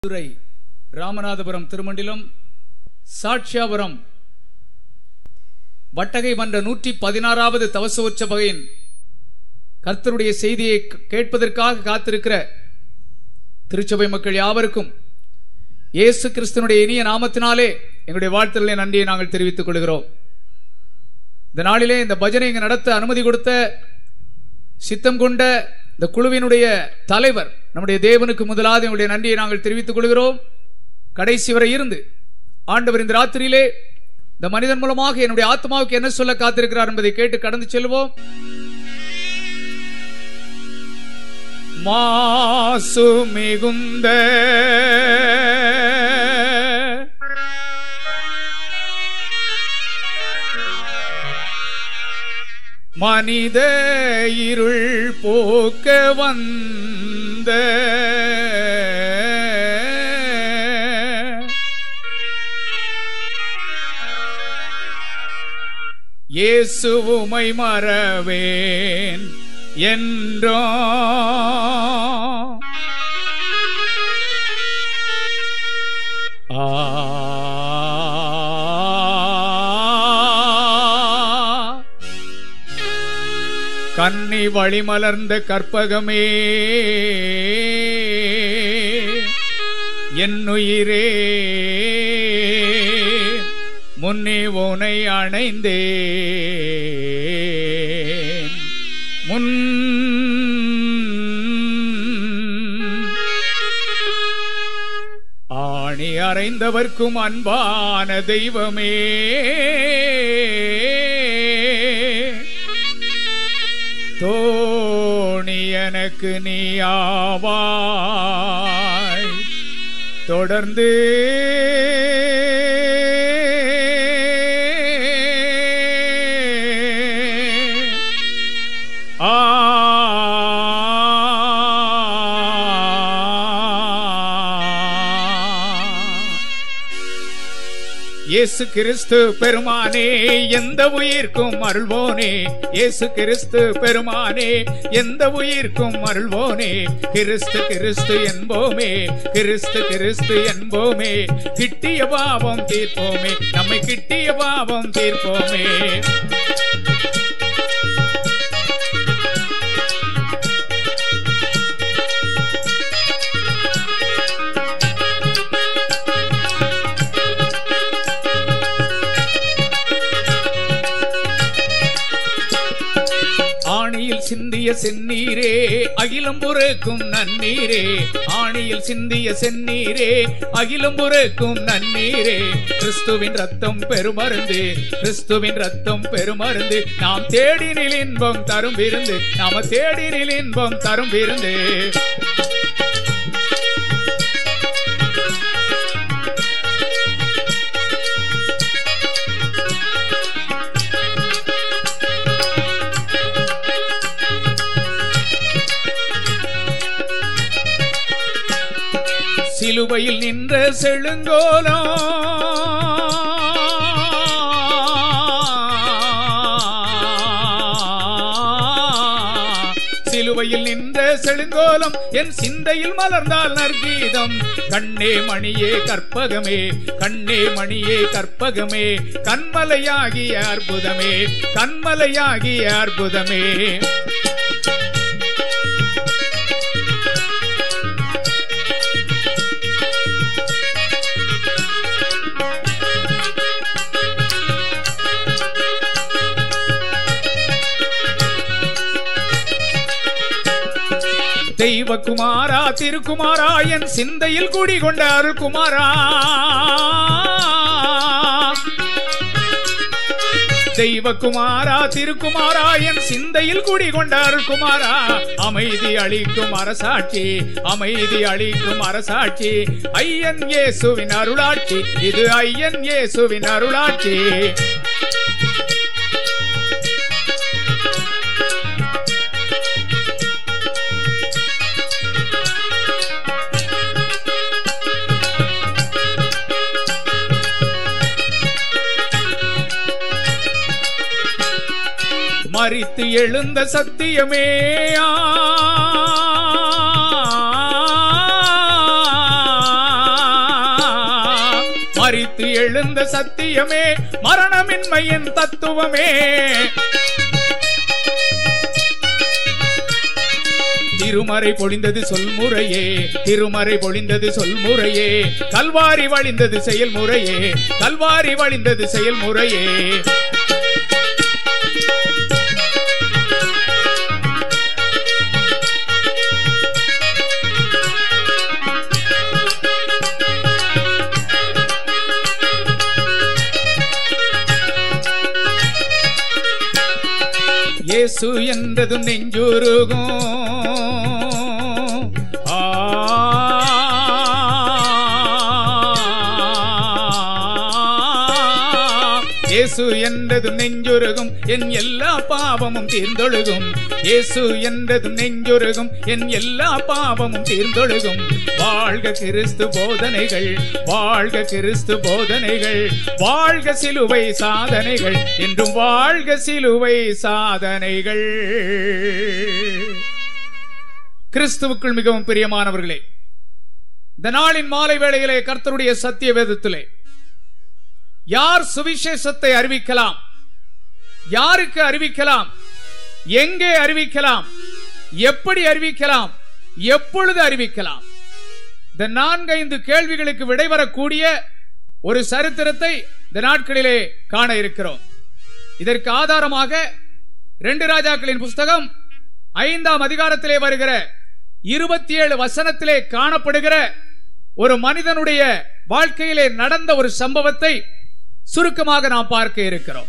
மதுரை ராமநாதபுரம் திருமண்டிலம் சாட்சியாபுரம் வட்டகை மன்ற நூற்றி பதினாறாவது தவச உற்சபகையின் கர்த்தருடைய செய்தியை க- கேட்பதற்காக காத்திருக்கிற திருச்சபை மக்கள் யாவருக்கும் இயேசு கிறிஸ்தனுடைய இனிய நாமத்தினாலே எங்களுடைய வாழ்த்துக்களை நன்றியை நாங்கள் தெரிவித்துக் கொள்கிறோம் இந்த நாளிலே இந்த பஜனை இங்கு நடத்த அனுமதி கொடுத்த சித்தம் கொண்ட இந்த குழுவினுடைய தலைவர் நம்முடைய தேவனுக்கு முதலாவது எங்களுடைய நன்றியை நாங்கள் தெரிவித்துக் கொள்கிறோம் கடைசி வரை இருந்து ஆண்டவர் இந்த ராத்திரியிலே இந்த மனிதன் மூலமாக என்னுடைய ஆத்மாவுக்கு என்ன சொல்ல காத்திருக்கிறார் என்பதை கேட்டு கடந்து செல்வோம் மாசு மிகுந்த மனித இருள் போக்க வந்த இயேசுவுமை மறவேன் என்றோ ஆ கன்னி வழிமலர்ந்த கற்பகமே என்னுயிரே முன்னே உனை அணைந்தே முன் ஆணி அறைந்தவர்க்கும் அன்பான தெய்வமே தோணி எனக்கு நீ ஆவாய் தொடர்ந்து ஆ இயேசு கிறிஸ்து பெருமானே எந்த உயிர்க்கும் அருள்வோனே இயேசு கிறிஸ்து பெருமானே எந்த உயிர்க்கும் அருள்வோனே கிறிஸ்து கிறிஸ்து என்போமே கிறிஸ்து கிறிஸ்து என்போமே கிட்டிய பாவம் தீர்ப்போமே நம்மை கிட்டிய பாவம் தீர்ப்போமே ஆணியில் சிந்திய செந்நீரே அகிலம் புறக்கும் நன்னீரே ஆணியில் சிந்திய செந்நீரே அகிலம் புறக்கும் நன்னீரே கிறிஸ்துவின் ரத்தம் பெருமருந்து கிறிஸ்துவின் ரத்தம் பெருமருந்து நாம் தேடினில் இன்பம் தரும் விருந்து நாம தேடினில் இன்பம் தரும் விருந்து சிலுவையில் நின்ற செழுங்கோலம் சிலுவையில் நின்ற செழுங்கோலம் என் சிந்தையில் மலர்ந்தால் நற்கீதம் கண்ணே மணியே கற்பகமே கண்ணே மணியே கற்பகமே கண்மலையாகிய அற்புதமே கண்மலையாகிய அற்புதமே தெய்வகுமாரா திருக்குமாரா என் சிந்தையில் குடிகொண்ட அருள்குமாரா தெய்வகுமாரா திருக்குமாரா என் சிந்தையில் குடிகொண்ட அருள்குமாரா அமைதி அளிக்கும் அரசாட்சி அமைதி அளிக்கும் அரசாட்சி ஐயன் இயேசுவின் அருளாட்சி இது ஐயன் இயேசுவின் அருளாட்சி மரித்து எழுந்த சத்தியமே ஆ மறித்து எழுந்த சத்தியமே மரணமின்மையின் தத்துவமே திருமறை பொழிந்தது சொல்முறையே திருமறை பொழிந்தது சொல்முறையே கல்வாரி வழிந்தது செயல்முறையே கல்வாரி வழிந்தது செயல்முறையே இயேசு என்றதும் நெஞ்சுருகும் ஆ. இயேசு என்றதும் நெஞ்சுருகும் என் எல்லா பாவமும் தீர்ந்தொழுகும் இயேசு என்றதும் நெஞ்சுருகும் என் எல்லா பாவமும் தீர்ந்தொழுகும் வாழ்க கிறிஸ்து போதனைகள் வாழ்க கிறிஸ்து போதனைகள் வாழ்க சிலுவை சாதனைகள் என்றும் வாழ்க சிலுவை சாதனைகள் கிறிஸ்துவுக்குள் மிகவும் பிரியமானவர்களே இந்த நாளின் மாலை வேளையிலே கர்த்தருடைய சத்திய வேதத்திலே யார் சுவிசேஷத்தை அறிவிக்கலாம் யாருக்கு அறிவிக்கலாம் எங்கே அறிவிக்கலாம் எப்படி அறிவிக்கலாம் எப்பொழுது அறிவிக்கலாம் இந்த நான்கைந்து கேள்விகளுக்கு விடைபெறக்கூடிய ஒரு சரித்திரத்தை இந்த நாட்களிலே காண இருக்கிறோம் இதற்கு ஆதாரமாக ரெண்டு ராஜாக்களின் புஸ்தகம் ஐந்தாம் அதிகாரத்திலே வருகிற இருபத்தி ஏழு வசனத்திலே காணப்படுகிற ஒரு மனிதனுடைய வாழ்க்கையிலே நடந்த ஒரு சம்பவத்தை சுருக்கமாக நாம் பார்க்க இருக்கிறோம்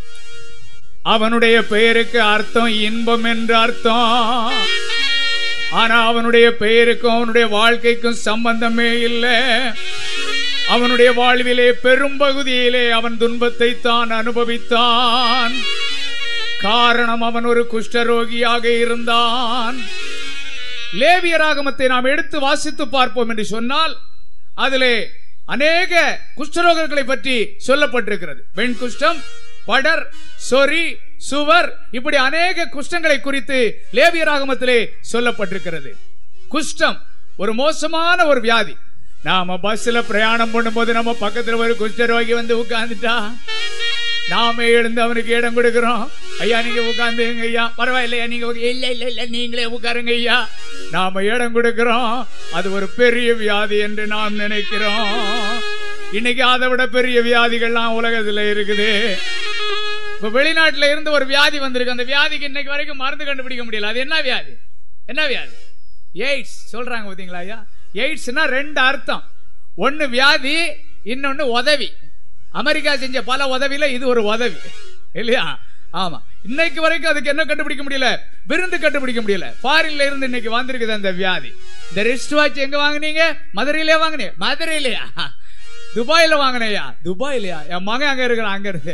அவனுடைய பெயருக்கு அர்த்தம் இன்பம் என்று அர்த்தம் ஆனா அவனுடைய பெயருக்கும் அவனுடைய வாழ்க்கைக்கும் சம்பந்தமே இல்லை அவனுடைய வாழ்விலே பெரும்பகுதியிலே அவன் துன்பத்தை தான் அனுபவித்தான் காரணம் அவன் ஒரு குஷ்டரோகியாக இருந்தான் லேவியராகமத்தை நாம் எடுத்து வாசித்து பார்ப்போம் என்று சொன்னால் அதிலே அநேக குஷ்டரோகர்களை பற்றி சொல்லப்பட்டிருக்கிறது வெண் குஷ்டம் படர் சொறி சுவர் இப்படி அநேக குஷ்டங்களை குறித்து லேவியராகமத்திலே சொல்லப்பட்டிருக்கிறது குஷ்டம் ஒரு மோசமான ஒரு வியாதி நாம பஸ்ல பிரயாணம் பண்ணும்போது நம்ம பக்கத்துல ஒரு குஷ்டரோகி வந்து உட்கார்ந்துட்டா நாம எழுந்து அவனுக்கு இடம் கொடுக்கிறோம் ஐயா நீங்க உட்கார்ந்துங்க ஐயா பரவாயில்லையா நீங்க உக்க- இல்ல இல்ல இல்ல நீங்களே உட்காருங்க ஐயா நாம இடம் கொடுக்கிறோம் அது ஒரு பெரிய வியாதி என்று நாம் நினைக்கிறோம் இன்னைக்கு அதை விட பெரிய வியாதிகள்லாம் உலகத்துல இருக்குது இப்ப வெளிநாட்டுல இருந்து ஒரு வியாதி வந்திருக்கு அந்த வியாதிக்கு இன்னைக்கு வரைக்கும் மருந்து கண்டுபிடிக்க முடியல அது என்ன வியாதி என்ன வியாதி எய்ட்ஸ் சொல்றாங்க பாத்தீங்களா ஐயா எய்ட்ஸ்னா ரெண்டு அர்த்தம் ஒன்னு வியாதி இன்னொன்னு உதவி அமெரிக்கா செஞ்ச பல உதவியில இது ஒரு உதவி இல்லையா ஆமா இன்னைக்கு வரைக்கும் அதுக்கு என்ன கண்டுபிடிக்க முடியல விருந்து கண்டுபிடிக்க முடியல ஃபாரின்ல இருந்து இன்னைக்கு வந்திருக்குது அந்த வியாதி இந்த ரிஸ்ட் வாட்ச் எங்க வாங்குனீங்க மதுரையிலே வாங்குனீங்க மதுரையிலையா துபாயில வாங்கினையா துபாயிலையா என் மகன் அங்க இருக்கிறான் அங்க இருந்து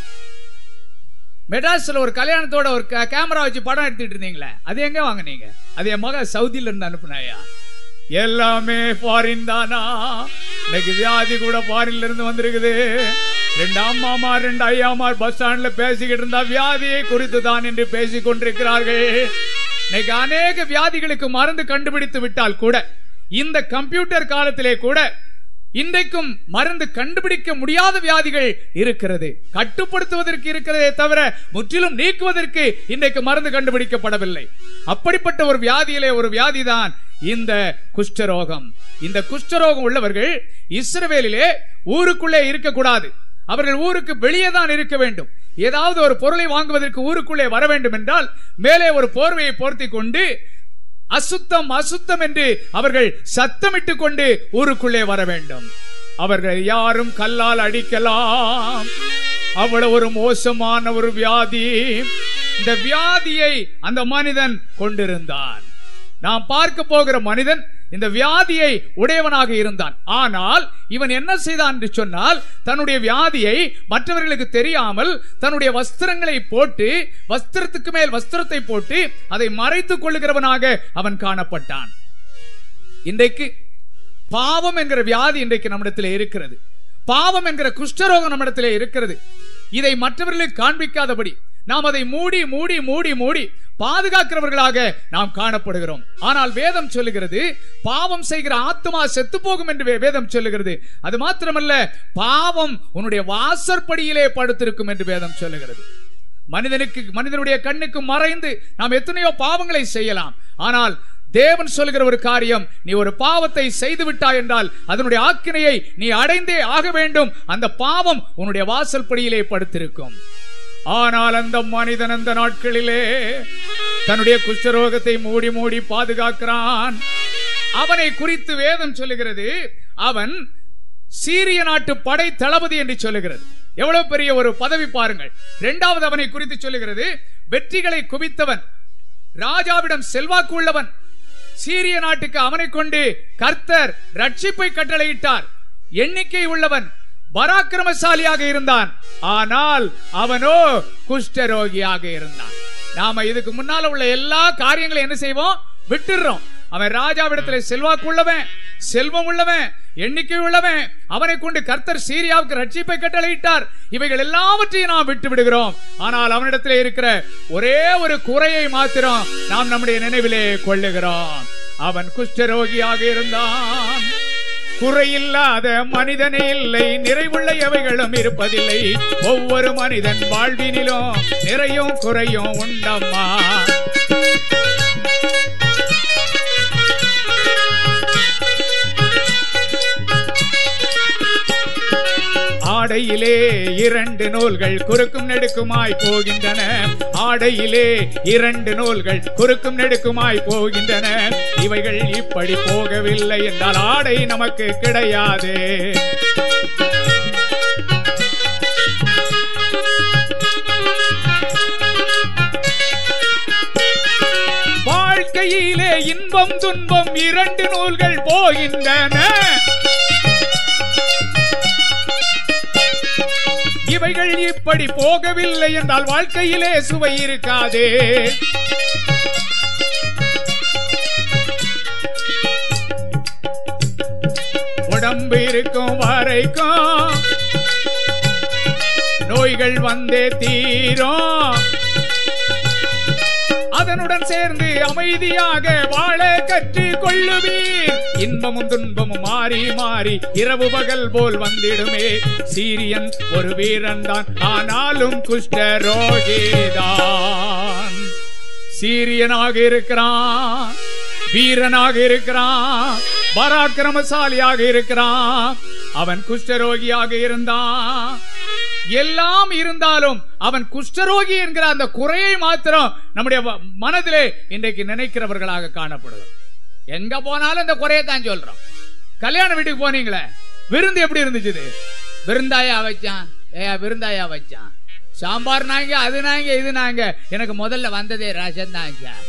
மெட்ராஸ்ல ஒரு கல்யாணத்தோட ஒரு கே- கேமரா வச்சு படம் எடுத்துட்டு இருந்தீங்களே அது எங்க வாங்குனீங்க அது என் மகன் சவுதியில இருந்து அனுப்புனாயா எல்லாமே ஃபாரின் தானா இன்னைக்கு வியாதி கூட ஃபாரின்ல இருந்து வந்திருக்குது ரெண்டு அம்மாமா ரெண்டு ஐயாமார் பஸ் ஸ்டாண்ட்ல பேசிக்கிட்டு இருந்தா வியாதியை குறித்து தான் என்று பேசிக் கொண்டிருக்கிறார்கள் இன்னைக்கு அநேக வியாதிகளுக்கு மருந்து கண்டுபிடித்து விட்டால் கூட இந்த கம்ப்யூட்டர் காலத்திலே கூட இன்றைக்கும் மருந்து கண்டுபிடிக்க முடியாத வியாதிகள் இருக்கிறது கட்டுப்படுத்துவதற்கு இருக்கிறதே தவிர முற்றிலும் நீக்குவதற்கு இன்றைக்கு மருந்து கண்டுபிடிக்கப்படவில்லை அப்படிப்பட்ட ஒரு வியாதியிலே ஒரு வியாதிதான் இந்த குஷ்டரோகம் இந்த குஷ்டரோகம் உள்ளவர்கள் இஸ்ரவேலிலே ஊருக்குள்ளே இருக்கக்கூடாது அவர்கள் ஊருக்கு வெளியே தான் இருக்க வேண்டும் ஏதாவது ஒரு பொருளை வாங்குவதற்கு ஊருக்குள்ளே வர வேண்டும் என்றால் மேலே ஒரு போர்வையை போர்த்தி கொண்டு அசுத்தம் அசுத்தம் என்று அவர்கள் சத்தமிட்டுக் கொண்டு ஊருக்குள்ளே வர வேண்டும் அவர்கள் யாரும் கல்லால் அடிக்கலாம் அவ்வளவு ஒரு மோசமான ஒரு வியாதி இந்த வியாதியை அந்த மனிதன் கொண்டிருந்தான் நாம் பார்க்க போகிற மனிதன் இந்த வியாதியை உடையவனாக இருந்தான் ஆனால் இவன் என்ன செய்தான் என்று சொன்னால் தன்னுடைய வியாதியை மற்றவர்களுக்கு தெரியாமல் தன்னுடைய வஸ்திரங்களை போட்டு வஸ்திரத்துக்கு மேல் வஸ்திரத்தை போட்டு அதை மறைத்துக் கொள்ளுகிறவனாக அவன் காணப்பட்டான் இன்றைக்கு பாவம் என்கிற வியாதி இன்றைக்கு நம்மிடத்தில் இருக்கிறது பாவம் என்கிற குஷ்டரோகம் நம்மிடத்தில் இருக்கிறது இதை மற்றவர்களுக்கு காண்பிக்காதபடி நாம் அதை மூடி மூடி மூடி மூடி பாதுகாக்கிறவர்களாக நாம் காணப்படுகிறோம் ஆனால் வேதம் சொல்லுகிறது பாவம் செய்கிற ஆத்மா செத்து போகும் என்று வே- வேதம் சொல்லுகிறது அது மாத்திரமல்ல பாவம் உன்னுடைய வாசற்படியிலே படுத்திருக்கும் என்று வேதம் சொல்லுகிறது மனிதனுக்கு மனிதனுடைய கண்ணுக்கு மறைந்து நாம் எத்தனையோ பாவங்களை செய்யலாம் ஆனால் தேவன் சொல்லுகிற ஒரு காரியம் நீ ஒரு பாவத்தை செய்து விட்டாய் என்றால் அதனுடைய ஆக்கினையை நீ அடைந்தே ஆக வேண்டும் அந்த பாவம் உன்னுடைய வாசல் படியிலே படுத்திருக்கும் ஆனால் அந்த மனிதன் அந்த நாட்களிலே தன்னுடைய குஷ்டரோகத்தை மூடி மூடி பாதுகாக்கிறான் அவனை குறித்து வேதம் சொல்லுகிறது அவன் சீரிய நாட்டு படை தளபதி என்று சொல்லுகிறது எவ்வளவு பெரிய ஒரு பதவி பாருங்கள் இரண்டாவது அவனை குறித்து சொல்லுகிறது வெற்றிகளை குவித்தவன் ராஜாவிடம் செல்வாக்கு உள்ளவன் சீரிய நாட்டுக்கு அவனை கொண்டு கர்த்தர் ரட்சிப்பை கட்டளையிட்டார் எண்ணிக்கை உள்ளவன் பராக்கிரமசாலியாக இருந்தான் ஆனால் அவனோ குஷ்டரோகியாக இருந்தான் நாம இதுக்கு முன்னால உள்ள எல்லா காரியங்களையும் என்ன செய்வோம் விட்டுடுறோம் அவன் ராஜாவிடத்துல செல்வாக்கு உள்ளவன் செல்வம் உள்ளவன் எண்ணிக்கை உள்ளவன் அவனை கொண்டு கர்த்தர் சீரியாவுக்கு ரட்சிப்பை கட்டளையிட்டார் இவைகள் எல்லாவற்றையும் நாம் விட்டு விடுகிறோம் ஆனால் அவனிடத்திலே இருக்கிற ஒரே ஒரு குறையை மாத்திரம் நாம் நம்முடைய நினைவிலே கொள்ளுகிறோம் அவன் குஷ்டரோகியாக இருந்தான் குறையில்லாத மனிதனே இல்லை நிறைவுள்ள எவைகளும் இருப்பதில்லை ஒவ்வொரு மனிதன் வாழ்வினிலும் நிறையும் குறையும் உண்டம்மா ஆடையிலே இரண்டு நூல்கள் குறுக்கும் நெடுக்குமாய் போகின்றன ஆடையிலே இரண்டு நூல்கள் குறுக்கும் நெடுக்குமாய் போகின்றன இவைகள் இப்படி போகவில்லை என்றால் ஆடை நமக்கு கிடையாது வாழ்க்கையிலே இன்பம் துன்பம் இரண்டு நூல்கள் போகின்றன இவைகள் இப்படி போகவில்லை என்றால் வாழ்க்கையிலே சுவை இருக்காதே உடம்பு இருக்கும் வரைக்கும் நோய்கள் வந்தே தீரும் அதனுடன் சேர்ந்து அமைதியாக வாழ கற்று கொள்ளுவீர் இன்பமும் துன்பமும் மாறி மாறி இரவு பகல் போல் வந்திடுமே சீரியன் ஒரு வீரன் தான் ஆனாலும் குஷ்டரோகிதான் சீரியனாக இருக்கிறான் வீரனாக இருக்கிறான் பராக்கிரமசாலியாக இருக்கிறான் அவன் குஷ்டரோகியாக இருந்தான் எல்லாம் இருந்தாலும் அவன் குஷ்டரோகி என்கிற அந்த குறையை மாத்திரம் நம்முடைய வ- மனதிலே இன்றைக்கு நினைக்கிறவர்களாக காணப்படுகிறோம் எங்க போனாலும் இந்த குறையை தான் சொல்றோம் கல்யாண வீட்டுக்கு போனீங்களே விருந்து எப்படி இருந்துச்சு இது? விருந்தாயா வச்சான் ஏயா விருந்தாயா வச்சான் சாம்பார் நாங்க அது நாங்க இது நாங்க எனக்கு முதல்ல வந்ததே ரசம் தான் சார்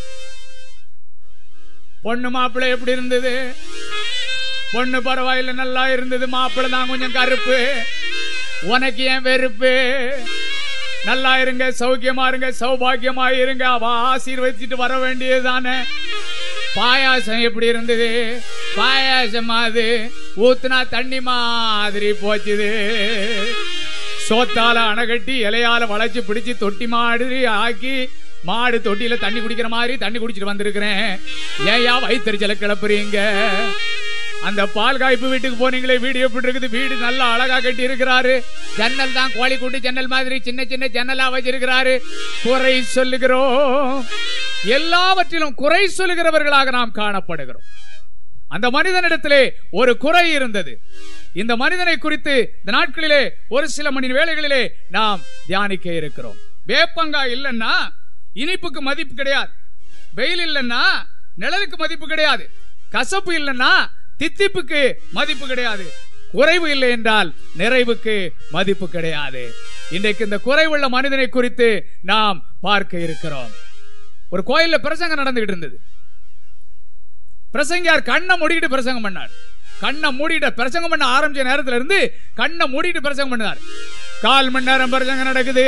பொண்ணு மாப்பிள்ளை எப்படி இருந்தது பொண்ணு பரவாயில்ல நல்லா இருந்தது மாப்பிள்ளை தான் கொஞ்சம் கருப்பு உனக்கு ஏன் வெறுப்பு நல்லா இருங்க சௌக்கியமா இருங்க சௌபாகியமா இருங்க அவ ஆசீர்வதிச்சுட்டு வர வேண்டியதுதானே பாயாசம் எப்படி இருந்தது பாயாசம் அது ஊத்துனா தண்ணி மாதிரி போச்சுது சோத்தால அணைகட்டி இலையால வளைச்சு பிடிச்சு தொட்டி மாடு ஆக்கி மாடு தொட்டியில தண்ணி குடிக்கிற மாதிரி தண்ணி குடிச்சிட்டு வந்திருக்கிறேன் ஏயா வயிற்றுச்சல கிளப்புறீங்க அந்த பால் காய்ப்பு வீட்டுக்கு போனீங்களே வீடு எப்படி இருக்குது வீடு நல்லா அழகா கட்டி இருக்கிறாரு ஜன்னல் தான் கோழி கூட்டு ஜன்னல் மாதிரி சின்ன சின்ன ஜன்னலா வச்சிருக்கிறாரு குறை சொல்லுகிறோம் எல்லாவற்றிலும் குறை சொல்லுகிறவர்களாக நாம் காணப்படுகிறோம் அந்த மனிதனிடத்திலே ஒரு குறை இருந்தது இந்த மனிதனை குறித்து இந்த நாட்களிலே ஒரு சில மணி வேளைகளிலே நாம் தியானிக்க இருக்கிறோம் வேப்பங்காய் இல்லைன்னா இனிப்புக்கு மதிப்பு கிடையாது வெயில் இல்லைன்னா நிழலுக்கு மதிப்பு கிடையாது கசப்பு இல்லைன்னா தித்திப்புக்கு மதிப்பு கிடையாது குறைவு இல்லை என்றால் நிறைவுக்கு மதிப்பு கிடையாது இன்றைக்கு இந்த குறைவுள்ள மனிதனை குறித்து நாம் பார்க்க இருக்கிறோம் ஒரு கோயில்ல பிரசங்கம் நடந்துகிட்டு இருந்தது பிரசங்கியார் கண்ணை மூடிட்டு பிரசங்கம் பண்ணார் கண்ணை மூடிட்டு பிரசங்கம் பண்ண ஆரம்பிச்ச நேரத்துல இருந்து கண்ணை மூடிட்டு பிரசங்கம் பண்ணார் கால் மணி நேரம் பிரசங்கம் நடக்குது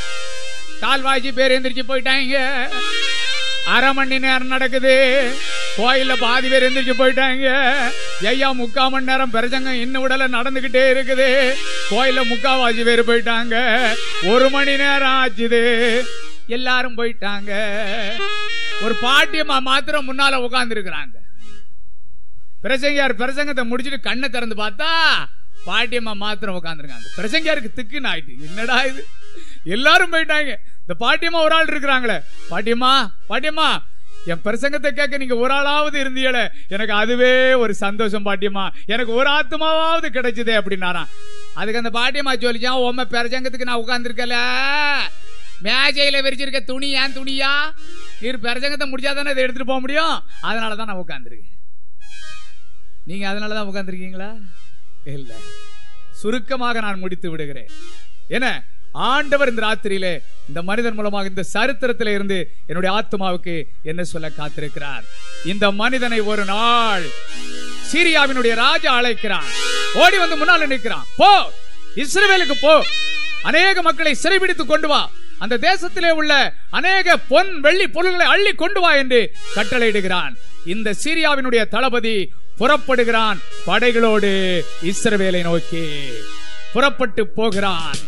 கால்வாய்ச்சி பேர் எந்திரிச்சு போயிட்டாங்க அரை மணி நேரம் நடக்குது கோயில்ல பாதி பேர் எந்திரிச்சு போயிட்டாங்க ஐயா முக்கா மணி நேரம் பிரசங்கம் இன்னும் விடல நடந்துகிட்டே இருக்குது கோயில்ல முக்காவாசி பேர் போயிட்டாங்க ஒரு மணி நேரம் ஆச்சுது எல்லாரும் போயிட்டாங்க ஒரு பாட்டியம்மா மாத்திரம் முன்னால உட்கார்ந்து இருக்கிறாங்க பிரசங்கியார் பிரசங்கத்தை முடிச்சிட்டு கண்ணை திறந்து பார்த்தா பாட்டியம்மா மாத்திரம் உட்காந்துருக்காங்க பிரசங்கியாருக்கு திக்குன்னு ஆயிட்டு என்னடா இது எல்லாரும் போயிட்டாங்க இந்த பாட்டியம்மா ஒரு ஆள் இருக்கிறாங்களே பாட்டியம்மா பாட்டியம்மா என் பிரசங்கத்தை கேட்க நீங்க ஒரு ஆளாவது இருந்தீங்களே எனக்கு அதுவே ஒரு சந்தோஷம் பாட்டியம்மா எனக்கு ஒரு ஆத்மாவாவது கிடைச்சதே அப்படின்னாராம் அதுக்கு அந்த பாட்டியம்மா சொல்லிச்சான் உம்ம பிரசங்கத்துக்கு நான் உட்கார்ந்துருக்கல மேஜையில விரிச்சிருக்க துணி ஏன் துணியா நீர் பிரசங்கத்தை முடிச்சாதானே இதை எடுத்துட்டு போக முடியும் அதனால தான் நான் உட்கார்ந்துருக்கேன் நீங்க அதனால தான் உட்கார்ந்துருக்கீங்களா இல்ல சுருக்கமாக நான் முடித்து விடுகிறேன் என்ன ஆண்டவர் இந்த ராத்திரியிலே இந்த மனிதன் மூலமாக இந்த சரித்திரத்திலே இருந்து என்னுடைய ஆத்மாவுக்கு என்ன சொல்ல காத்திருக்கிறார் இந்த மனிதனை ஒரு நாள் சீரியாவினுடைய ராஜா அழைக்கிறான் ஓடி வந்து முன்னால் நிற்கிறான் போ இஸ்ரவேலுக்கு போ அநேக மக்களை சிறைபிடித்து கொண்டு வா அந்த தேசத்திலே உள்ள அநேக பொன் வெள்ளி பொருள்களை அள்ளி கொண்டு வா என்று கட்டளையிடுகிறான் இந்த சீரியாவினுடைய தளபதி புறப்படுகிறான் படைகளோடு இஸ்ரவேலை நோக்கி புறப்பட்டு போகிறான்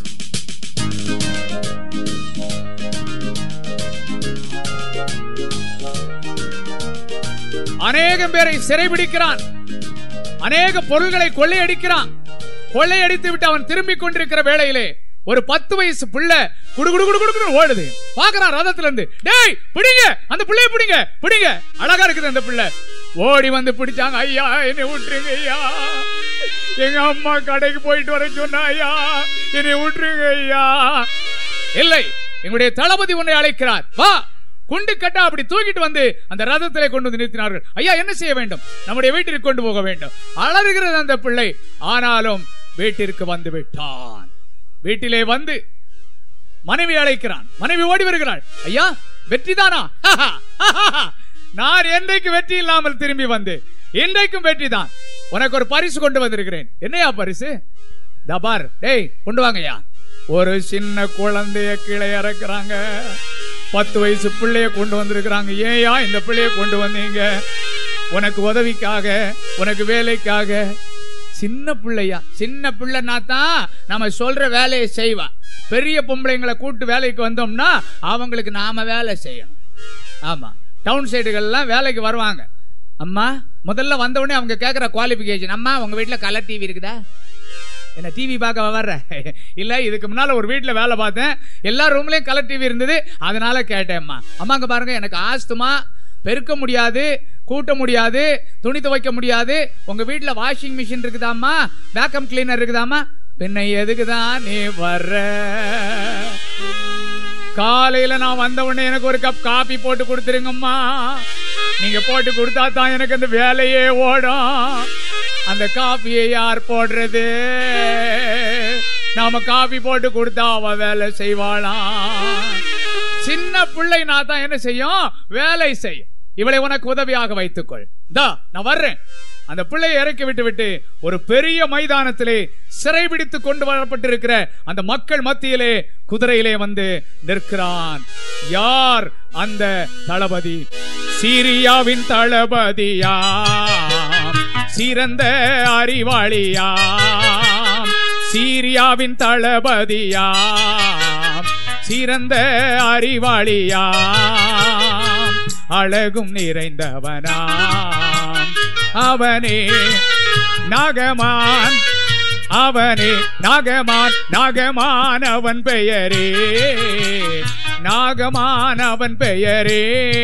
அநேகம் பேரை சிறைபிடிக்கிறான் அநேக பொருள்களை கொள்ளையடிக்கிறான் கொள்ளையடித்து விட்டு அவன் திரும்பிக் கொண்டிருக்கிற வேளையிலே ஒரு பத்து வயசு பிள்ளை குடு குடு குடு குடுன்னு ஓடுது பாக்குறான் ரதத்துல இருந்து டேய் பிடிங்க அந்த பிள்ளைய பிடிங்க பிடிங்க அழகா இருக்குது அந்த பிள்ளை ஓடி வந்து பிடிச்சாங்க ஐயா என்னை விட்டுருங்க ஐயா எங்க அம்மா கடைக்கு போயிட்டு வர சொன்னா ஐயா என்னை விட்டுருங்க ஐயா இல்லை எங்களுடைய தளபதி உன்னை அழைக்கிறார் வா குண்டு கட்டா அப்படி தூக்கிட்டு வந்து அந்த ரதத்திலே கொண்டு வந்து நிறுத்தினார்கள் ஐயா என்ன செய்ய வேண்டும் நம்முடைய வீட்டிற்கு கொண்டு போக வேண்டும் அலறுகிறது அந்த பிள்ளை ஆனாலும் வீட்டிற்கு வந்து விட்டான் வீட்டிலே வந்து மனைவி அழைக்கிறான் மனைவி ஓடி வருகிறாள் ஐயா வெற்றிதானா நான் என்றைக்கு வெற்றி இல்லாமல் திரும்பி வந்து இன்றைக்கும் வெற்றிதான் உனக்கு ஒரு பரிசு கொண்டு வந்திருக்கிறேன் என்னையா பரிசு தபார் டேய் கொண்டு வாங்கய்யா ஒரு சின்ன குழந்தைய கீழே இறக்குறாங்க பத்து வயசு பிள்ளைய கொண்டு வந்திருக்கிறாங்க ஏயா இந்த பிள்ளைய கொண்டு வந்தீங்க உனக்கு உதவிக்காக உனக்கு வேலைக்காக சின்ன பிள்ளையா சின்ன பிள்ளைனா தான் நம்ம சொல்ற வேலையை செய்வா பெரிய பொம்பளைங்களை கூட்டு வேலைக்கு வந்தோம்னா அவங்களுக்கு நாம வேலை செய்யணும் ஆமா டவுன் சைடுகள்லாம் வேலைக்கு வருவாங்க அம்மா முதல்ல வந்த உடனே அவங்க கேட்குற குவாலிஃபிகேஷன் அம்மா உங்க வீட்டில் கலர் டிவி இருக்குதா என்ன டிவி பார்க்க வர்ற இல்ல இதுக்கு முன்னால ஒரு வீட்டில் வேலை பார்த்தேன் எல்லா ரூம்லயும் கலர் டிவி இருந்தது அதனால கேட்டேம்மா அம்மா அங்க பாருங்க எனக்கு ஆஸ்துமா பெருக்க முடியாது கூட்ட முடியாது துணி துவைக்க முடியாது உங்க வீட்டில் வாஷிங் மிஷின் இருக்குதாம்மா வேக்கம் கிளீனர் இருக்குதாம்மா பின்ன எதுக்குதான் நீ வர்ற காலையில நான் வந்த உடனே எனக்கு ஒரு கப் காபி போட்டு கொடுத்துருங்கம்மா நீங்க போட்டு கொடுத்தா தான் எனக்கு அந்த வேலையே ஓடும் அந்த காபியை யார் போடுறது நாம காபி போட்டு கொடுத்தா அவ வேலை செய்வாளாம் சின்ன பிள்ளை நான் தான் என்ன செய்யும் வேலை செய்யும் இவளை உனக்கு உதவியாக வைத்துக்கொள் தா நான் வர்றேன் அந்த பிள்ளையை இறக்கி விட்டு விட்டு ஒரு பெரிய மைதானத்திலே சிறைபிடித்து கொண்டு வரப்பட்டிருக்கிற அந்த மக்கள் மத்தியிலே குதிரையிலே வந்து நிற்கிறான் யார் அந்த தளபதி சீரியாவின் தளபதியாம் சிறந்த அறிவாளியாம் சீரியாவின் தளபதியாம் சிறந்த அறிவாளியாம் அழகும் நிறைந்தவனாம் அவனே நாகமான் அவனே நாகமான் நாகமான் அவன் பெயரே நாகமான் அவன் பெயரே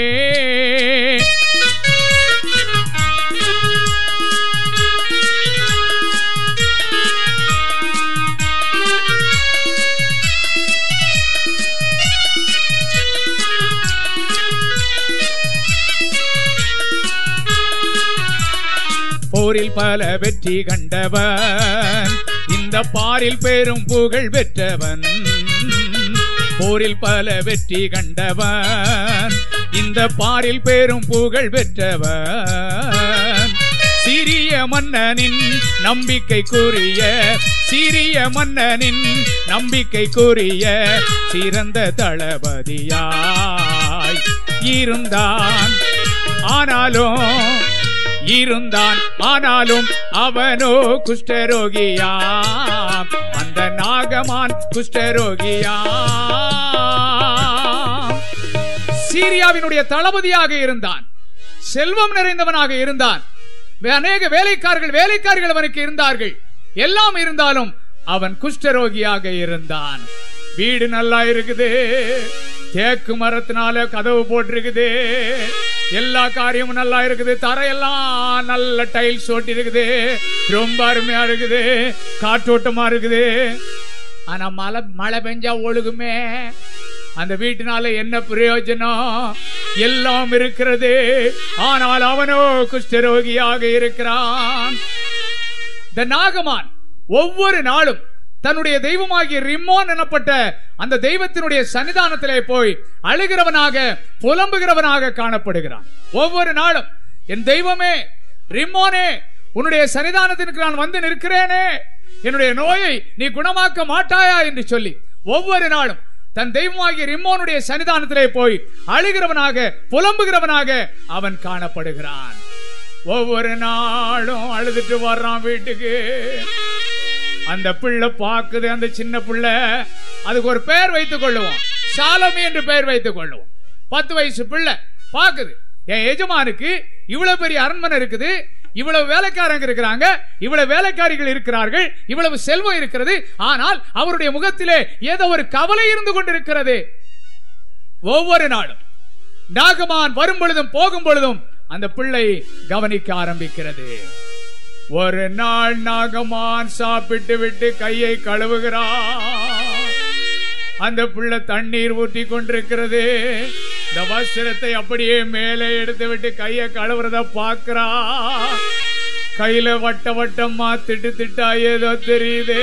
போரில் பல வெற்றி கண்டவன் இந்த பாரில் பெரும் புகழ் பெற்றவன் போரில் பல வெற்றி கண்டவன் இந்த பாரில் பெரும் புகழ் பெற்றவன் சிறிய மன்னனின் நம்பிக்கைக்குரிய சிறிய மன்னனின் நம்பிக்கைக்குரிய சிறந்த தளபதியாய் இருந்தான் ஆனாலும் இருந்தான் ஆனாலும் அவனோ குஷ்டரோகியா அந்த நாகமான் குஷ்டரோகியா சீரியாவினுடைய தளபதியாக இருந்தான் செல்வம் நிறைந்தவனாக இருந்தான் அநேக வேலைக்காரர்கள் வேலைக்காரிகள் அவனுக்கு இருந்தார்கள் எல்லாம் இருந்தாலும் அவன் குஷ்டரோகியாக இருந்தான் வீடு நல்லா இருக்குது தேக்கு மரத்தினால கதவு போட்டிருக்குது எல்லா காரியமும் நல்லா இருக்குது தரையெல்லாம் நல்ல டைல்ஸ் ஓட்டி இருக்குது ரொம்ப அருமையா இருக்குது காற்றோட்டமா இருக்குது ஆனா மழை மழை பெஞ்சா ஒழுகுமே அந்த வீட்டினால என்ன பிரயோஜனம் எல்லாம் இருக்கிறது ஆனால் அவனோ குஷ்டரோகியாக இருக்கிறான் இந்த நாகமான் ஒவ்வொரு நாளும் தன்னுடைய தெய்வமாகிய ரிம்மோன் எனப்பட்ட அந்த தெய்வத்தினுடைய சன்னிதானத்திலே போய் அழுகிறவனாக புலம்புகிறவனாக காணப்படுகிறான் ஒவ்வொரு நாளும் என் தெய்வமே ரிம்மோனே உன்னுடைய சன்னிதானத்திற்கு நான் வந்து நிற்கிறேனே என்னுடைய நோயை நீ குணமாக்க மாட்டாயா என்று சொல்லி ஒவ்வொரு நாளும் தன் தெய்வமாகிய ரிம்மோனுடைய சன்னிதானத்திலே போய் அழுகிறவனாக புலம்புகிறவனாக அவன் காணப்படுகிறான் ஒவ்வொரு நாளும் அழுதுட்டு வர்றான் வீட்டுக்கு அந்த பிள்ளை பாக்குது அந்த சின்ன பிள்ளை அதுக்கு ஒரு பெயர் வைத்துக் கொள்ளுவோம் சாலமி என்று பெயர் வைத்துக் கொள்ளுவோம் பத்து வயசு பிள்ளை பாக்குது என் எஜமானுக்கு இவ்வளவு பெரிய அரண்மனை இருக்குது இவ்வளவு வேலைக்காரங்க இருக்கிறாங்க இவ்வளவு வேலைக்காரிகள் இருக்கிறார்கள் இவ்வளவு செல்வம் இருக்கிறது ஆனால் அவருடைய முகத்திலே ஏதோ ஒரு கவலை இருந்து கொண்டிருக்கிறது ஒவ்வொரு நாளும் நாகமான் வரும் பொழுதும் போகும் பொழுதும் அந்த பிள்ளை கவனிக்க ஆரம்பிக்கிறது ஒரு நாள் நாகமான் சாப்பிட்டு விட்டு கையை கழுவுகிறான் அந்த பிள்ளை தண்ணீர் ஊற்றி கொண்டிருக்கிறது இந்த வஸ்திரத்தை அப்படியே மேலே எடுத்து விட்டு கையை கழுவுறத பாக்குறா கையில வட்ட வட்டமா திட்டு திட்டா ஏதோ தெரியுது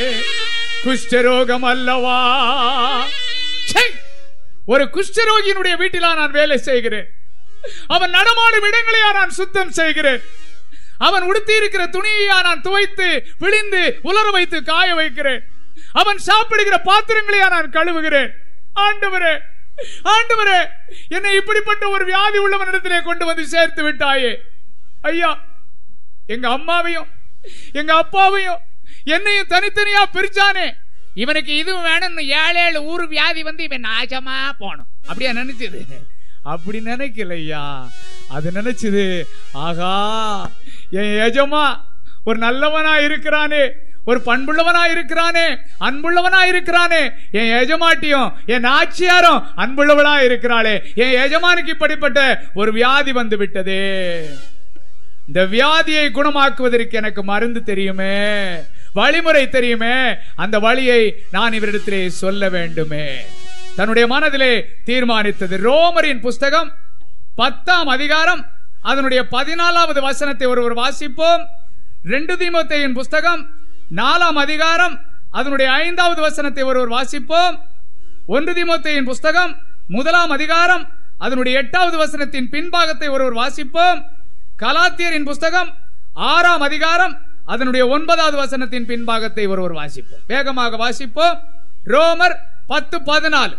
குஷ்டரோகம் அல்லவா ச்சை! ஒரு குஷ்டரோகியினுடைய வீட்டிலா நான் வேலை செய்கிறேன் அவன் நடமாடும் இடங்களையா நான் சுத்தம் செய்கிறேன் அவன் உடுத்தி இருக்கிற துணியையா நான் துவைத்து விழிந்து உலர வைத்து காய வைக்கிறேன் அவன் சாப்பிடுகிற பாத்திரங்களையா நான் கழுவுகிறேன் ஆண்டவரே ஆண்டவரே என்னை இப்படிப்பட்ட ஒரு வியாதி உள்ளவனிடத்திலே கொண்டு வந்து சேர்த்து விட்டாயே ஐயா எங்க அம்மாவையும் எங்க அப்பாவையும் என்னையும் தனித்தனியா பிரிச்சானே இவனுக்கு இதுவும் வேணும்னு ஏழு ஏழு ஊரு வியாதி வந்து இவன் நாசமா போனோம் அப்படியா நினைச்சது அப்படி நினைக்கலையா அது நினைச்சது ஆகா என் எஜமா ஒரு நல்லவனா இருக்கிறானே ஒரு பண்புள்ளவனா இருக்கிறானே அன்புள்ளவனா இருக்கிறானே என் எஜமாட்டியும் என் ஆட்சியாரும் அன்புள்ளவளா இருக்கிறாளே என் எஜமானுக்கு இப்படிப்பட்ட ஒரு வியாதி வந்து விட்டதே இந்த வியாதியை குணமாக்குவதற்கு எனக்கு மருந்து தெரியுமே வழிமுறை தெரியுமே அந்த வழியை நான் இவரிடத்திலே சொல்ல வேண்டுமே தன்னுடைய மனதிலே தீர்மானித்தது ரோமரின் புஸ்தகம் பத்தாம் அதிகாரம் அதனுடைய பதினாலாவது வசனத்தை ஒருவர் வாசிப்போம் ரெண்டு தீமோத்தேயின் புஸ்தகம் நாலாம் அதிகாரம் அதனுடைய ஐந்தாவது வசனத்தை ஒருவர் வாசிப்போம் ஒன்று தீமோத்தேயின் புஸ்தகம் முதலாம் அதிகாரம் அதனுடைய எட்டாவது வசனத்தின் பின்பாகத்தை ஒருவர் வாசிப்போம் கலாத்தியரின் புஸ்தகம் ஆறாம் அதிகாரம் அதனுடைய ஒன்பதாவது வசனத்தின் பின்பாகத்தை ஒருவர் வாசிப்போம் வேகமாக வாசிப்போம் ரோமர் பத்து பதினாலு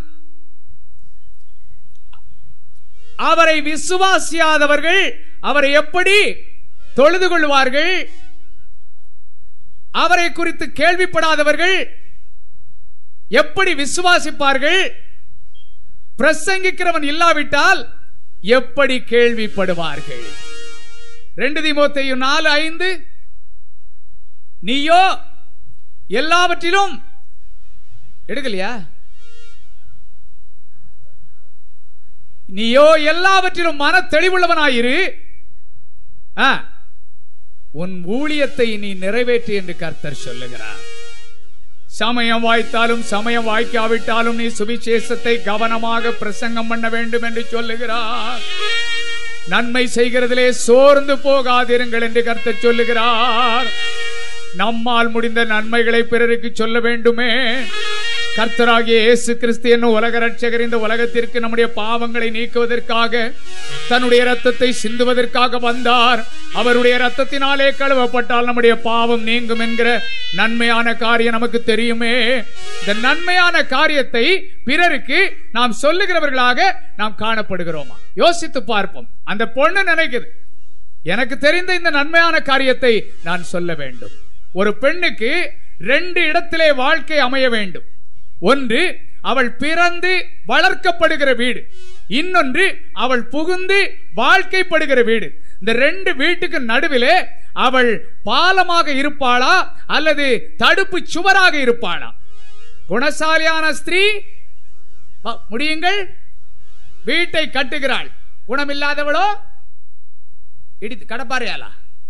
அவரை விசுவாசியாதவர்கள் அவரை எப்படி தொழுது கொள்வார்கள் அவரை குறித்து கேள்விப்படாதவர்கள் எப்படி விசுவாசிப்பார்கள் பிரசங்கிக்கிறவன் இல்லாவிட்டால் எப்படி கேள்விப்படுவார்கள் ரெண்டு தீமோத்தேயும் நாலு ஐந்து நீயோ எல்லாவற்றிலும் எடுக்கலையா நீயோ எல்லாவற்றிலும் மன தெளிவுள்ளவனாயிரு ஆ, உன் ஊழியத்தை நீ நிறைவேற்று என்று கர்த்தர் சொல்லுகிறார் சமயம் வாய்த்தாலும் சமயம் வாய்க்காவிட்டாலும் நீ சுவிசேஷத்தை கவனமாக பிரசங்கம் பண்ண வேண்டும் என்று சொல்லுகிறார் நன்மை செய்கிறதிலே சோர்ந்து போகாதிருங்கள் என்று கர்த்தர் சொல்லுகிறார் நம்மால் முடிந்த நன்மைகளை பிறருக்கு சொல்ல வேண்டுமே கர்த்தராகிய இயேசு கிறிஸ்து என்னும் உலக ரட்சகர் இந்த உலகத்திற்கு நம்முடைய பாவங்களை நீக்குவதற்காக தன்னுடைய ரத்தத்தை சிந்துவதற்காக வந்தார் அவருடைய ரத்தத்தினாலே கழுவப்பட்டால் நம்முடைய பாவம் நீங்கும் என்கிற நன்மையான காரியம் நமக்கு தெரியுமே இந்த நன்மையான காரியத்தை பிறருக்கு நாம் சொல்லுகிறவர்களாக நாம் காணப்படுகிறோமா யோசித்து பார்ப்போம் அந்த பொண்ணு நினைக்குது எனக்கு தெரிந்த இந்த நன்மையான காரியத்தை நான் சொல்ல வேண்டும் ஒரு பெண்ணுக்கு ரெண்டு இடத்திலே வாழ்க்கை அமைய வேண்டும் ஒன்று அவள் பிறந்து வளர்க்கப்படுகிற வீடு இன்னொன்று அவள் புகுந்து வாழ்க்கைப்படுகிற வீடு இந்த ரெண்டு வீட்டுக்கு நடுவிலே அவள் பாலமாக இருப்பாளா அல்லது தடுப்பு சுவராக இருப்பாளா குணசாலியான ஸ்திரீ ப- முடியுங்கள் வீட்டை கட்டுகிறாள் குணமில்லாதவளோ இடித்து கடப்பாறையாளா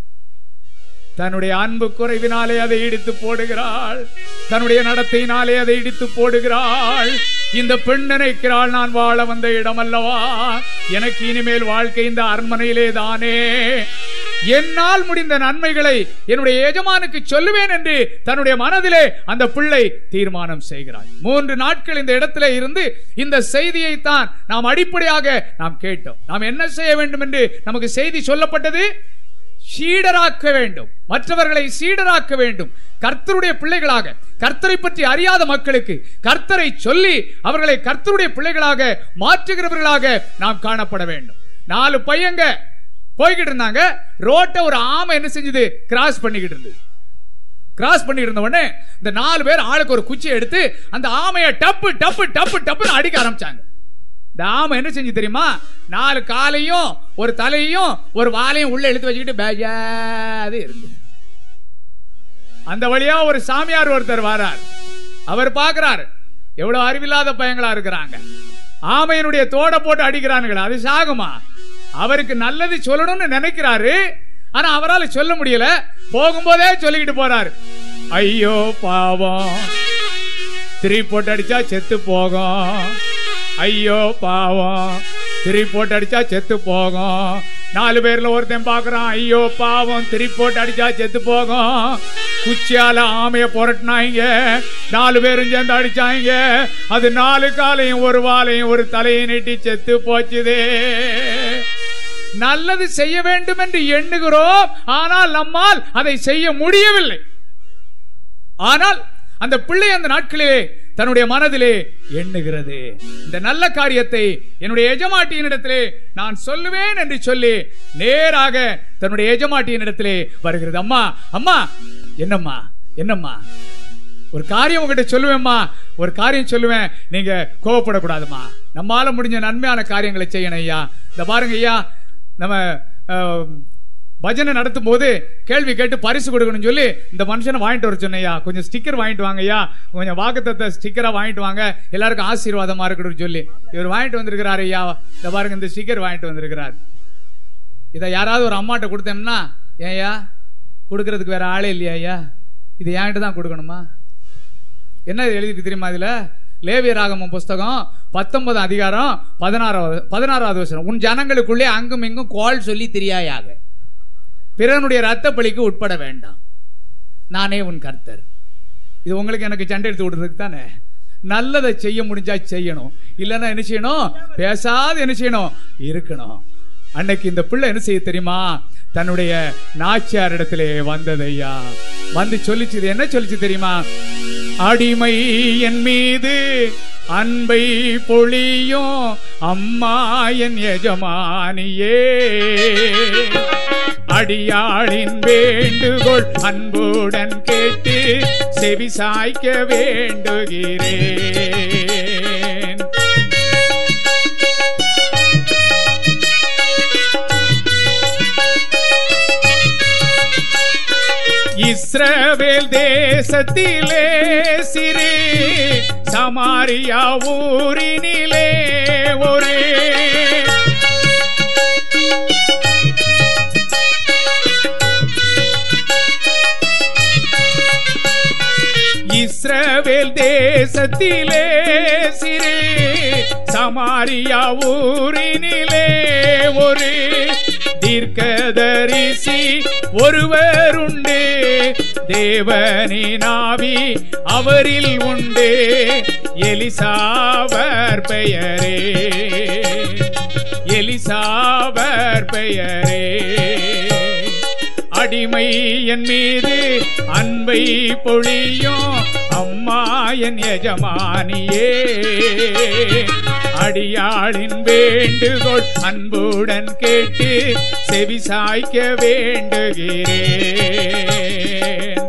தன்னுடைய அன்பு குறைவினாலே அதை இடித்து போடுகிறாள் தன்னுடைய நடத்தையினாலே அதை இடித்து போடுகிறாள் இந்த பெண் நினைக்கிறாள் நான் வாழ வந்த இடம் அல்லவா எனக்கு இனிமேல் வாழ்க்கை இந்த அரண்மனையிலே தானே என்னால் முடிந்த நன்மைகளை என்னுடைய எஜமானுக்கு சொல்லுவேன் என்று தன்னுடைய மனதிலே அந்த பிள்ளை தீர்மானம் செய்கிறாள் மூன்று நாட்கள் இந்த இடத்திலே இருந்து இந்த செய்தியை தான் நாம் அடிப்படையாக நாம் கேட்டோம் நாம் என்ன செய்ய வேண்டும் என்று நமக்கு செய்தி சொல்லப்பட்டது சீடராக்க வேண்டும் மற்றவர்களை சீடராக்க வேண்டும் கர்த்தருடைய பிள்ளைகளாக கர்த்தரை பற்றி அறியாத மக்களுக்கு கர்த்தரை சொல்லி அவர்களை கர்த்தருடைய பிள்ளைகளாக மாற்றுகிறவர்களாக நாம் காணப்பட வேண்டும் நாலு பையங்க போய்கிட்டு இருந்தாங்க ரோட்டை ஒரு ஆமை என்ன செஞ்சது கிராஸ் பண்ணிக்கிட்டு இருந்தது கிராஸ் பண்ணி இருந்த உடனே இந்த நாலு பேர் ஆளுக்கு ஒரு குச்சியை எடுத்து அந்த ஆமையை டப்பு டப்பு டப்பு டப்புன்னு அடிக்க ஆரம்பிச்சாங்க இந்த ஆமை என்ன செஞ்சு தெரியுமா நாலு காலையும் ஒரு தலையையும் ஒரு வாலையும் உள்ள எடுத்து வச்சுக்கிட்டு பேஜாது இருந்து அந்த வழியா ஒரு சாமியார் ஒருத்தர் வரார் அவர் பார்க்கிறார் எவ்வளவு அறிவில்லாத பையங்களா இருக்கிறாங்க ஆமையினுடைய தோட போட்டு அடிக்கிறானுங்களா அது சாகுமா அவருக்கு நல்லது சொல்லணும்னு நினைக்கிறாரு ஆனா அவரால் சொல்ல முடியல போகும்போதே சொல்லிக்கிட்டு போறாரு ஐயோ பாவம் திரி போட்டு அடிச்சா செத்து போகும் ஐயோ பாவம் திரி போட்டு அடிச்சா செத்து போகும் நாலு பேர்ல ஒருத்தன் பார்க்கறான் ஐயோ பாவம் திரி போட்டு அடிச்சா செத்து போகும் குச்சியால ஆமைய புரட்டினாங்க நாலு பேரும் சேர்ந்து அடிச்சாங்க அது நாலு காலையும் ஒரு வாலையும் ஒரு தலையை நீட்டி செத்து போச்சுதே நல்லது செய்ய வேண்டும் என்று எண்ணுகிறோம் ஆனால் நம்மால் அதை செய்ய முடியவில்லை ஆனால் அந்த பிள்ளை அந்த நாட்களிலே தன்னுடைய மனதிலே எண்ணுகிறது இந்த நல்ல காரியத்தை என்னுடைய எஜமாட்டியினிடத்திலே நான் சொல்லுவேன் என்று சொல்லி நேராக தன்னுடைய எஜமாட்டியினிடத்திலே வருகிறது அம்மா அம்மா என்னம்மா என்னம்மா ஒரு காரியம் உங்ககிட்ட சொல்லுவேம்மா ஒரு காரியம் சொல்லுவேன் நீங்க கோவப்படக்கூடாதும்மா நம்மால முடிஞ்ச நன்மையான காரியங்களை செய்யணும் ஐயா இந்த பாருங்க ஐயா நம்ம அஹ், பஜனை நடத்தும் போது கேள்வி கேட்டு பரிசு கொடுக்கணும்னு சொல்லி இந்த மனுஷனை வாங்கிட்டு வர சொன்னையா கொஞ்சம் ஸ்டிக்கர் வாங்கிட்டு வாங்க ஐயா கொஞ்சம் வாக்குத்தத்த ஸ்டிக்கரா வாங்கிட்டு வாங்க எல்லாருக்கும் ஆசீர்வாதமா இருக்கணும்னு சொல்லி இவர் வாங்கிட்டு வந்திருக்கிறார் ஐயா இந்த பாருங்க இந்த ஸ்டிக்கர் வாங்கிட்டு வந்திருக்கிறார் இதை யாராவது ஒரு அம்மாட்ட கொடுத்தோம்னா ஏன்யா கொடுக்கறதுக்கு வேற ஆளே இல்லையா ஐயா இது என்கிட்ட தான் கொடுக்கணுமா என்ன எழுதிட்டு தெரியுமா இதுல லேவிய ராகமம் புஸ்தகம் பத்தொன்பது அதிகாரம் பதினாறாவது பதினாறாவது வசனம் உன் ஜனங்களுக்குள்ளே அங்கும் இங்கும் கோல் சொல்லி தெரியாயாக பிறனுடைய ரத்த பலிக்கு உட்பட வேண்டாம் நானே உன் கர்த்தர் இது உங்களுக்கு எனக்கு சண்டை எடுத்து விடுறதுக்கு தானே நல்லதை செய்ய முடிஞ்சா செய்யணும் இல்லைன்னா என்ன செய்யணும் பேசாத என்ன செய்யணும் இருக்கணும் அன்னைக்கு இந்த பிள்ளை என்ன செய்ய தெரியுமா தன்னுடைய நாச்சியார் இடத்திலே வந்ததையா வந்து சொல்லிச்சு இது என்ன சொல்லிச்சு தெரியுமா அடிமை என் மீது அன்பை பொழியும் அம்மா என் எஜமானியே அடியாளின் வேண்டுகோள் அன்புடன் கேட்டு செவி சாய்க்க வேண்டுகிறேன் இஸ்ரவேல் தேசத்திலே சிறு சமாரியா ஊரினிலே ஒரு இஸ்ரவேல் தேசத்திலே சிறு சமாரியா ஊரினிலே ஒரு தீர்க்கதரிசி ஒருவர் உண்டு தேவனினாவி அவரில் உண்டு எலிசாவர் பெயரே எலிசாவர் பெயரே அடிமை என் மீது அன்பை பொழியும் அம்மா என் எஜமானியே அடியாளின் வேண்டுகோள் அன்புடன் கேட்டு செவி சாய்க்க வேண்டுகிறேன்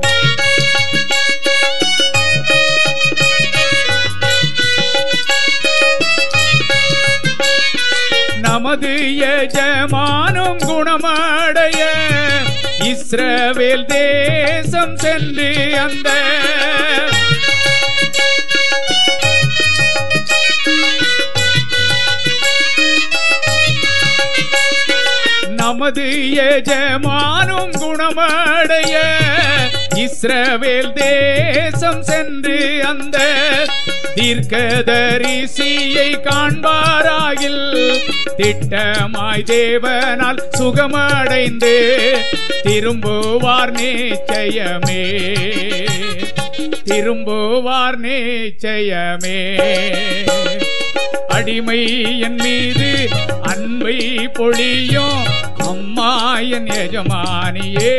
நமது எஜமானும் குணமடைய இஸ்ரவேல் தேசம் சென்று அந்த நமது எஜமானும் குணமடைய இஸ்ரவேல் தேசம் சென்று அந்த தீர்க்கதரிசியை காண்பாராயில் திட்டமாய் தேவனால் சுகமடைந்து திரும்புவார் நிச்சயமே திரும்புவார் நிச்சயமே அடிமை என் மீது அன்பை பொழியும் அம்மா என் எஜமானியே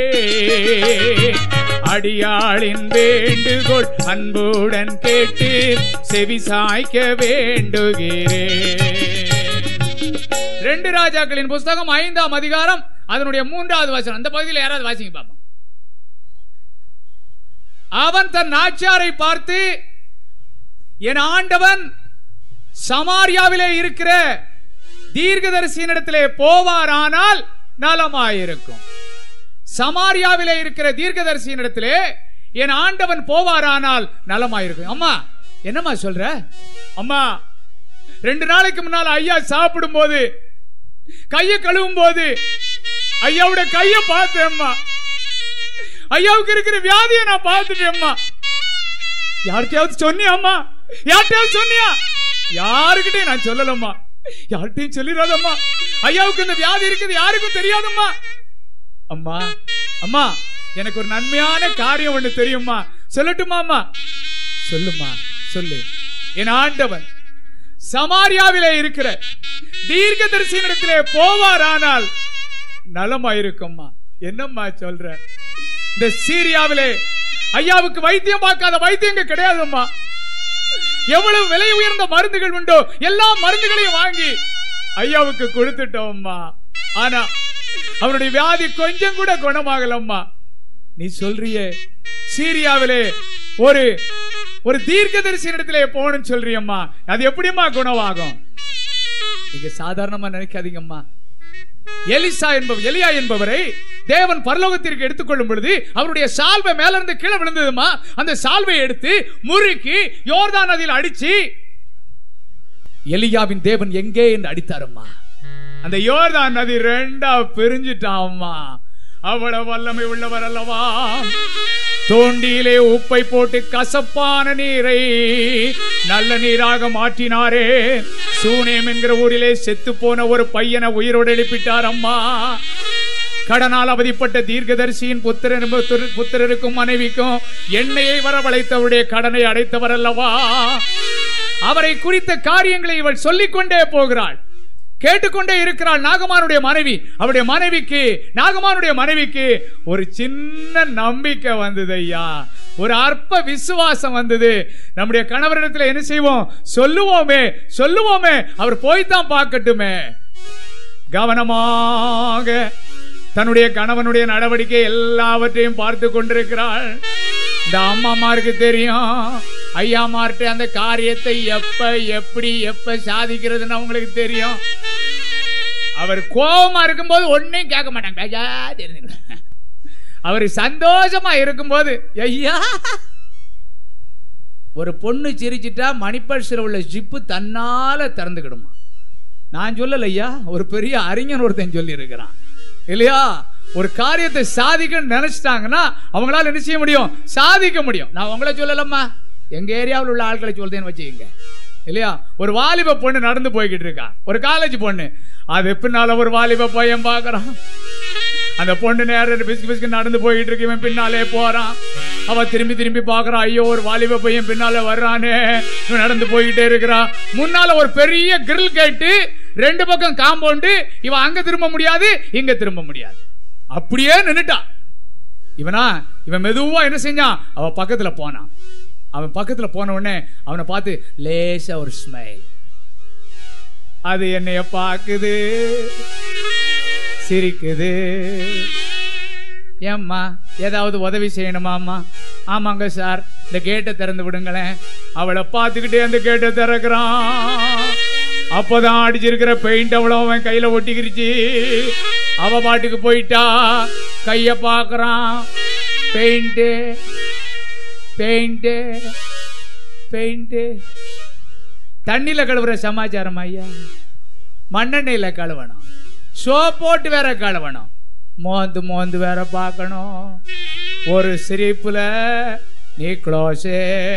அடியாளின் வேண்டுகோள் அன்புடன் கேட்டு செவி சாய்க்க வேண்டுகிறேன் ரெண்டு ராஜாக்களின் புஸ்தகம் ஐந்தாம் அதிகாரம் அதனுடைய மூன்றாவது வசனம் அந்த பகுதியில் யாராவது வாசிங்க பாப்போம் அவன் தன் நாச்சியாரை பார்த்து என் ஆண்டவன் சமாரியாவிலே இருக்கிற தீர்க்கதரிசியினிடத்திலே போவாரானால் நலமாயிருக்கும் சமாரியாவிலே இருக்கிற தீர்க்கதரிசியினிடத்திலே என் ஆண்டவன் போவாரானால் நலமாயிருக்கும் அம்மா என்னம்மா சொல்ற அம்மா ரெண்டு நாளைக்கு முன்னால ஐயா சாப்பிடும் போது கைய கழுவும் போது ஐயாவோட கைய பார்த்தேம்மா ஐயாவுக்கு இருக்கிற வியாதியை நான் பார்த்துட்டேம்மா யார்கிட்டயாவது சொன்னியாம்மா யார்கிட்டயாவது சொன்னியா யாருக்கிட்டையும் நான் சொல்லலம்மா யார்கிட்டையும் சொல்லிடாதம்மா ஐயாவுக்கு இந்த வியாதி இருக்குது யாருக்கும் தெரியாதம்மா அம்மா அம்மா எனக்கு ஒரு நன்மையான காரியம் ஒண்ணு தெரியுமா சொல்லட்டுமா அம்மா சொல்லுமா சொல்லு என் ஆண்டவன் சமாரியாவிலே இருக்கிற தீர்க்க தரிசனத்திலே போவாரானால் நலமாயிருக்கும்மா என்னம்மா சொல்ற இந்த சீரியாவிலே ஐயாவுக்கு வைத்தியம் பார்க்காத வைத்தியம் இங்க கிடையாதும்மா எவ்வளவு விலை உயர்ந்த மருந்துகள் உண்டோ எல்லா மருந்துகளையும் வாங்கி ஐயாவுக்கு கொடுத்துட்டோம்மா ஆனா அவருடைய வியாதி கொஞ்சம் கூட குணமாகலம்மா நீ சொல்றியே சீரியாவிலே ஒரு ஒரு தீர்க்கதரிசி இடத்திலே போகணும்னு சொல்றியம்மா அது எப்படிம்மா குணமாகும் நீங்க சாதாரணமா நினைக்காதீங்கம்மா எலிசா என்பவர் எலியா என்பவரை தேவன் பரலோகத்திற்கு எடுத்துக்கொள்ளும் பொழுது அவருடைய சால்வை மேல இருந்து கீழே விழுந்ததுமா அந்த சால்வை எடுத்து முறுக்கி யோர்தான் நதியில் அடிச்சு எலியாவின் தேவன் எங்கே என்று அடித்தாரம்மா அந்த யோர்தான் நதி ரெண்டா பிரிஞ்சிட்டாம்மா அவ்வளவு வல்லமை உள்ளவர் அல்லவா தோண்டியிலே உப்பை போட்டு கசப்பான நீரை நல்ல நீராக மாற்றினாரே சூனேம் என்கிற ஊரிலே செத்து போன ஒரு பையனை உயிரோடு எழுப்பிட்டார் அம்மா கடனால் அவதிப்பட்ட தீர்க்கதரிசியின் புத்திரன் புத்திரருக்கும் மனைவிக்கும் எண்ணெயை வரவழைத்தவருடைய கடனை அடைத்தவர் அல்லவா அவரை குறித்த காரியங்களை இவள் சொல்லிக் கொண்டே போகிறாள் கேட்டுக்கொண்டே இருக்கிறாள் நாகமானுடைய மனைவி அவருடைய மனைவிக்கு நாகமானுடைய மனைவிக்கு ஒரு சின்ன நம்பிக்கை வந்தது ஐயா ஒரு அற்ப விசுவாசம் வந்தது நம்முடைய கணவரிடத்துல என்ன செய்வோம் சொல்லுவோமே சொல்லுவோமே அவர் போய்தான் பார்க்கட்டுமே கவனமாக தன்னுடைய கணவனுடைய நடவடிக்கை எல்லாவற்றையும் பார்த்து கொண்டிருக்கிறாள் இந்த அம்மாமாருக்கு தெரியும் ஐயாமார்ட்ட அந்த காரியத்தை எப்ப எப்படி எப்ப சாதிக்கிறதுன்னு அவங்களுக்கு தெரியும் அவர் கோபமா இருக்கும்போது ஒன்னையும் கேட்க மாட்டாங்க பேஜாது இருந்துக்கலாம் அவர் சந்தோஷமா இருக்கும்போது ஐயா ஒரு பொண்ணு சிரிச்சிட்டா மணிப்பர்சில் உள்ள ஜிப்பு தன்னால திறந்துக்கிடுமா நான் சொல்லல ஐயா ஒரு பெரிய அறிஞர் ஒருத்தன் சொல்லி இருக்கிறான் இல்லையா ஒரு காரியத்தை சாதிக்கணும்னு நினைச்சிட்டாங்கன்னா அவங்களால என்ன செய்ய முடியும் சாதிக்க முடியும் நான் உங்களை சொல்லலம்மா எங்க ஏரியாவில் உள்ள ஆட்களை சொல்றேன்னு வச்சுக்கோங்க இல்லையா ஒரு வாலிப பொண்ணு நடந்து போய்கிட்டு இருக்கா ஒரு காலேஜ் பொண்ணு அது பின்னால ஒரு வாலிப பையன் பார்க்கறான் அந்த பொண்ணு நேரம் பிஸ்கு பிஸ்கு நடந்து போயிட்டு இருக்கு இவன் பின்னாலே போறான் அவ திரும்பி திரும்பி பார்க்கறான் ஐயோ ஒரு வாலிப பையன் பின்னால வர்றானே இவன் நடந்து போய்கிட்டே இருக்கிறான் முன்னால ஒரு பெரிய கிரில் கேட்டு ரெண்டு பக்கம் காம்பவுண்டு இவன் அங்க திரும்ப முடியாது இங்க திரும்ப முடியாது அப்படியே நின்னுட்டான் இவனா இவன் மெதுவா என்ன செஞ்சான் அவ பக்கத்துல போனான் அவன் பக்கத்துல போன உடனே அவனை பார்த்து லேசா ஒரு ஸ்மைல் அது என்னைய பாக்குது சிரிக்குது ஏம்மா ஏதாவது உதவி செய்யணுமாம்மா ஆமாங்க சார் இந்த கேட்டை திறந்து விடுங்களேன் அவளை பார்த்துக்கிட்டே அந்த கேட்டை திறக்கிறான் அப்பதான் அடிச்சிருக்கிற பெயிண்ட் அவ்வளோ அவன் கையில ஒட்டிக்கிருச்சு அவ பாட்டுக்கு போயிட்டா கைய பார்க்கறான் பெயிண்ட்டு பெயிண்ட்டு பெயிண்ட்டு தண்ணியில கழுவுற சமாச்சாரம் ஐயா மண்ணெண்ணெயில கழுவணும் சோப் போட்டு வேற கழுவணும் மோந்து மோந்து வேற பார்க்கணும் ஒரு சிரிப்புல நீ க்ளோஸே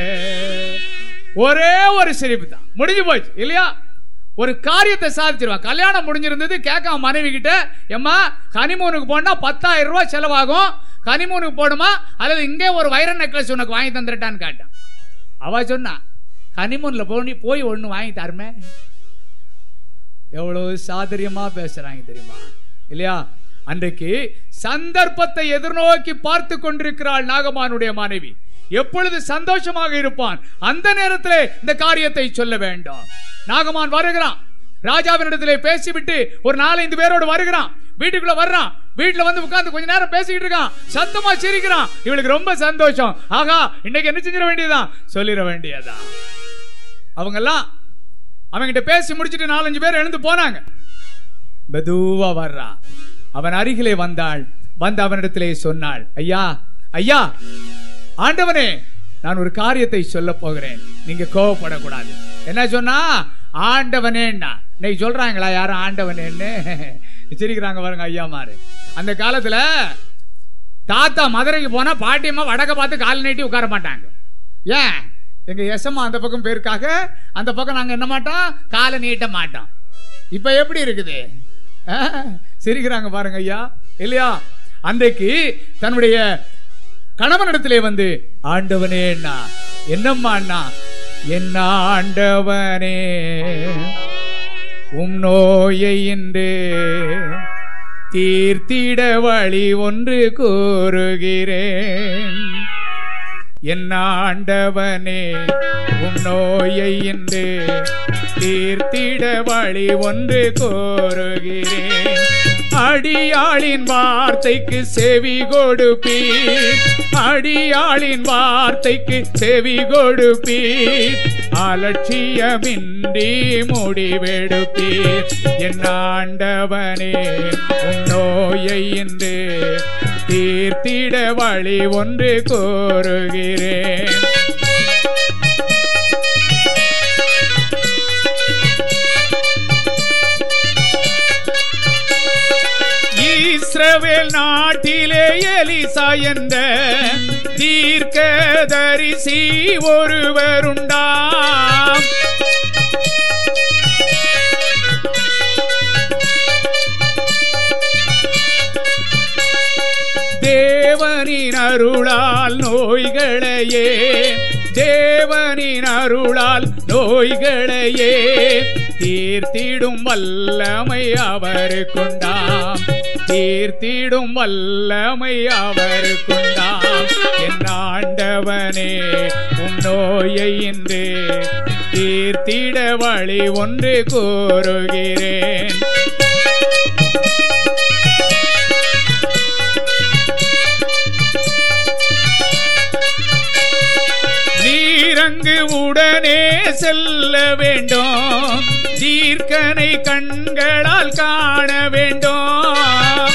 ஒரே ஒரு சிரிப்பு தான் முடிஞ்சு போச்சு இல்லையா ஒரு காரியத்தை சாதிச்சிருவான் கல்யாணம் முடிஞ்சிருந்தது கேட்காம மனைவி கிட்ட எம்மா ஹனிமூனுக்கு போனா பத்தாயிரம் ரூபாய் செலவாகும் ஹனிமூனுக்கு போடுமா அல்லது இங்கே ஒரு வைர நெக்லஸ் உனக்கு வாங்கி தந்துட்டான்னு கேட்டான் அவ சொன்னா ஹனிமூன்ல போய் போய் ஒண்ணு வாங்கி தருமே எவ்வளவு சாதுரியமா பேசுறாங்க தெரியுமா இல்லையா அன்றைக்கு சந்தர்ப்பத்தை எதிர்நோக்கி பார்த்து கொண்டிருக்கிறாள் நாகமானுடைய மனைவி எப்பொழுது சந்தோஷமாக இருப்பான் அந்த நேரத்திலே இந்த காரியத்தை சொல்ல வேண்டும் நாகமான் வருகிறான் ராஜாவினிடத்திலே பேசிவிட்டு ஒரு நாலஞ்சு பேரோடு வருகிறான் வீட்டுக்குள்ள வர்றான் வீட்டுல வந்து உட்கார்ந்து கொஞ்ச நேரம் பேசிக்கிட்டு இருக்கான் சத்தமா சிரிக்கிறான் இவளுக்கு ரொம்ப சந்தோஷம் ஆகா இன்னைக்கு என்ன செஞ்சிட வேண்டியதுதான் சொல்லிட வேண்டியதா அவங்கெல்லாம் அவன்கிட்ட பேசி முடிச்சிட்டு நாலஞ்சு பேர் எழுந்து போனாங்க மெதுவா வர்றா அவன் அருகிலே வந்தாள் வந்து அவனிடத்திலே சொன்னாள் ஐயா ஐயா ஆண்டவனே நான் ஒரு காரியத்தை சொல்ல போகிறேன் நீங்க கோவப்படக்கூடாது என்ன சொன்னா ஆண்டவனேன்னா இன்னைக்கு சொல்றாங்களா யாரும் ஆண்டவனேன்னு சிரிக்கிறாங்க பாருங்க ஐயா மாரு அந்த காலத்துல தாத்தா மதுரைக்கு போனா பாட்டியம்மா வடக்க பார்த்து கால் நீட்டி உட்கார மாட்டாங்க ஏன் எங்க எசம்மா அந்த பக்கம் போயிருக்காக அந்த பக்கம் நாங்க என்ன மாட்டோம் காலை நீட்ட மாட்டோம் இப்ப எப்படி இருக்குது ஆ, சிரிக்கிறாங்க பாருங்க ஐயா இல்லையா அன்றைக்கு தன்னுடைய கணவனிடத்திலே வந்து ஆண்டவனே அண்ணா என்னம்மா அண்ணா என்ன ஆண்டவனே உம் நோயை இன்று தீர்த்திட வழி ஒன்று கூறுகிறேன் என் ஆண்டவனே உம் நோயை இன்று தீர்த்திட வழி ஒன்று கோருகிறேன் அடியாளின் வார்த்தைக்கு செவி கொடுப்பீர் அடியாளின் வார்த்தைக்கு செவி கொடுப்பீர் அலட்சியமின்றி முடிவெடுப்பீர் என் ஆண்டவனே உன் நோயை இன்று தீர்த்திட வழி ஒன்று கோருகிறேன் இஸ்ரவேல் நாட்டிலே எலிசா என்ற தீர்க்கதரிசி ஒருவருண்டாம் தேவனின் அருளால் நோய்களையே தேவனின் அருளால் நோய்களையே தீர்த்திடும் வல்லமை அவருக்குண்டாம் தீர்த்திடும் வல்லமை அவருக்குண்டாம் என் ஆண்டவனே உன் நோயை இன்று தீர்த்திட வழி ஒன்று கூறுகிறேன் நீரங்கு உடனே செல்ல வேண்டும் தீர்க்கனை கண்களால் காண வேண்டும்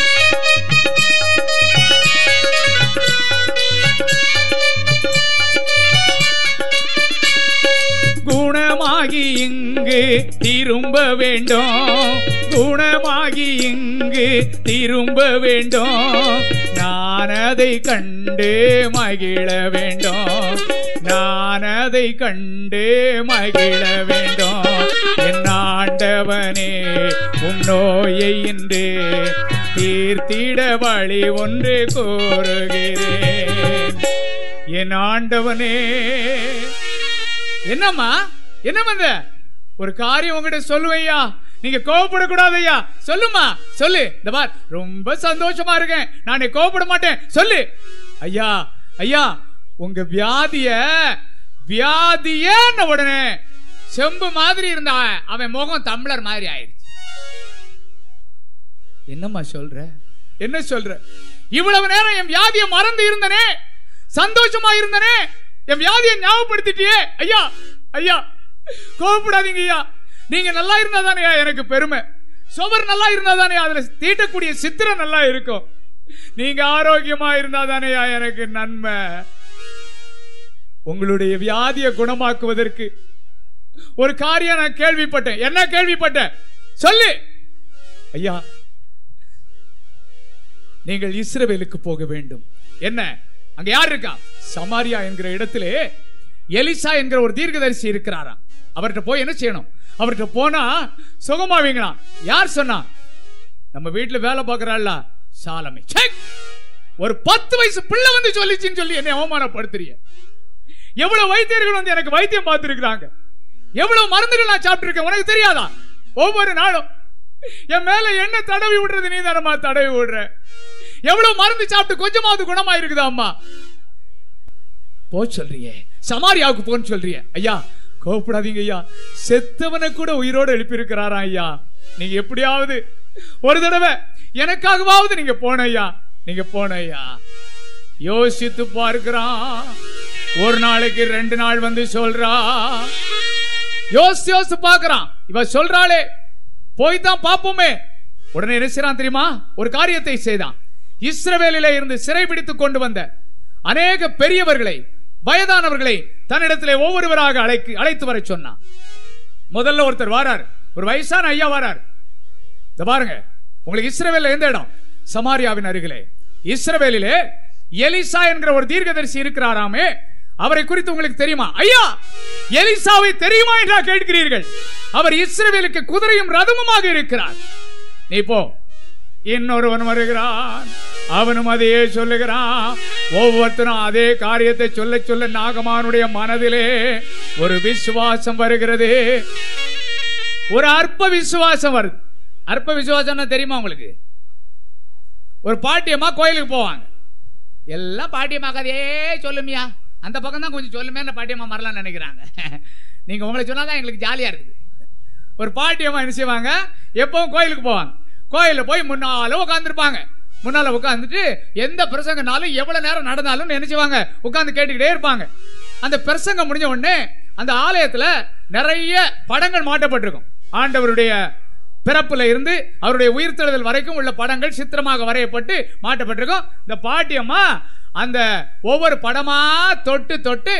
குணமாகி இங்கு திரும்ப வேண்டும் குணமாகி இங்கு திரும்ப வேண்டும் நான் அதை கண்டு மகிழ வேண்டும் நான் அதை கண்டு மகிழ வேண்டும் என் ஆண்டவனே உம் நோயை இன்று தீர்த்திட வழி ஒன்று கோருகிறேன் என் ஆண்டவனே என்னம்மா என்ன வந்த ஒரு காரியம் உங்ககிட்ட சொல்லுவையா நீங்க கோவப்படக்கூடாது ஐயா சொல்லுமா சொல்லு இந்த பார் ரொம்ப சந்தோஷமா இருக்கேன் நானே கோவப்பட மாட்டேன் சொல்லு ஐயா ஐயா உங்க வியாதிய வியாதியேன்ன உடனே செம்பு மாதிரி இருந்த அவன் முகம் தம்ளர் மாதிரி ஆயிடுச்சு என்னம்மா சொல்ற என்ன சொல்ற இவ்வளவு நேரம் என் வியாதியை மறந்து இருந்தனே சந்தோஷமா இருந்தனே என் வியாதியை ஞாபகப்படுத்திட்டியே ஐயா ஐயா கோவப்படாதீங்க ஐயா நீங்க நல்லா இருந்தா தானே எனக்கு பெருமை சுவர் நல்லா இருந்தா தானே அதுல தீட்டக்கூடிய சித்திரம் நல்லா இருக்கும் நீங்க ஆரோக்கியமா இருந்தா தானேயா எனக்கு நன்மை உங்களுடைய வியாதியை குணமாக்குவதற்கு ஒரு காரியம் நான் கேள்விப்பட்டேன் என்ன கேள்விப்பட்டேன் சொல்லு ஐயா நீங்கள் இஸ்ரவேலுக்கு போக வேண்டும் என்ன அங்க யார் இருக்கா சமாரியா என்கிற இடத்திலே எலிசா என்கிற ஒரு தீர்க்கதரிசி இருக்கிறாராம் அவர்கிட்ட போய் என்ன செய்யணும் அவர்கிட்ட போனா சுகமாவீங்களா யார் சொன்னா நம்ம வீட்டுல வேலை பார்க்கறாள்ல சாலமே ச்சே! ஒரு பத்து வயசு பிள்ளை வந்து சொல்லிச்சுன்னு சொல்லி என்னை அவமானப்படுத்துறீங்க எவ்வளவு வைத்தியர்கள் வந்து எனக்கு வைத்தியம் பார்த்திருக்கிறாங்க எவ்வளவு மருந்துகள் நான் சாப்பிட்டிருக்கேன் உனக்கு தெரியாதா ஒவ்வொரு நாளும் என் மேல என்ன தடவி விடுறது நீ தானம்மா தடவி விடுற எவ்வளவு மருந்து சாப்பிட்டு கொஞ்சமாவது குணமா இருக்குதா அம்மா போ சொல்றியே சமாரியாவுக்கு போன்னு சொல்றியே ஐயா கோவப்படாதீங்க ஐயா செத்தவனை கூட உயிரோடு எழுப்பி இருக்கிறாரா ஐயா நீங்க எப்படியாவது ஒரு தடவை எனக்காகவாவது நீங்க போன ஐயா நீங்க போன ஐயா யோசித்து பார்க்கிறான் ஒரு நாளைக்கு ரெண்டு நாள் வந்து சொல்றா யோசிச்சு யோசிச்சு பார்க்கறான் இவ சொல்றாளே போய் தான் பார்ப்போமே உடனே என்ன செய்றான் தெரியுமா ஒரு காரியத்தை செய்தான் இஸ்ரவேலிலே இருந்து சிறைபிடித்துக் கொண்டு வந்த அநேக பெரியவர்களை வயதானவர்களை தன்னிடத்திலே ஒவ்வொருவராக அழைக்கு அழைத்து வர சொன்னான் முதல்ல ஒருத்தர் வாரார் ஒரு வயசான ஐயா வாரார் இந்த பாருங்க உங்களுக்கு இஸ்ரவேல்ல எந்த இடம் சமாரியாவின் அருகிலே இஸ்ரவேலிலே எலிசா என்கிற ஒரு தீர்க்கதரிசி இருக்கிறாராமே அவரை குறித்து உங்களுக்கு தெரியுமா ஐயா எலிசாவை தெரியுமா என்றா கேட்கிறீர்கள் அவர் இஸ்ரவேலுக்கு குதிரையும் ரதமுமாக இருக்கிறார் நீ போ இன்னொருவன் வருகிறான் அவனும் அதையே சொல்லுகிறான் ஒவ்வொருத்தரும் அதே காரியத்தை சொல்ல சொல்ல நாகமானுடைய மனதிலே ஒரு விசுவாசம் வருகிறது ஒரு அற்ப விசுவாசம் வருது அற்ப விசுவாசம்னா தெரியுமா உங்களுக்கு ஒரு பாட்டியம்மா கோயிலுக்கு போவாங்க எல்லாம் பாட்டியம்மா கதையே சொல்லுமியா அந்த பக்கம் தான் கொஞ்சம் சொல்லுமே அந்த பாட்டியம்மா மறலாம் நினைக்கிறாங்க நீங்க உங்களை சொன்னாதான் எங்களுக்கு ஜாலியா இருக்குது ஒரு பாட்டியம்மா என்ன செய்வாங்க எப்பவும் கோயிலுக்கு போவாங்க கோயிலில் போய் முன்னால உட்காந்துருப்பாங்க முன்னால உட்காந்துட்டு எந்த பிரசங்கனாலும் எவ்வளவு நேரம் நடந்தாலும் என்ன செய்வாங்க உட்காந்து கேட்டுக்கிட்டே இருப்பாங்க அந்த பிரசங்கம் முடிஞ்ச உடனே அந்த ஆலயத்துல நிறைய படங்கள் மாட்டப்பட்டிருக்கும் ஆண்டவருடைய பிறப்புல இருந்து அவருடைய உயிர்த்தெழுதல் வரைக்கும் உள்ள படங்கள் சித்திரமாக வரையப்பட்டு மாட்டப்பட்டிருக்கும் இந்த பாட்டியம்மா அந்த ஒவ்வொரு படமா தொட்டு தொட்டு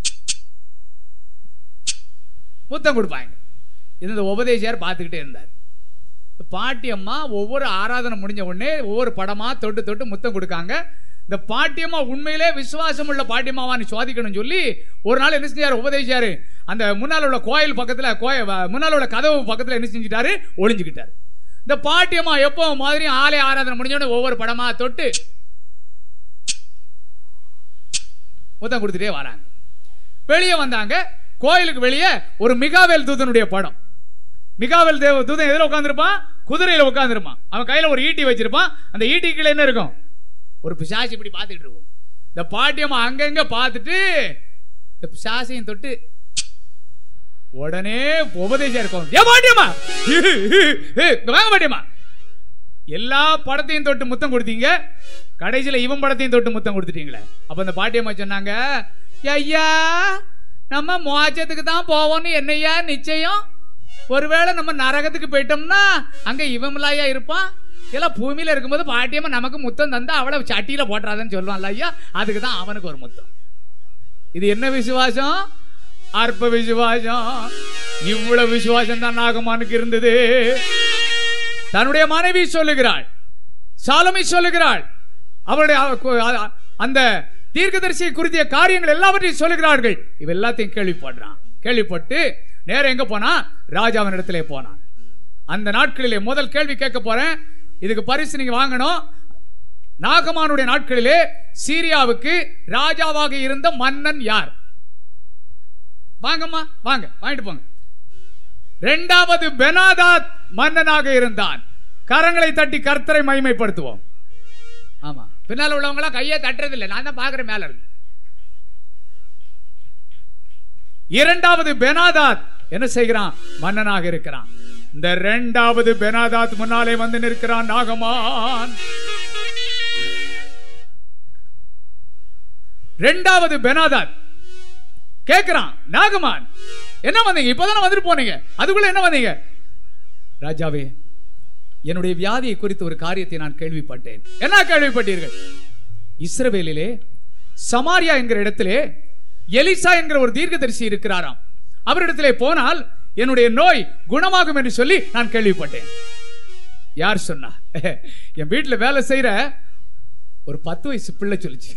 முத்தம் கொடுப்பாங்க இது இந்த உபதேசியார் பார்த்துக்கிட்டே இருந்தார் இந்த பாட்டியம்மா ஒவ்வொரு ஆராதனை முடிஞ்ச உடனே ஒவ்வொரு படமா தொட்டு தொட்டு முத்தம் கொடுக்காங்க இந்த பாட்டியம்மா உண்மையிலே விசுவாசம் உள்ள பாட்டியம்மாவான்னு சோதிக்கணும்னு சொல்லி ஒரு நாள் என்ன செஞ்சாரு உபதேசியாரு அந்த முன்னால் உள்ள கோயில் பக்கத்துல கோய முன்னால் உள்ள கதவு பக்கத்துல என்ன செஞ்சிட்டாரு ஒளிஞ்சுக்கிட்டாரு இந்த பாட்டியம்மா எப்போ மாதிரி ஆலய ஆராதனை முடிஞ்ச உடனே ஒவ்வொரு படமா தொட்டு முத்தம் கொடுத்துட்டே வராங்க வெளியே வந்தாங்க கோயிலுக்கு வெளியே ஒரு மிகாவேல் தூதனுடைய படம் மிகாவேல் தேவ தூதன் எதில் உட்காந்துருப்பான் குதிரையில உட்காந்துருப்பான் அவன் கையில ஒரு ஈட்டி வச்சிருப்பான் அந்த ஈட்டி கீழே என்ன இருக்கும் ஒரு பிசாசு இப்படி பார்த்துட்டு இருக்கும் இந்த பாட்டியம்மா அங்கங்க பார்த்துட்டு இந்த பிசாசையும் தொட்டு உடனே உபதேசம் இருக்கும் ஏ பாட்டியம்மா இங்க வாங்க பாட்டியம்மா எல்லா படத்தையும் தொட்டு முத்தம் கொடுத்தீங்க கடைசியில இவன் படத்தையும் தொட்டு முத்தம் கொடுத்துட்டீங்களே அப்ப அந்த பாட்டியம்மா சொன்னாங்க ஐயா நம்ம மோச்சத்துக்கு தான் போவோம்னு என்னையா நிச்சயம் ஒருவேளை நம்ம நரகத்துக்கு போயிட்டோம்னா அங்க இவன்லாயா இருப்பான் எல்லாம் பூமியில இருக்கும்போது பாட்டியம்மா நமக்கு முத்தம் தந்தா அவளை சட்டியில போட்டுறாதன்னு சொல்லுவான்ல ஐயா அதுக்கு தான் அவனுக்கு ஒரு முத்தம் இது என்ன விசுவாசம் அற்ப விசுவாசம் இவ்வளவு விசுவாசம் தான் நாகமானுக்கு இருந்தது தன்னுடைய மனைவி சொல்லுகிறாள் சாலமி சொல்லுகிறாள் அவருடைய அவ- அந்த தீர்க்கதரிசியை குறித்திய காரியங்கள் எல்லாவற்றையும் சொல்லுகிறார்கள் இவ எல்லாத்தையும் கேள்விப்படுறான் கேள்விப்பட்டு நேரா எங்க போனா ராஜாவின் இடத்திலே போனான் அந்த நாட்களிலே முதல் கேள்வி கேட்க போறேன் இதுக்கு பரிசு நீங்க வாங்கணும் நாகமானுடைய நாட்களிலே சீரியாவுக்கு ராஜாவாக இருந்த மன்னன் யார் வாங்கம்மா வாங்க வாங்கிட்டு போங்க இரண்டாவது பெனாதாத் மன்னனாக இருந்தான் கரங்களை தட்டி கர்த்தரை மகிமைப்படுத்துவோம் ஆமா பின்னால உள்ளவங்களா கையை தட்டுறது இல்லை நான் தான் பாக்குறேன் மேல இருக்கு இரண்டாவது பெனாதாத் என்ன செய்கிறான் மன்னனாக இருக்கிறான் இந்த இரண்டாவது பெனாதாத் முன்னாலே வந்து நிற்கிறான் நாகமான் இரண்டாவது பெனாதாத் கேக்குறான் நாகமான் என்ன வந்தீங்க இப்பதானே வந்துட்டு போனீங்க அதுக்குள்ள என்ன வந்தீங்க ராஜாவே என்னுடைய வியாதியை குறித்த ஒரு காரியத்தை நான் கேள்விப்பட்டேன் என்ன கேள்விப்பட்டீர்கள் இஸ்ரவேலிலே சமாரியா என்கிற இடத்திலே எலிசா என்கிற ஒரு தீர்க்கதரிசி இருக்கிறாராம் அவரிடத்திலே போனால் என்னுடைய நோய் குணமாகும் என்று சொல்லி நான் கேள்விப்பட்டேன் யார் சொன்னா என் வீட்டுல வேலை செய்யற ஒரு பத்து வயசு பிள்ளை சொல்லுச்சு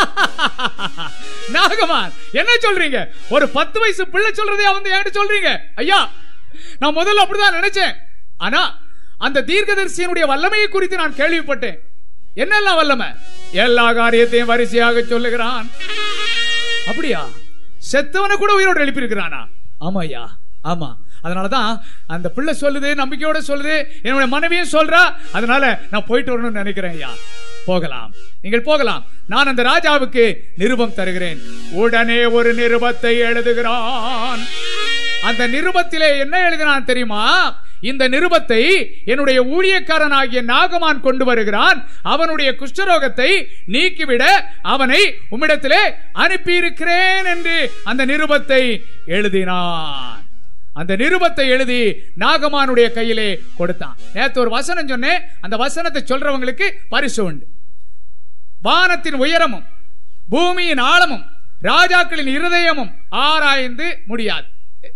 நாகமான் என்ன சொல்றீங்க ஒரு பத்து வயசு பிள்ளை சொல்றதே வந்து என்கிட்ட சொல்றீங்க ஐயா நான் முதல்ல அப்படிதான் நினைச்சேன் ஆனா அந்த தீர்க்கதரிசியனுடைய வல்லமையை குறித்து நான் கேள்விப்பட்டேன் என்னெல்லாம் வல்லமை எல்லா காரியத்தையும் வரிசையாக சொல்லுகிறான் அப்படியா செத்தவனை கூட உயிரோடு எழுப்பியிருக்கிறானா ஆமா ஐயா ஆமா அதனாலதான் அந்த பிள்ளை சொல்லுது நம்பிக்கையோட சொல்லுது என்னுடைய மனைவியும் சொல்றா அதனால நான் போயிட்டு வரணும்னு நினைக்கிறேன் ஐயா போகலாம் நீங்கள் போகலாம் நான் அந்த ராஜாவுக்கு நிருபம் தருகிறேன் உடனே ஒரு நிருபத்தை எழுதுகிறான் அந்த நிருபத்திலே என்ன எழுதினான் தெரியுமா இந்த நிருபத்தை என்னுடைய ஊழியக்காரனாகிய நாகமான் கொண்டு வருகிறான் அவனுடைய குஷ்டரோகத்தை நீக்கிவிட அவனை உம்மிடத்திலே அனுப்பியிருக்கிறேன் என்று அந்த நிருபத்தை எழுதினான் அந்த நிருபத்தை எழுதி நாகமானுடைய கையிலே கொடுத்தான் நேத்து ஒரு வசனம் சொன்னேன் அந்த வசனத்தை சொல்றவங்களுக்கு பரிசு உண்டு வானத்தின் உயரமும் பூமியின் ஆழமும் ராஜாக்களின் இருதயமும் ஆராய்ந்து முடியாது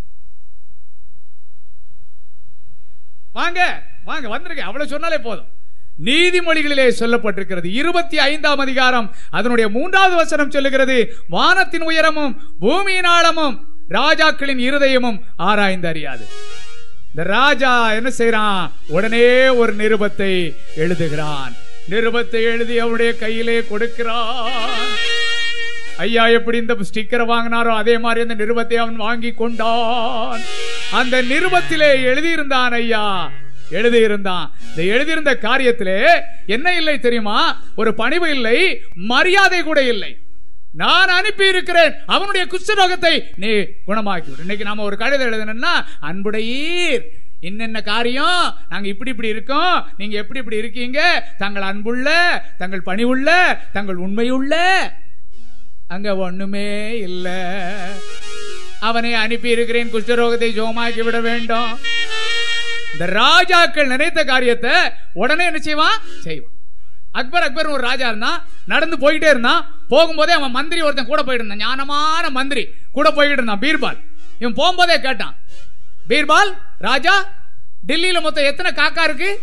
வாங்க வாங்க வந்திருக்க அவ்வளவு சொன்னாலே போதும் நீதிமொழிகளிலே சொல்லப்பட்டிருக்கிறது இருபத்தி ஐந்தாம் அதிகாரம் அதனுடைய மூன்றாவது வசனம் சொல்லுகிறது வானத்தின் உயரமும் பூமியின் ஆழமும் ராஜாக்களின் இருதயமும் ஆராய்ந்து அறியாது இந்த ராஜா என்ன செய்யறான் உடனே ஒரு நிருபத்தை எழுதுகிறான் நிருபத்தை எழுதி அவருடைய கையிலே கொடுக்கிறான் ஐயா எப்படி இந்த ஸ்டிக்கரை வாங்கினாரோ அதே மாதிரி அந்த நிருபத்தை அவன் வாங்கி கொண்டான் அந்த நிருபத்திலே எழுதியிருந்தான் ஐயா எழுதியிருந்தான் இந்த எழுதியிருந்த காரியத்திலே என்ன இல்லை தெரியுமா ஒரு பணிவு இல்லை மரியாதை கூட இல்லை நான் அனுப்பி இருக்கிறேன் அவனுடைய குஷ்டரோகத்தை நீ குணமாக்கி விடு இன்னைக்கு நாம ஒரு கடிதம் எழுதணும்னா அன்புடையீர் என்னென்ன காரியம் நாங்க இப்படி இப்படி இருக்கோம் நீங்க எப்படி இப்படி இருக்கீங்க தங்கள் அன்புள்ள தங்கள் பணிவுள்ள தங்கள் உண்மையுள்ள அங்க ஒண்ணுமே இல்ல அவனை அனுப்பி இருக்கிறேன் குஷ்டரோகத்தை ஜோமாக்கி விட வேண்டும் இந்த ராஜாக்கள் நினைத்த காரியத்தை உடனே என்ன செய்வான் செய்வான் அக்பர் அக்பர் ஒரு ராஜா இருந்தான் நடந்து போயிட்டே இருந்தான் போகும்போதே அவன் மந்திரி ஒருத்தன் கூட போயிட்டு இருந்தான் ஞானமான மந்திரி கூட போய்கிட்டு இருந்தான் பீர்பால் இவன் போகும்போதே கேட்டான் பீர்பால் ராஜா டெல்லியில மொத்தம் எத்தனை காக்கா இருக்கு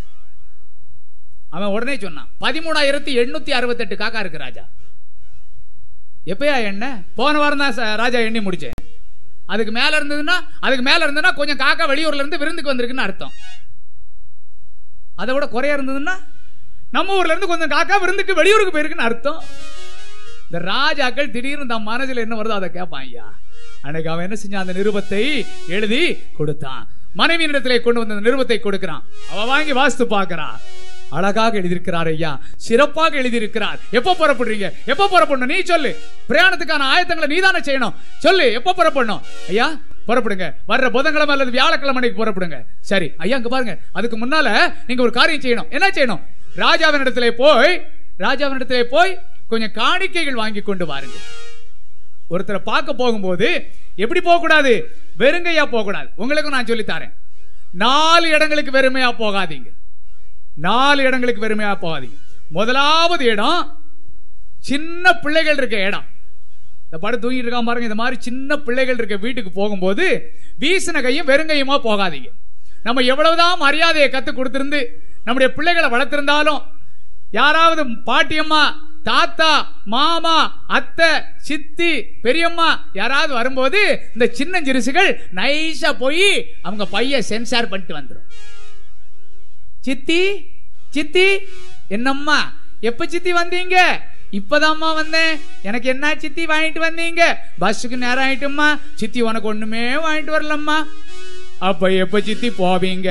அவன் உடனே சொன்னான் பதிமூணாயிரத்தி எண்ணூத்தி அறுபத்தெட்டு காக்கா இருக்கு ராஜா எப்பயா எண்ண போன வாரம் தான் ச- ராஜா எண்ணி முடிச்சேன் அதுக்கு மேல இருந்ததுன்னா அதுக்கு மேல இருந்ததுன்னா கொஞ்சம் காக்கா வெளியூர்ல இருந்து விருந்துக்கு வந்திருக்குன்னு அர்த்தம் அதை விட குறையா இருந்ததுன்னா நம்ம ஊர்ல இருந்து கொஞ்சம் காக்கா விருந்துக்கு வெளியூருக்கு போயிருக்குன்னு அர்த்தம் இந்த ராஜாக்கள் திடீர்னு தன் மனதில் என்ன வருதோ அதை கேட்பான் ஐயா அன்னைக்கு அவன் என்ன செஞ்சான் அந்த நிருபத்தை எழுதி கொடுத்தான் மனைவியினிடத்திலே கொண்டு வந்த அந்த நிருபத்தை கொடுக்கிறான் அவ வாங்கி வாசித்து பார்க்கறான் அழகாக எழுதியிருக்கிறார் ஐயா சிறப்பாக எழுதியிருக்கிறார் எப்ப புறப்படுறீங்க எப்ப புறப்படணும் நீ சொல்லு பிரயாணத்துக்கான ஆயத்தங்களை நீதானே செய்யணும் சொல்லு எப்ப புறப்படணும் ஐயா புறப்படுங்க வர்ற புதன்கிழமை அல்லது வியாழக்கிழமை அன்னைக்கு புறப்படுங்க சரி ஐயா இங்க பாருங்க அதுக்கு முன்னால நீங்க ஒரு காரியம் செய்யணும் என்ன செய்யணும் ராஜாவினிடத்திலே போய் ராஜாவினிடத்திலே போய் கொஞ்சம் காணிக்கைகள் வாங்கி கொண்டு வாருங்க ஒருத்தரை பார்க்க போகும்போது எப்படி போகக்கூடாது வெறுங்கையா போகக்கூடாது உங்களுக்கு நான் சொல்லி தரேன் நாலு இடங்களுக்கு வெறுமையா போகாதீங்க நாலு இடங்களுக்கு வெறுமையா போகாதீங்க முதலாவது இடம் சின்ன பிள்ளைகள் இருக்க இடம் இந்த படம் தூங்கிட்டு இருக்காம பாருங்க இந்த மாதிரி சின்ன பிள்ளைகள் இருக்க வீட்டுக்கு போகும்போது வீசின கையும் வெறுங்கையுமா போகாதீங்க நம்ம எவ்வளவுதான் மரியாதையை கத்து கொடுத்திருந்து நம்முடைய பிள்ளைகளை வளர்த்திருந்தாலும் யாராவது பாட்டியம்மா தாத்தா மாமா அத்தை சித்தி பெரியம்மா யாராவது வரும்போது இந்த சின்ன சிறுசுகள் நைஸா போய் அவங்க பைய சென்சார் பண்ணிட்டு வந்துடும் சித்தி சித்தி என்னம்மா எப்ப சித்தி வந்தீங்க இப்பதாம்மா வந்தேன் எனக்கு என்ன சித்தி வாங்கிட்டு வந்தீங்க பஸ்ஸுக்கு நேரம் ஆயிட்டும்மா சித்தி உனக்கு ஒண்ணுமே வாங்கிட்டு வரலம்மா அப்ப எப்ப சித்தி போவீங்க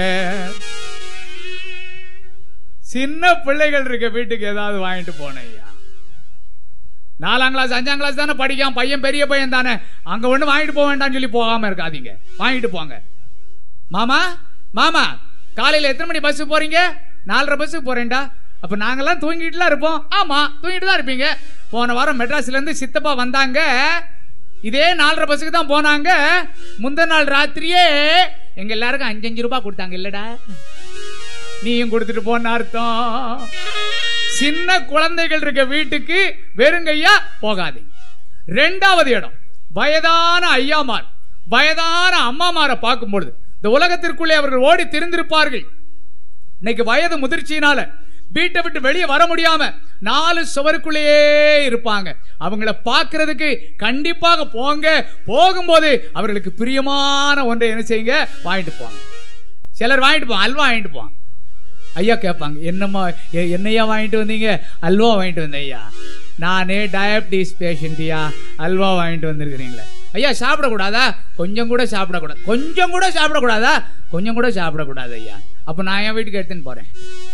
சின்ன பிள்ளைகள் இருக்க வீட்டுக்கு ஏதாவது வாங்கிட்டு போனேன் ஐயா நாலாம் கிளாஸ் அஞ்சாம் கிளாஸ் தானே படிக்காம பையன் பெரிய பையன் தானே அங்க ஒண்ணு வாங்கிட்டு போக வேண்டாம்னு சொல்லி போகாம இருக்காதீங்க வாங்கிட்டு போங்க மாமா மாமா காலையில எத்தனை மணி பஸ் போறீங்க நாலரை பஸ்ஸுக்கு போறேன்டா அப்ப நாங்கெல்லாம் தூங்கிட்டுலாம் இருப்போம் ஆமா தூங்கிட்டு தான் இருப்பீங்க போன வாரம் மெட்ராஸ்ல இருந்து சித்தப்பா வந்தாங்க இதே நாலரை பஸ்ஸுக்கு தான் போனாங்க முந்தின நாள் ராத்திரியே எங்க எல்லாருக்கும் அஞ்சு அஞ்சு ரூபாய் கொடுத்தாங்க இல்லடா நீயும் கொடுத்துட்டு போன அர்த்தம் சின்ன குழந்தைகள் இருக்க வீட்டுக்கு வெறுங்கையா போகாதீங்க ரெண்டாவது இடம் வயதான ஐயாமார் வயதான அம்மாமாரை பார்க்கும் பொழுது இந்த உலகத்திற்குள்ளே அவர்கள் ஓடி திரிந்திருப்பார்கள் இன்னைக்கு வயது முதிர்ச்சியினால வீட்டை விட்டு வெளியே வர முடியாம நாலு சுவருக்குள்ளேயே இருப்பாங்க அவங்கள பார்க்கிறதுக்கு கண்டிப்பாக போங்க போகும்போது அவர்களுக்கு பிரியமான ஒன்றை என்ன செய்யுங்க வாங்கிட்டு போவாங்க சிலர் வாங்கிட்டு போவாங்க அல்வா வாங்கிட்டு போவாங்க ஐயா கேட்பாங்க என்னம்மா எ- என்னையா வாங்கிட்டு வந்தீங்க அல்வா வாங்கிட்டு வந்தேன் ஐயா நானே டயபிட்டிஸ் பேஷண்ட்டியா அல்வா வாங்கிட்டு வந்திருக்கிறீங்களே ஐயா சாப்பிடக்கூடாதா கொஞ்சம் கூட சாப்பிடக்கூடாது கொஞ்சம் கூட சாப்பிடக்கூடாதா கொஞ்சம் கூட சாப்பிடக்கூடாது ஐயா அப்போ நான் என் வீட்டுக்கு எடுத்துன்னு போறேன்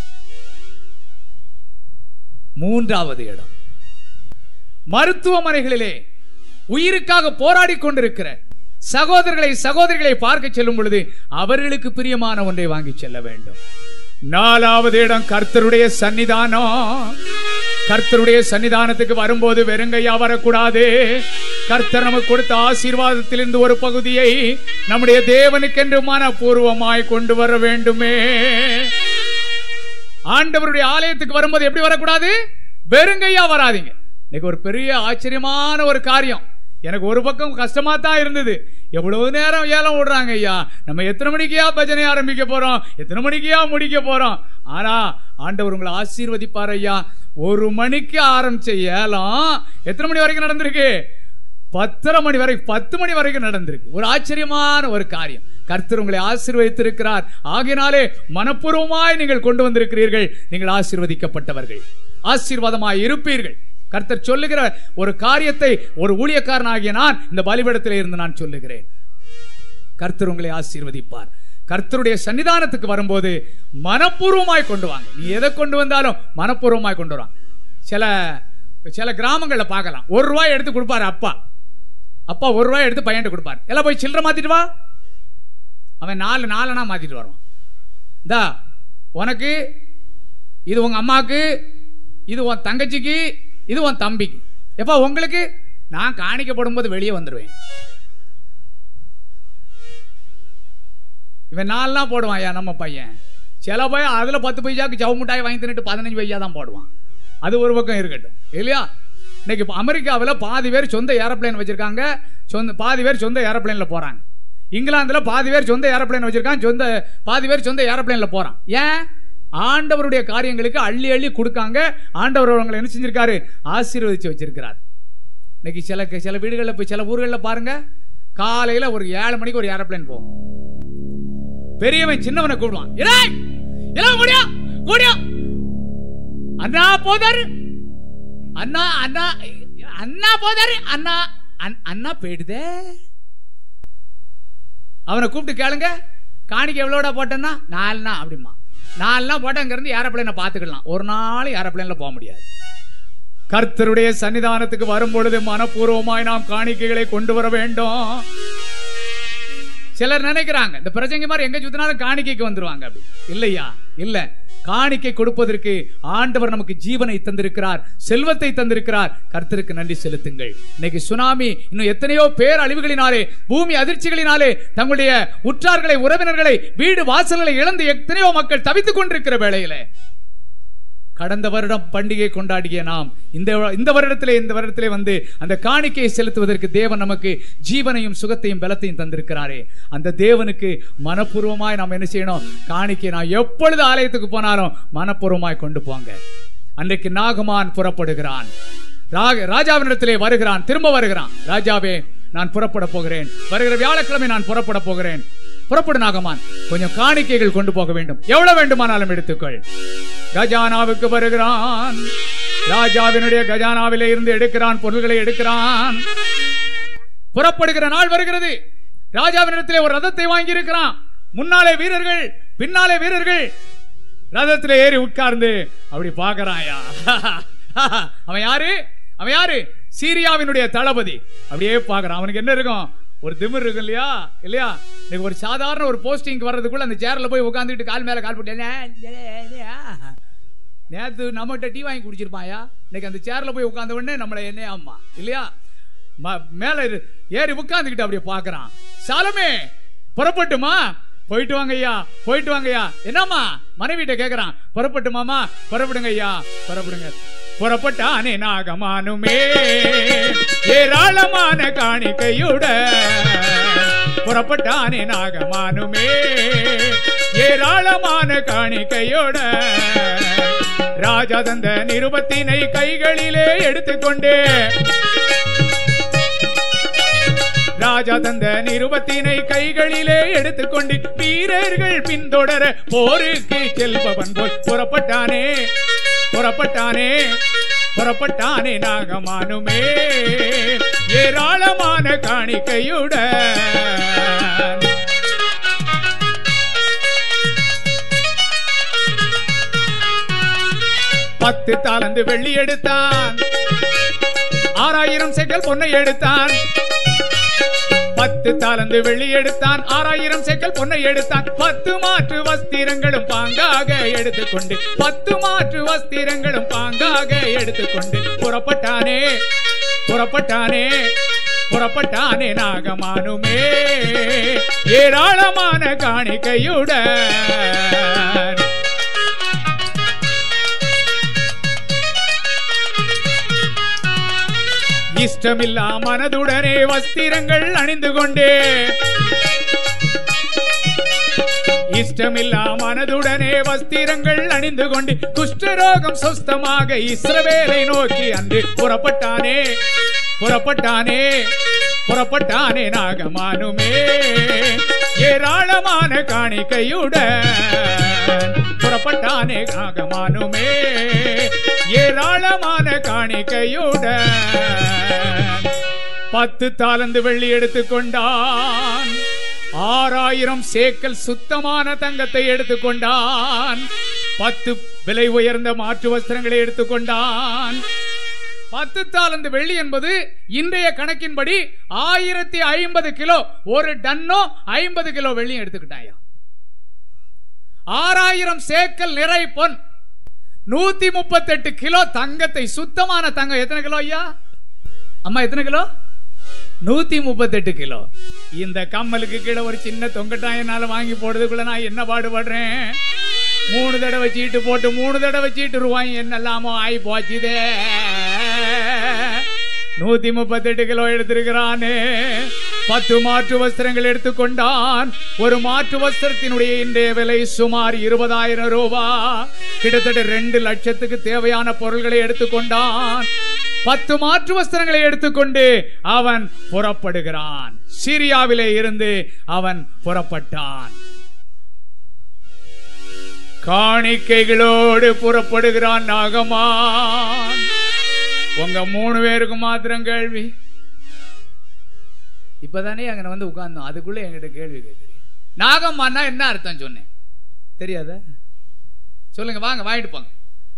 மூன்றாவது இடம் மருத்துவமனைகளிலே உயிருக்காக போராடி கொண்டிருக்கிற சகோதரர்களை சகோதரிகளை பார்க்க செல்லும் பொழுது அவர்களுக்கு பிரியமான ஒன்றை வாங்கி செல்ல வேண்டும் நாலாவது இடம் கர்த்தருடைய சன்னிதானம் கர்த்தருடைய சன்னிதானத்துக்கு வரும்போது வெறுங்கையா வரக்கூடாது கர்த்தர் நமக்கு கொடுத்த ஆசீர்வாதத்திலிருந்து ஒரு பகுதியை நம்முடைய தேவனுக்கென்று மனப்பூர்வமாய் கொண்டு வர வேண்டுமே ஆண்டவருடைய ஆலயத்துக்கு வரும்போது எப்படி வரக்கூடாது வெறுங்கையா வராதீங்க இன்னைக்கு ஒரு பெரிய ஆச்சரியமான ஒரு காரியம் எனக்கு ஒரு பக்கம் கஷ்டமா தான் இருந்தது எவ்வளவு நேரம் ஏலம் விடுறாங்க ஐயா நம்ம எத்தனை மணிக்கையா பஜனை ஆரம்பிக்க போறோம் எத்தனை மணிக்கையா முடிக்க போறோம் ஆனா ஆண்டவர் உங்களை ஆசீர்வதிப்பார் ஐயா ஒரு மணிக்கு ஆரம்பிச்ச ஏலம் எத்தனை மணி வரைக்கும் நடந்திருக்கு பத்தரை மணி வரை பத்து மணி வரைக்கும் நடந்திருக்கு ஒரு ஆச்சரியமான ஒரு காரியம் கர்த்தர் உங்களை ஆசீர்வதித்திருக்கிறார் ஆகினாலே மனப்பூர்வமாய் நீங்கள் கொண்டு வந்திருக்கிறீர்கள் நீங்கள் ஆசீர்வதிக்கப்பட்டவர்கள் ஆசீர்வாதமாய் இருப்பீர்கள் கர்த்தர் சொல்லுகிற ஒரு காரியத்தை ஒரு ஊழியக்காரனாகிய நான் இந்த பலிபடத்திலே இருந்து நான் சொல்லுகிறேன் கர்த்தர் உங்களை ஆசீர்வதிப்பார் கர்த்தருடைய சன்னிதானத்துக்கு வரும்போது மனப்பூர்வமாய் கொண்டு வாங்க நீ எதை கொண்டு வந்தாலும் மனப்பூர்வமாய் கொண்டு வருவாங்க சில சில கிராமங்களில் பார்க்கலாம் ஒரு ரூபாய் எடுத்து கொடுப்பாரு அப்பா அப்பா ஒரு ரூபாய் எடுத்து பையன்ட்டு கொடுப்பாரு எல்லாம் போய் சில்லறை மாத்திட்டு வா அவன் நாலு நாலனா மாத்திட்டு வருவான் இந்தா உனக்கு இது உங்க அம்மாவுக்கு இது உன் தங்கச்சிக்கு இது உன் தம்பிக்கு எப்பா உங்களுக்கு நான் காணிக்கப்படும் போது வெளியே வந்துடுவேன் இவன் நாலுலாம் போடுவான் ஐயா நம்ம பையன் சில பையன் அதுல பத்து பைசாக்கு ஜவு மிட்டாய் வாங்கி தின்னுட்டு பதினஞ்சு பைசா தான் போடுவான் அது ஒரு பக்கம் இருக்கட்டும் இல்லையா இன்னைக்கு இப்ப அமெரிக்காவில் பாதி பேர் சொந்த ஏரோப்ளேன் வச்சிருக்காங்க சொந்த பாதி பேர் சொந்த ஏரோப்ளேன்ல போறாங்க இங்கிலாந்துல பாதி பேர் சொந்த ஏரோப்ளேன் வச்சிருக்காங்க சொந்த பாதி பேர் சொந்த ஏரோப்ளேன்ல போறான் ஏன் ஆண்டவருடைய காரியங்களுக்கு அள்ளி அள்ளி கொடுக்காங்க ஆண்டவர் அவங்களை என்ன செஞ்சிருக்காரு ஆசீர்வதிச்சு வச்சிருக்கிறார் இன்னைக்கு சில சில வீடுகளில் போய் சில ஊர்களில் பாருங்க காலையில ஒரு ஏழு மணிக்கு ஒரு ஏரோப்ளேன் போகும் பெரியவன் சின்னவனை கூப்பிடுவான் "ஏய், எல்லாம் கூடியா கூடியா அண்ணா போதாரு அண்ணா அண்ணா அண்ணா போதாரு அண்ணா அண்- அண்ணா போயிடுதே அவனை கூப்பிட்டு கேளுங்க காணிக்கை எவ்வளோடா போட்டேன்னா நாலுனா அப்படிமா நாலுனா போட்டா இருந்து ஏரோப்ளேனை பார்த்துக்கலாம் ஒரு நாள் ஏரோப்ளேன்ல போக முடியாது கர்த்தருடைய சன்னிதானத்துக்கு வரும் பொழுது மனப்பூர்வமாய் நாம் காணிக்கைகளை கொண்டு வர வேண்டும் சிலர் நினைக்கிறாங்க இந்த பிரசங்க மாதிரி எங்க சுத்தினாலும் காணிக்கைக்கு வந்துருவாங்க அப்படி இல்லையா இல்ல காணிக்கை கொடுப்பதற்கு ஆண்டவர் நமக்கு ஜீவனை தந்திருக்கிறார் செல்வத்தை தந்திருக்கிறார் கர்த்தருக்கு நன்றி செலுத்துங்கள் இன்னைக்கு சுனாமி இன்னும் எத்தனையோ பேர் அழிவுகளினாலே பூமி அதிர்ச்சிகளினாலே தங்களுடைய உற்றார்களை உறவினர்களை வீடு வாசல்களை இழந்து எத்தனையோ மக்கள் தவித்துக் கொண்டிருக்கிற வேளையிலே கடந்த வருடம் பண்டிகை கொண்டாடிய நாம் இந்த இந்த வருடத்திலே இந்த வருடத்திலே வந்து அந்த காணிக்கையை செலுத்துவதற்கு தேவன் நமக்கு ஜீவனையும் சுகத்தையும் பலத்தையும் தந்திருக்கிறாரே அந்த தேவனுக்கு மனப்பூர்வமாய் நாம் என்ன செய்யணும் காணிக்கை நான் எப்பொழுது ஆலயத்துக்கு போனாலும் மனப்பூர்வமாய் கொண்டு போங்க அன்றைக்கு நாகமான் புறப்படுகிறான் ராக- ராஜாவினிடத்திலே வருகிறான் திரும்ப வருகிறான் ராஜாவே நான் புறப்பட போகிறேன் வருகிற வியாழக்கிழமை நான் புறப்பட போகிறேன் புறப்படு நாகமான் கொஞ்சம் காணிக்கைகள் கொண்டு போக வேண்டும் எவ்வளவு வேண்டுமானாலும் எடுத்துக்கொள் கஜானாவுக்கு வருகிறான் ராஜாவினுடைய கஜானாவிலே இருந்து எடுக்கிறான் பொருள்களை எடுக்கிறான் புறப்படுகிற நாள் வருகிறது ராஜாவினிடத்திலே ஒரு ரதத்தை வாங்கி இருக்கிறான் முன்னாலே வீரர்கள் பின்னாலே வீரர்கள் ரதத்திலே ஏறி உட்கார்ந்து அப்படி பார்க்கறான்யா அவன் யாரு அவன் யாரு சீரியாவினுடைய தளபதி அப்படியே பார்க்கறான் அவனுக்கு என்ன இருக்கும் ஒரு திமிர் இருக்கும் இல்லையா இல்லையா இன்னைக்கு ஒரு சாதாரண ஒரு போஸ்டிங் வர்றதுக்குள்ள அந்த சேர்ல போய் உட்காந்துட்டு கால் மேல கால் போட்டு நேத்து நம்மகிட்ட டீ வாங்கி குடிச்சிருப்பாயா இன்னைக்கு அந்த சேர்ல போய் உட்கார்ந்த உடனே நம்மளை என்ன ஆமா இல்லையா ம- மேல இரு- ஏறி உட்கார்ந்துக்கிட்டு அப்படியே பார்க்கறான் சாலமே புறப்பட்டுமா போயிட்டு வாங்க ஐயா போயிட்டு வாங்க ஐயா என்னம்மா மனைவிட்ட கேக்குறான் புறப்பட்டுமாமா புறப்படுங்க ஐயா புறப்படுங்க புறப்பட்டானே நாகமானுமே ஏராளமான காணிக்கையுட புறப்பட்டானே நாகமானுமே ஏராளமான காணிக்கையோட ராஜா தந்த நிருபத்தினை கைகளிலே எடுத்துக்கொண்டே ராஜா தந்த நிருபத்தினை கைகளிலே எடுத்துக்கொண்டு வீரர்கள் பின்தொடர போருக்கு செல்பவன் போல் புறப்பட்டானே புறப்பட்டானே புறப்பட்டானே நாகமானுமே ஏராளமான காணிக்கையுடன் பத்து தாளந்து வெள்ளி எடுத்தான் ஆறாயிரம் செக்கல் பொன்னை எடுத்தான் பத்து தாளந்து வெள்ளி எடுத்தான் ஆறாயிரம் செக்கல் பொன்னை எடுத்தான் பத்து மாற்று வஸ்திரங்களும் பாங்காக எடுத்துக்கொண்டு பத்து மாற்று வஸ்திரங்களும் பாங்காக எடுத்துக்கொண்டு புறப்பட்டானே புறப்பட்டானே புறப்பட்டானே நாகமானுமே ஏராளமான காணிக்கையுடன் இஷ்டமில்லா மனதுடனே வஸ்திரங்கள் அணிந்து கொண்டே இஷ்டமில்லா மனதுடனே வஸ்திரங்கள் அணிந்து கொண்டு குஷ்டரோகம் சொஸ்தமாக இஸ்ரவேலை நோக்கி அன்று புறப்பட்டானே புறப்பட்டானே புறப்பட்டானே நாகமானுமே ஏராளமான காணிக்கையுடன் புறப்பட்டானே நாகமானுமே ஏராளமான காணிக்கையுடன் பத்து தாளந்து வெள்ளி எடுத்துக்கொண்டான் ஆறாயிரம் சேக்கல் சுத்தமான தங்கத்தை எடுத்துக்கொண்டான் பத்து விலை உயர்ந்த மாற்று வஸ்திரங்களை எடுத்துக்கொண்டான் பத்து தாளந்து வெள்ளி என்பது இன்றைய கணக்கின்படி ஆயிரத்தி ஐம்பது கிலோ ஒரு டன்னோ ஐம்பது கிலோ வெள்ளியும் எடுத்துக்கிட்டாயா ஆறாயிரம் சேக்கல் நிறை பொன் நூத்தி முப்பத்தெட்டு கிலோ தங்கத்தை சுத்தமான தங்கம் எத்தனை கிலோ ஐயா அம்மா எத்தனை கிலோ நூத்தி முப்பத்தெட்டு கிலோ இந்த கம்மலுக்கு கீழே ஒரு சின்ன தொங்கட்டாய் என்னால வாங்கி போடுறதுக்குள்ள நான் என்ன பாடுபடுறேன் மூணு தடவை சீட்டு போட்டு மூணு தடவை சீட்டு ரூபாய் என்னெல்லாமோ ஆகி போச்சுதே நூத்தி முப்பத்தெட்டு கிலோ எடுத்திருக்கிறானே பத்து மாற்று வஸ்திரங்கள் எடுத்துக்கொண்டான் ஒரு மாற்று வஸ்திரத்தினுடைய இன்றைய விலை சுமார் இருபதாயிரம் ரூபாய் கிட்டத்தட்ட ரெண்டு லட்சத்துக்கு தேவையான பொருள்களை எடுத்துக்கொண்டான் பத்து மாற்று வஸ்திரங்களை எடுத்துக்கொண்டு அவன் புறப்படுகிறான் சிரியாவிலே இருந்து அவன் புறப்பட்டான் காணிக்கைகளோடு புறப்படுகிறான் நாகமான் உங்க மூணு பேருக்கு மாத்திரம் கேள்வி இப்பதானே அங்க வந்து உட்கார்ந்தோம் அதுக்குள்ள என்கிட்ட கேள்வி கேட்குறீங்க நாகம்மான்னா என்ன அர்த்தம் சொன்னேன் தெரியாதா சொல்லுங்க வாங்க வாங்கிட்டு போங்க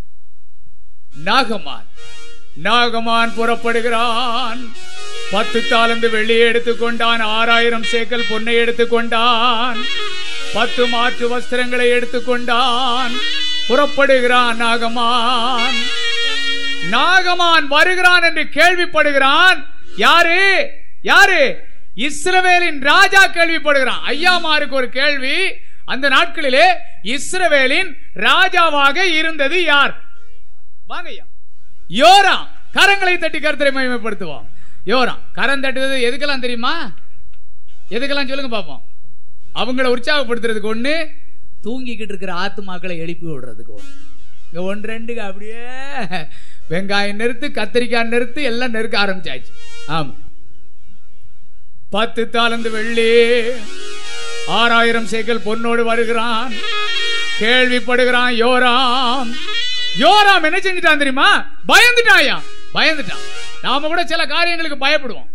நாகமான் நாகமான் புறப்படுகிறான் பத்து தாளந்து வெள்ளியை எடுத்துக்கொண்டான் ஆறாயிரம் சேக்கல் பொன்னை எடுத்துக்கொண்டான் பத்து மாற்று வஸ்திரங்களை எடுத்துக்கொண்டான் புறப்படுகிறான் நாகமான் நாகமான் வருகிறான் என்று கேள்விப்படுகிறான் யாரு யாரு இஸ்ரவேலின் ராஜா கேள்விப்படுகிறான் ஐயாமாருக்கு ஒரு கேள்வி அந்த நாட்களிலே இஸ்ரவேலின் ராஜாவாக இருந்தது யார் வாங்க ஐயா யோராம் கரங்களை தட்டி கருத்தரை மகிமைப்படுத்துவோம் யோராம் கரம் தட்டுறது எதுக்கெல்லாம் தெரியுமா எதுக்கெல்லாம் சொல்லுங்க பாப்போம் அவங்கள உற்சாகப்படுத்துறதுக்கு ஒண்ணு தூங்கிக்கிட்டு இருக்கிற ஆத்துமாக்களை எழுப்பி விடுறதுக்கு ஒண்ணு இங்க ஒன்று ரெண்டுக்கு அப்படியே வெங்காயம் நெருத்து கத்திரிக்காய் நெருத்து எல்லாம் நெருக்க ஆரம்பிச்சாச்சு ஆமா பத்து தாளந்து வெள்ளி ஆறாயிரம் சேக்கல் பொன்னோடு வருகிறான் கேள்விப்படுகிறான் யோராம் யோராம் என்ன செஞ்சுட்டான் தெரியுமா பயந்துட்டாயா பயந்துட்டான் நாம கூட சில காரியங்களுக்கு பயப்படுவோம்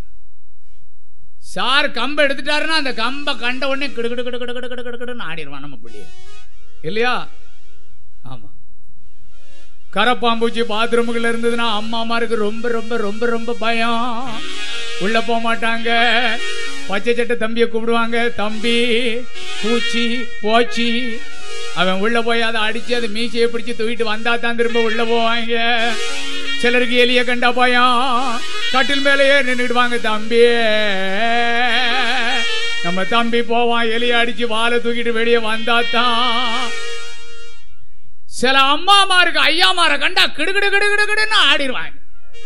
சார் கம்பை எடுத்துட்டாருன்னா அந்த கம்பை கண்ட உடனே கிடு கிடு கிடு கிடு கிடு கிடு கிடு கிடுன்னு ஆடிடுவான் நம்ம பிள்ளைய இல்லையா ஆமா கரப்பாம்பூச்சி பாத்ரூமுக்குள்ள இருந்ததுன்னா அம்மா அம்மாருக்கு ரொம்ப ரொம்ப ரொம்ப ரொம்ப பயம் உள்ள போக மாட்டாங்க பச்சை சட்டை தம்பியை கூப்பிடுவாங்க தம்பி பூச்சி போச்சி அவன் உள்ள போய் அதை அடிச்சு அதை மீசையை பிடிச்சு தூக்கிட்டு வந்தா தான் திரும்ப உள்ள போவாங்க சிலருக்கு எலிய கண்டா பயம் கட்டில் மேலேயே நின்றுடுவாங்க தம்பி நம்ம தம்பி போவான் எலிய அடிச்சு வாழை தூக்கிட்டு வெளியே வந்தாதான் சில அம்மாமாருக்கு ஐயாமார கண்டா கிடுகிடு கிடு கிடு கிடுன்னு ஆடிடுவாங்க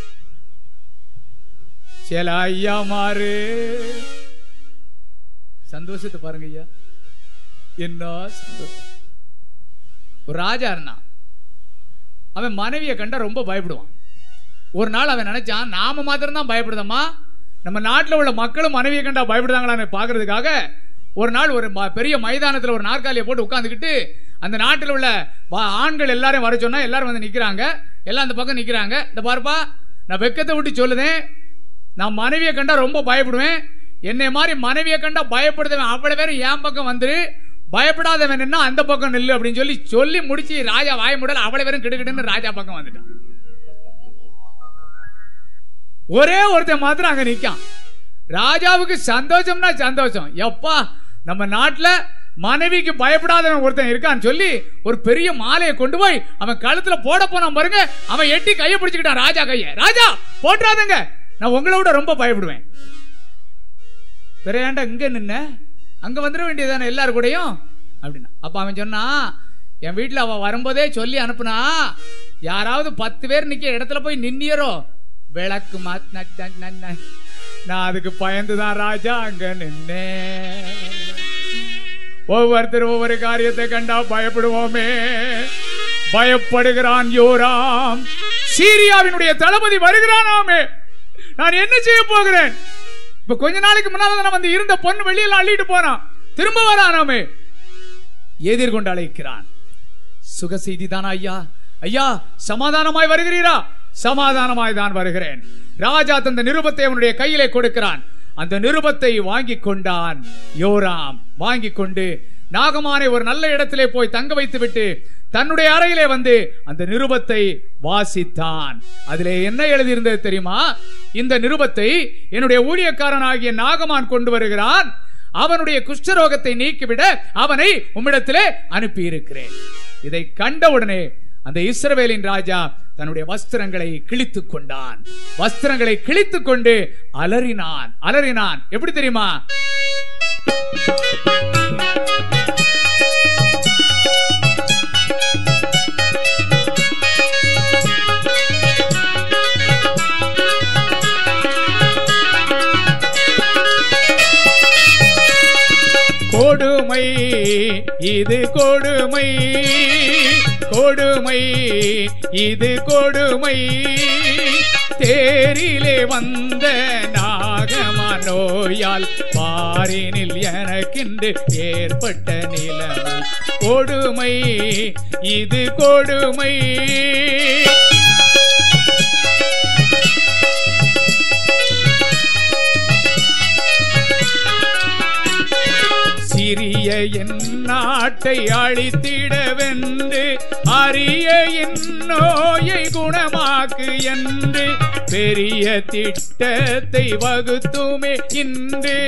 சில ஐயாமாரு சந்தோஷத்தை பாருங்க ஐயா என்ன சந்தோஷம் ஒரு ராஜா இருந்தான் அவன் மனைவியை கண்டா ரொம்ப பயப்படுவான் ஒரு நாள் அவன் நினைச்சான் நாம மாத்திரம் தான் பயப்படுதம்மா நம்ம நாட்டில் உள்ள மக்களும் மனைவியை கண்டா பயப்படுதாங்களான்னு பார்க்கறதுக்காக ஒரு நாள் ஒரு ம- பெரிய மைதானத்தில் ஒரு நாற்காலியை போட்டு உட்காந்துக்கிட்டு அந்த நாட்டில் உள்ள வா- ஆண்கள் எல்லாரும் வர சொன்னா எல்லாரும் வந்து நிக்கிறாங்க எல்லாம் அந்த பக்கம் நிக்கிறாங்க இந்த பாருப்பா நான் வெக்கத்தை விட்டு சொல்லுதேன் நான் மனைவியை கண்டா ரொம்ப பயப்படுவேன் என்னை மாதிரி மனைவியை கண்டா பயப்படுதவன் அவ்வளவு பேரும் என் பக்கம் வந்துரு பயப்படாதவன் என்ன அந்த பக்கம் நில்லு அப்படின்னு சொல்லி சொல்லி முடிச்சு ராஜா வாய முடல் அவ்வளவு பேரும் கிடுகிடுன்னு ராஜா பக்கம் வந்துட்டான் ஒரே ஒருத்தன் மாத்திரம் அங்க நிக்கான் ராஜாவுக்கு சந்தோஷம்னா சந்தோஷம் எப்பா நம்ம நாட்டுல மனைவிக்கு பயப்படாதவன் ஒருத்தன் இருக்கான்னு சொல்லி ஒரு பெரிய மாலையை கொண்டு போய் அவன் கழுத்துல போட போனான் பாருங்க அவன் எட்டி கையை பிடிச்சுக்கிட்டான் ராஜா கைய ராஜா போட்டுறாதங்க நான் உங்களை விட ரொம்ப பயப்படுவேன் பெரியாண்டா இங்க நின்ன அங்க வந்துட வேண்டியதானே எல்லாரும் கூடயும் அப்படின்னா அப்ப அவன் சொன்னா என் வீட்டுல அவ வரும்போதே சொல்லி அனுப்புனா யாராவது பத்து பேர் நிக்க இடத்துல போய் நின்னியரோ விளக்கு மாத் ந- ந- ந- ந- நான் அதுக்கு பயந்துதான் ராஜா அங்க நின்னேன் ஒவ்வொருத்தர் ஒவ்வொரு காரியத்தை கண்டா பயப்படுவோமே பயப்படுகிறான் யோராம் சீரியாவினுடைய தளபதி வருகிறானாமே நான் என்ன செய்ய போகிறேன் இப்ப கொஞ்ச நாளைக்கு முன்னால நான் வந்து இருந்த பொண்ணு வெளியில அள்ளிட்டு போனான் திரும்ப வரானாமே எதிர்கொண்டு அழைக்கிறான் சுக செய்தி தானா ஐயா ஐயா சமாதானமாய் வருகிறீரா சமாதானமாய் தான் வருகிறேன் ராஜா தந்த நிருபத்தை அவனுடைய கையிலே கொடுக்கிறான் அந்த நிருபத்தை வாங்கி கொண்டான் யோராம் வாங்கி கொண்டு நாகமானை ஒரு நல்ல இடத்திலே போய் தங்க வைத்து விட்டு தன்னுடைய அறையிலே வந்து அந்த நிருபத்தை வாசித்தான் அதிலே என்ன எழுதியிருந்தது தெரியுமா இந்த நிருபத்தை என்னுடைய ஊழியக்காரனாகிய நாகமான் கொண்டு வருகிறான் அவனுடைய குஷ்டரோகத்தை நீக்கிவிட அவனை உம்மிடத்திலே அனுப்பி இருக்கிறேன் இதை கண்டவுடனே அந்த இஸ்ரவேலின் ராஜா தன்னுடைய வஸ்திரங்களை கிழித்துக் கொண்டான் வஸ்திரங்களை கிழித்துக் கொண்டு அலறினான் அலறினான் எப்படி தெரியுமா கொடுமை இது கொடுமை கொடுமை இது கொடுமை தேரிலே வந்த நாகமா நோயால் பாரினில் எனக்கென்று ஏற்பட்ட நிலைமை கொடுமை இது கொடுமை சிறிய என் நாட்டை அழித்திடவென்று அரிய என் நோயை குணமாக்கு என்று பெரிய திட்டத்தை வகுத்துமே இன்று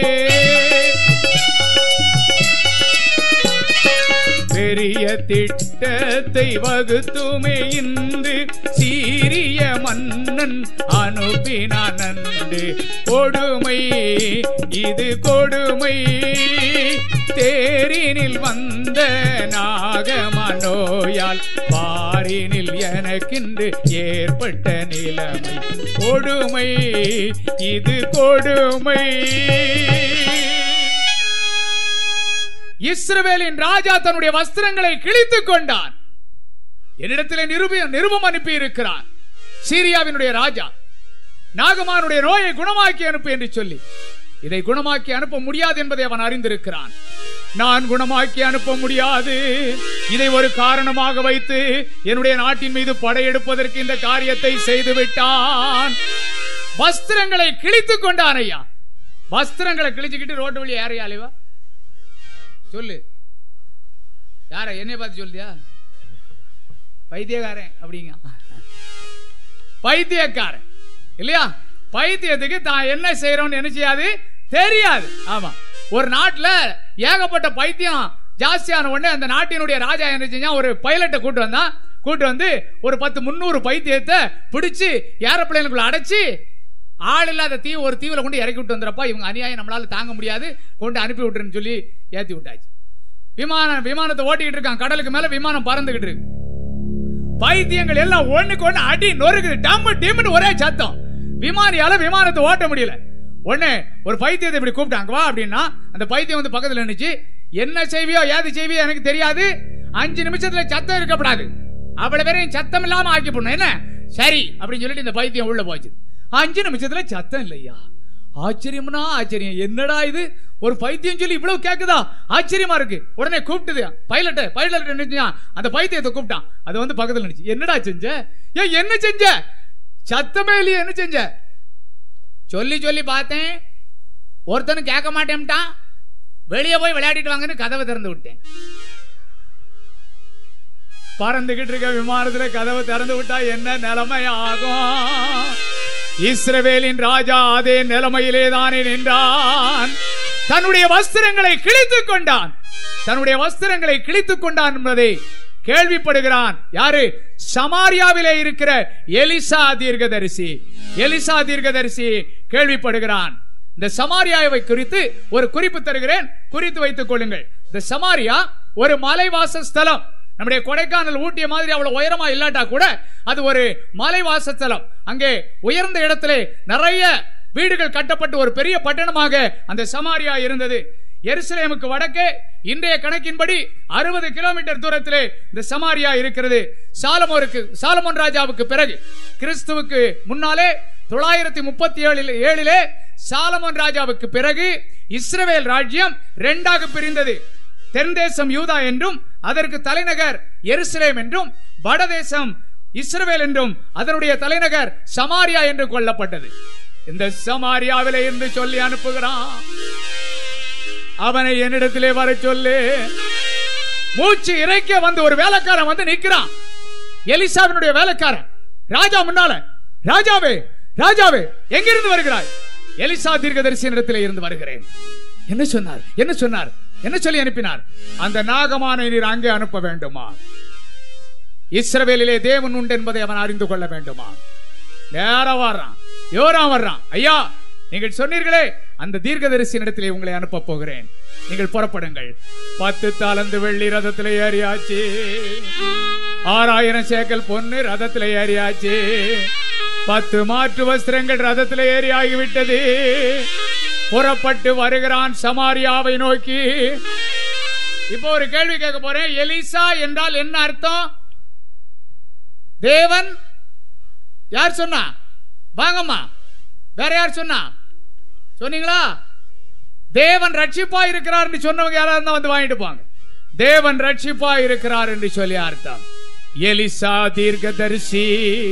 பெரிய திட்டத்தை வகுத்துமே இன்று சீரிய மன்னன் அனுப்பினான் அன்று கொடுமை இது கொடுமை தேரினில் வந்த நாகமனோயால் பாரினில் எனக்கென்று ஏற்பட்ட நிலைமை கொடுமை இது கொடுமை இஸ்ரவேலின் ராஜா தன்னுடைய வஸ்திரங்களை கிழித்துக் கொண்டான் என்னிடத்திலே நிருப நிருபம் அனுப்பி இருக்கிறான் சீரியாவினுடைய ராஜா நாகமானுடைய நோயை குணமாக்கி அனுப்பு என்று சொல்லி இதை குணமாக்கி அனுப்ப முடியாது என்பதை அவன் அறிந்திருக்கிறான் நான் குணமாக்கி அனுப்ப முடியாது இதை ஒரு காரணமாக வைத்து என்னுடைய நாட்டின் மீது படையெடுப்பதற்கு இந்த காரியத்தை செய்து விட்டான் வஸ்திரங்களை கிழித்துக் கொண்டான் ஐயா வஸ்திரங்களை கிழிச்சுக்கிட்டு ரோட்டு வழி யாரையா அலைவா சொல்லு யார என்னைய பார்த்து சொல்லியா பைத்தியக்காரன் அப்படிங்க பைத்தியக்காரன் இல்லையா பைத்தியத்துக்கு தான் என்ன செய்யறோம்னு என்ன செய்யாது தெரியாது ஆமா ஒரு நாட்டுல ஏகப்பட்ட பைத்தியம் ஜாஸ்தியான உடனே அந்த நாட்டினுடைய ராஜா என்ன செஞ்சான் ஒரு பைலட்டை கூட்டு வந்தான் கூட்டு வந்து ஒரு பத்து முந்நூறு பைத்தியத்தை பிடிச்சு ஏரோப்ளேனுக்குள்ள அடைச்சு ஆள் இல்லாத தீவு ஒரு தீவுல கொண்டு இறக்கி விட்டு வந்துறப்பா இவங்க அநியாயம் நம்மளால தாங்க முடியாது கொண்டு அனுப்பி விட்டுருன்னு சொல்லி ஏத்தி விட்டாச்சு விமானம் விமானத்தை ஓட்டிக்கிட்டு இருக்கான் கடலுக்கு மேல விமானம் பறந்துகிட்டு இருக்கு பைத்தியங்கள் எல்லாம் ஒண்ணுக்கு ஒண்ணு அடி நொறுக்குது டம்மு டிம்னு ஒரே சத்தம் விமானியால விமானத்தை ஓட்ட முடியல உடனே ஒரு பைத்தியத்தை இப்படி கூப்பிட்டாங்க வா அப்படின்னா அந்த பைத்தியம் வந்து பக்கத்துல நின்னுச்சு என்ன செய்வியோ ஏது செய்வியோ எனக்கு தெரியாது அஞ்சு நிமிஷத்துல சத்தம் இருக்கப்படாது அவ்வளவு பேரையும் சத்தம் இல்லாம ஆக்கி போடணும் என்ன சரி அப்படின்னு சொல்லிட்டு இந்த பைத்தியம் உள்ள போச்சு அஞ்சு நிமிஷத்துல சத்தம் இல்லையா ஆச்சரியம்னா ஆச்சரியம் என்னடா இது ஒரு பைத்தியம் சொல்லி இவ்வளவு கேக்குதா ஆச்சரியமா இருக்கு உடனே கூப்பிட்டுது பைலட் பைலட் நினைச்சான் அந்த பைத்தியத்தை கூப்பிட்டான் அது வந்து பக்கத்துல நினைச்சு என்னடா செஞ்ச ஏன் என்ன செஞ்ச சத்தமே இல்லையே என்ன செஞ்ச சொல்லி சொல்லி பார்த்தேன் ஒருத்தனும் கேட்க மாட்டேன்ட்டான் வெளியே போய் விளையாடிட்டு வாங்கன்னு கதவை திறந்து விட்டேன் பறந்துகிட்டு இருக்க விமானத்துல கதவை திறந்து விட்டா என்ன நிலைமை ஆகும் இஸ்ரவேலின் ராஜா அதே நிலைமையிலே தானே நின்றான் தன்னுடைய வஸ்திரங்களை கிழித்துக் கொண்டான் தன்னுடைய வஸ்திரங்களை கிழித்துக் கொண்டான் என்பதை கேள்விப்படுகிறான் யாரு சமாரியாவிலே இருக்கிற எலிசா தீர்க்கதரிசி எலிசா தீர்க்கதரிசி கேள்விப்படுகிறான் இந்த சமாரியாவை குறித்து ஒரு குறிப்பு தருகிறேன் குறித்து வைத்துக் கொள்ளுங்கள் இந்த சமாரியா ஒரு மலைவாச ஸ்தலம் நம்முடைய கொடைக்கானல் ஊட்டிய மாதிரி அவ்வளவு உயரமா இல்லாட்டா கூட அது ஒரு மலைவாச ஸ்தலம் அங்கே உயர்ந்த இடத்திலே நிறைய வீடுகள் கட்டப்பட்டு ஒரு பெரிய பட்டணமாக அந்த சமாரியா இருந்தது எருசலேமுக்கு வடக்கே இன்றைய கணக்கின்படி அறுபது கிலோமீட்டர் தூரத்திலே இந்த சமாரியா இருக்கிறது சாலமோருக்கு சாலமோன் ராஜாவுக்கு பிறகு கிறிஸ்துவுக்கு முன்னாலே தொள்ளாயிரத்தி முப்பத்தி ஏழில் ஏழிலே சாலமோன் ராஜாவுக்கு பிறகு இஸ்ரவேல் ராஜ்யம் ரெண்டாக பிரிந்தது தென்தேசம் யூதா என்றும் அதற்கு தலைநகர் எருசலேம் என்றும் வடதேசம் இஸ்ரவேல் என்றும் அதனுடைய தலைநகர் சமாரியா என்று கொல்லப்பட்டது இந்த சமாரியாவிலே இருந்து சொல்லி அனுப்புகிறான் அவனை என்னிடத்திலே வர சொல்லு மூச்சு இறைக்க வந்து ஒரு வேலைக்காரன் வந்து நிக்கிறான் எலிசாவினுடைய வேலைக்காரன் ராஜா முன்னால ராஜாவே ராஜாவே எங்கிருந்து வருகிறாய் எலிசா தீர்க்கதரிசியின் இடத்திலே இருந்து வருகிறேன் என்ன சொன்னார் என்ன சொன்னார் என்ன சொல்லி அனுப்பினார் அந்த நாகமான நீர் அங்கே அனுப்ப வேண்டுமா இஸ்ரவேலிலே தேவன் உண்டு என்பதை அவன் அறிந்து கொள்ள வேண்டுமா நேரா வர்றான் யோரா வர்றான் ஐயா நீங்கள் சொன்னீர்களே அந்த தீர்க்கதரிசியின் இடத்திலே உங்களை அனுப்ப போகிறேன் நீங்கள் புறப்படுங்கள் பத்து தாளந்து வெள்ளி ரதத்திலே ஏறியாச்சு ஆறாயிரம் சேக்கல் பொண்ணு ரதத்திலே ஏறியாச்சு பத்து மாற்று வஸ்திரங்கள் ரதத்திலே ஏறி ஆகிவிட்டது புறப்பட்டு வருகிறான் சமாரியாவை நோக்கி இப்போ ஒரு கேள்வி கேட்க போறேன் எலிசா என்றால் என்ன அர்த்தம் தேவன் யார் சொன்னா வாங்கம்மா வேற யார் சொன்னா சொன்னீங்களா தேவன் ரட்சிப்பா இருக்கிறார் என்று சொன்னவங்க யாராவது இருந்தா வந்து வாங்கிட்டு போங்க தேவன் ரட்சிப்பா இருக்கிறார் என்று சொல்லி அர்த்தம் எலிசா தீர்க்கதரிசி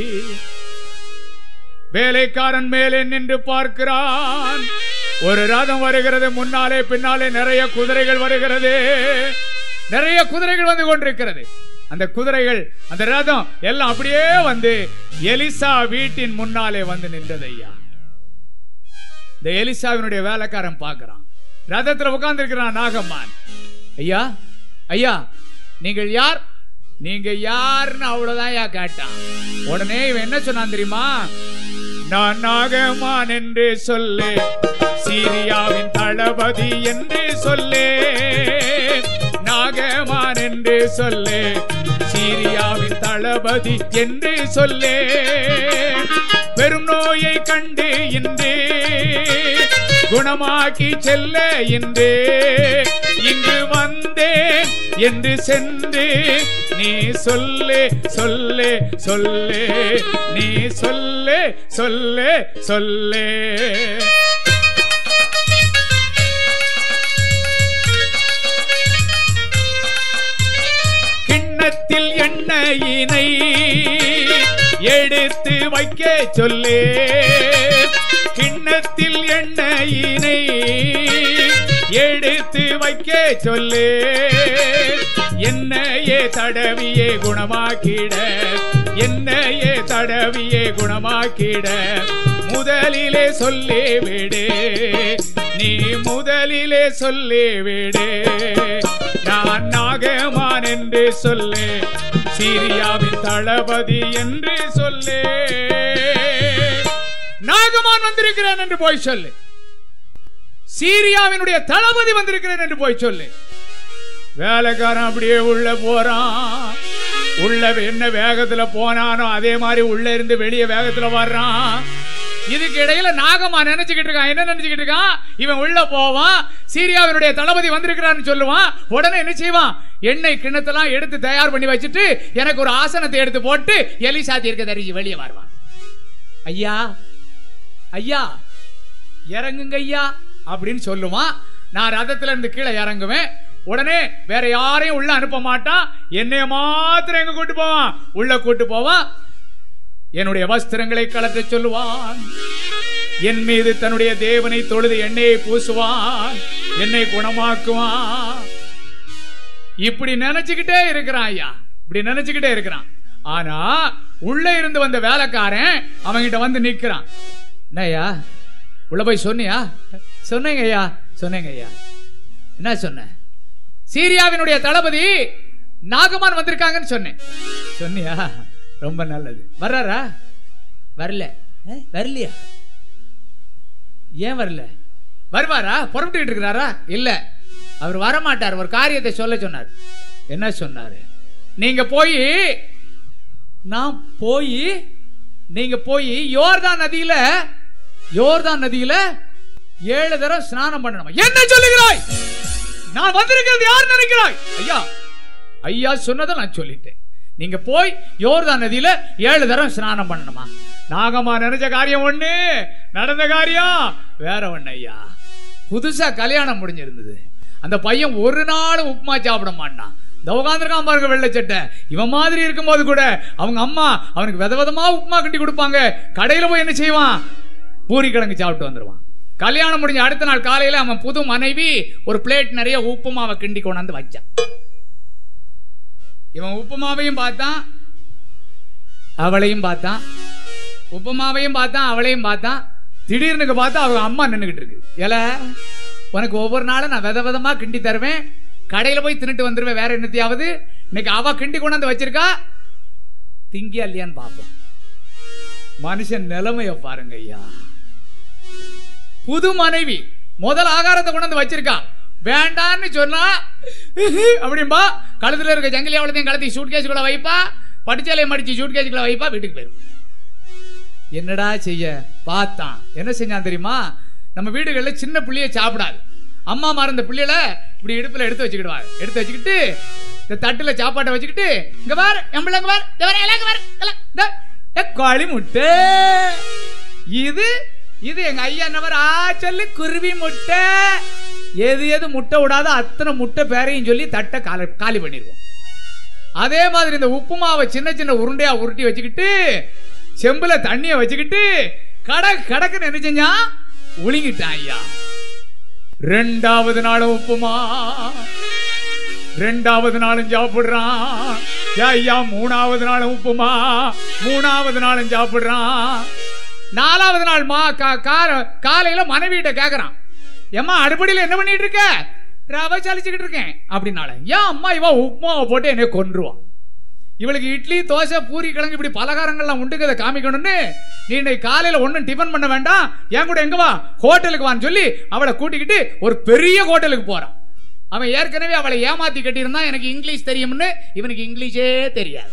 வேலைக்காரன் மேலே நின்று பார்க்கிறான் ஒரு ரதம் வருகிறது முன்னாலே பின்னாலே நிறைய குதிரைகள் வருகிறது நிறைய குதிரைகள் வந்து கொண்டிருக்கிறது அந்த குதிரைகள் அந்த ரதம் எல்லாம் அப்படியே வந்து எலிசா வீட்டின் முன்னாலே வந்து நின்றது ஐயா இந்த எலிசாவினுடைய வேலைக்காரன் பார்க்கிறான் ரதத்துல உட்கார்ந்து இருக்கிறான் நாகம்மான் ஐயா ஐயா நீங்கள் யார் நீங்க யாருன்னு அவ்வளவுதான் ஐயா கேட்டான் உடனே இவன் என்ன சொன்னான் தெரியுமா நான் நாகமான் என்று சொல்லு சீரியாவின் தளபதி என்று சொல்லு நாகமான் என்று சொல்லு சீரியாவின் தளபதி என்று சொல்லு பெரும் நோயை கண்டு இன்று குணமாக்கி செல்ல இன்று இங்கு வந்தேன் என்று சென்று நீ சொல்லு சொல்லு சொல்லு நீ சொல்லு சொல்லு சொல்லு கிண்ணத்தில் எண்ணெயினை எடுத்து வைக்க சொல்லு கிண்ணத்தில் எண்ணெயினை எடுத்து வைக்க சொல்லு என்னையே தடவியே குணமாக்கிட என்னையே தடவியே குணமாக்கிட முதலிலே சொல்லி விடு நீ முதலிலே சொல்லி விடு நான் நாகமான் என்று சொல்லு சீரியாவின் தளபதி என்று சொல்லு நாகமான் வந்திருக்கிறேன் என்று போய் சொல்லு சீரியாவினுடைய தளபதி வந்திருக்கிறேன் என்று போய் சொல்லு வேலைக்காரன் அப்படியே உள்ள போறான் உள்ள என்ன வேகத்துல போனானோ அதே மாதிரி உள்ள இருந்து வெளியே வேகத்துல வர்றான் இதுக்கு இடையில நாகமா நினைச்சுக்கிட்டு இருக்கான் என்ன நினைச்சுக்கிட்டு இருக்கான் இவன் உள்ள போவான் சீரியாவினுடைய தளபதி வந்திருக்கிறான்னு சொல்லுவான் உடனே என்ன செய்வான் எண்ணெய் கிண்ணத்தெல்லாம் எடுத்து தயார் பண்ணி வச்சுட்டு எனக்கு ஒரு ஆசனத்தை எடுத்து போட்டு எலிசா தீர்க்க தரிசி வெளியே வருவான் ஐயா ஐயா இறங்குங்க ஐயா அப்படின்னு சொல்லுவான் நான் ரதத்துல இருந்து கீழே இறங்குவேன் உடனே வேற யாரையும் உள்ள அனுப்ப மாட்டான் என்னைய மாத்திரம் எங்க கூட்டு போவான் உள்ள கூட்டு போவான் என்னுடைய வஸ்திரங்களை கலக்க சொல்லுவான் என் மீது தன்னுடைய தேவனை தொழுது எண்ணெயை பூசுவான் என்னை குணமாக்குவான் இப்படி நினைச்சுக்கிட்டே இருக்கிறான் ஐயா இப்படி நினைச்சுக்கிட்டே இருக்கிறான் ஆனா உள்ள இருந்து வந்த வேலைக்காரன் அவன்கிட்ட வந்து நிக்கிறான் என்னய்யா உள்ள போய் சொன்னியா சொன்னேங்க ஐயா சொன்னேங்க ஐயா என்ன சொன்ன சீரியாவினுடைய தளபதி நாகமான் வந்திருக்காங்கன்னு சொன்னேன் சொன்னியா ரொம்ப நல்லது வர்றாரா வரல ஏ, வரலையா ஏன் வரல வருவாரா புறப்பட்டுக்கிட்டு இருக்கிறாரா இல்ல அவர் வரமாட்டார் ஒரு காரியத்தை சொல்ல சொன்னார் என்ன சொன்னாரு நீங்க போய் நான் போய் நீங்க போய் யோர்தான் நதியில யோர்தான் நதியில ஏழு தடவை ஸ்நானம் பண்ணணும் என்ன சொல்லுகிறாய் நான் வந்திருக்கிறது யார் நினைக்கிறாய் ஐயா ஐயா சொன்னதை நான் சொல்லிட்டேன் நீங்க போய் யோர்தான் நதியில ஏழு தடவை ஸ்நானம் பண்ணணுமா நாகமா நினைச்ச காரியம் ஒண்ணு நடந்த காரியம் வேற ஒண்ணு ஐயா புதுசா கல்யாணம் முடிஞ்சிருந்தது அந்த பையன் ஒரு நாள் உப்புமா சாப்பிட மாட்டான் இந்த உட்காந்துருக்கான் பாருங்க வெள்ளை சட்டை இவன் மாதிரி இருக்கும்போது கூட அவங்க அம்மா அவனுக்கு வித விதமா உப்புமா கட்டி கொடுப்பாங்க கடையில போய் என்ன செய்வான் பூரி கிழங்கு சாப்பிட்டு வந்துருவான் கல்யாணம் முடிஞ்ச அடுத்த நாள் காலையில அவன் புது மனைவி ஒரு பிளேட் நிறைய உப்புமாவை கிண்டி கொண்டாந்து வச்சான் இவன் உப்புமாவையும் பார்த்தான் அவளையும் பார்த்தான் உப்புமாவையும் பார்த்தான் அவளையும் பார்த்தான் திடீர்னு பார்த்தா அவங்க அம்மா நின்னுகிட்டு இருக்கு ஏல உனக்கு ஒவ்வொரு நாளும் நான் வித விதமா கிண்டி தருவேன் கடையில போய் தின்னுட்டு வந்துருவேன் வேற என்னத்தையாவது இன்னைக்கு அவ கிண்டி கொண்டாந்து வச்சிருக்கா திங்கியா இல்லையான்னு பார்ப்போம் மனுஷன் நிலைமைய பாருங்க ஐயா புது மனைவி முதல் ஆகாரத்தை கொண்டு வந்து வச்சிருக்கா வேண்டான்னு சொன்னா அப்படிம்பா கழுத்துல இருக்க ஜங்கிலி அவ்வளோத்தையும் கழுத்தி சூட் கேஸுக்குள்ள வைப்பா படிச்சாலையை மடிச்சு சூட் கேஸுக்குள்ள வைப்பா வீட்டுக்கு போயிரும் என்னடா செய்ய பார்த்தான் என்ன செஞ்சான் தெரியுமா நம்ம வீடுகள்ல சின்ன புள்ளைய சாப்பிடாது அம்மா மறந்த புள்ளையில இப்படி இடுப்புல எடுத்து வச்சுக்கிடுவாங்க எடுத்து வச்சுக்கிட்டு இந்த தட்டுல சாப்பாட்டை வச்சுக்கிட்டு இங்க பாரு எம்பளை இங்க பாரு இங்க பாரு எல்லாம் இங்க பாரு எல்லாம் இந்த ஏ, கோழி முட்டை இது இது எங்க ஐயா என்னவர் ஆ சொல்லு குருவி முட்டை எது எது முட்டை விடாத அத்தனை முட்டை பேரையும் சொல்லி தட்டை காலி காலி பண்ணிடுவோம் அதே மாதிரி இந்த உப்புமாவை சின்ன சின்ன உருண்டையா உருட்டி வச்சுக்கிட்டு செம்புல தண்ணிய வச்சுக்கிட்டு கடை கடக்குன்னு என்ன செஞ்சான் உளிங்கிட்டான் ஐயா ரெண்டாவது நாளும் உப்புமா ரெண்டாவது நாளும் சாப்பிடுறான் ஏன் ஐயா மூணாவது நாளும் உப்புமா மூணாவது நாளும் சாப்பிடுறான் நாலாவது நாள் மா கா- கா- காலையில மனைவிட்ட கேக்குறான் ஏம்மா அடுப்படியில என்ன பண்ணிட்டு இருக்க ரவை சலிச்சுக்கிட்டு இருக்கேன் அப்படின்னால ஏன் அம்மா இவ உப்புமாவை போட்டு என்னை கொன்றுவான் இவளுக்கு இட்லி தோசை பூரி கிழங்கு இப்படி பலகாரங்கள்லாம் உண்டுக்கிறத காமிக்கணும்னு நீ இன்னைக்கு காலையில ஒண்ணும் டிஃபன் பண்ண வேண்டாம் என் கூட எங்க வா ஹோட்டலுக்கு வான்னு சொல்லி அவளை கூட்டிக்கிட்டு ஒரு பெரிய ஹோட்டலுக்கு போறான் அவன் ஏற்கனவே அவளை ஏமாத்தி கட்டியிருந்தான் எனக்கு இங்கிலீஷ் தெரியும்னு இவனுக்கு இங்கிலீஷே தெரியாது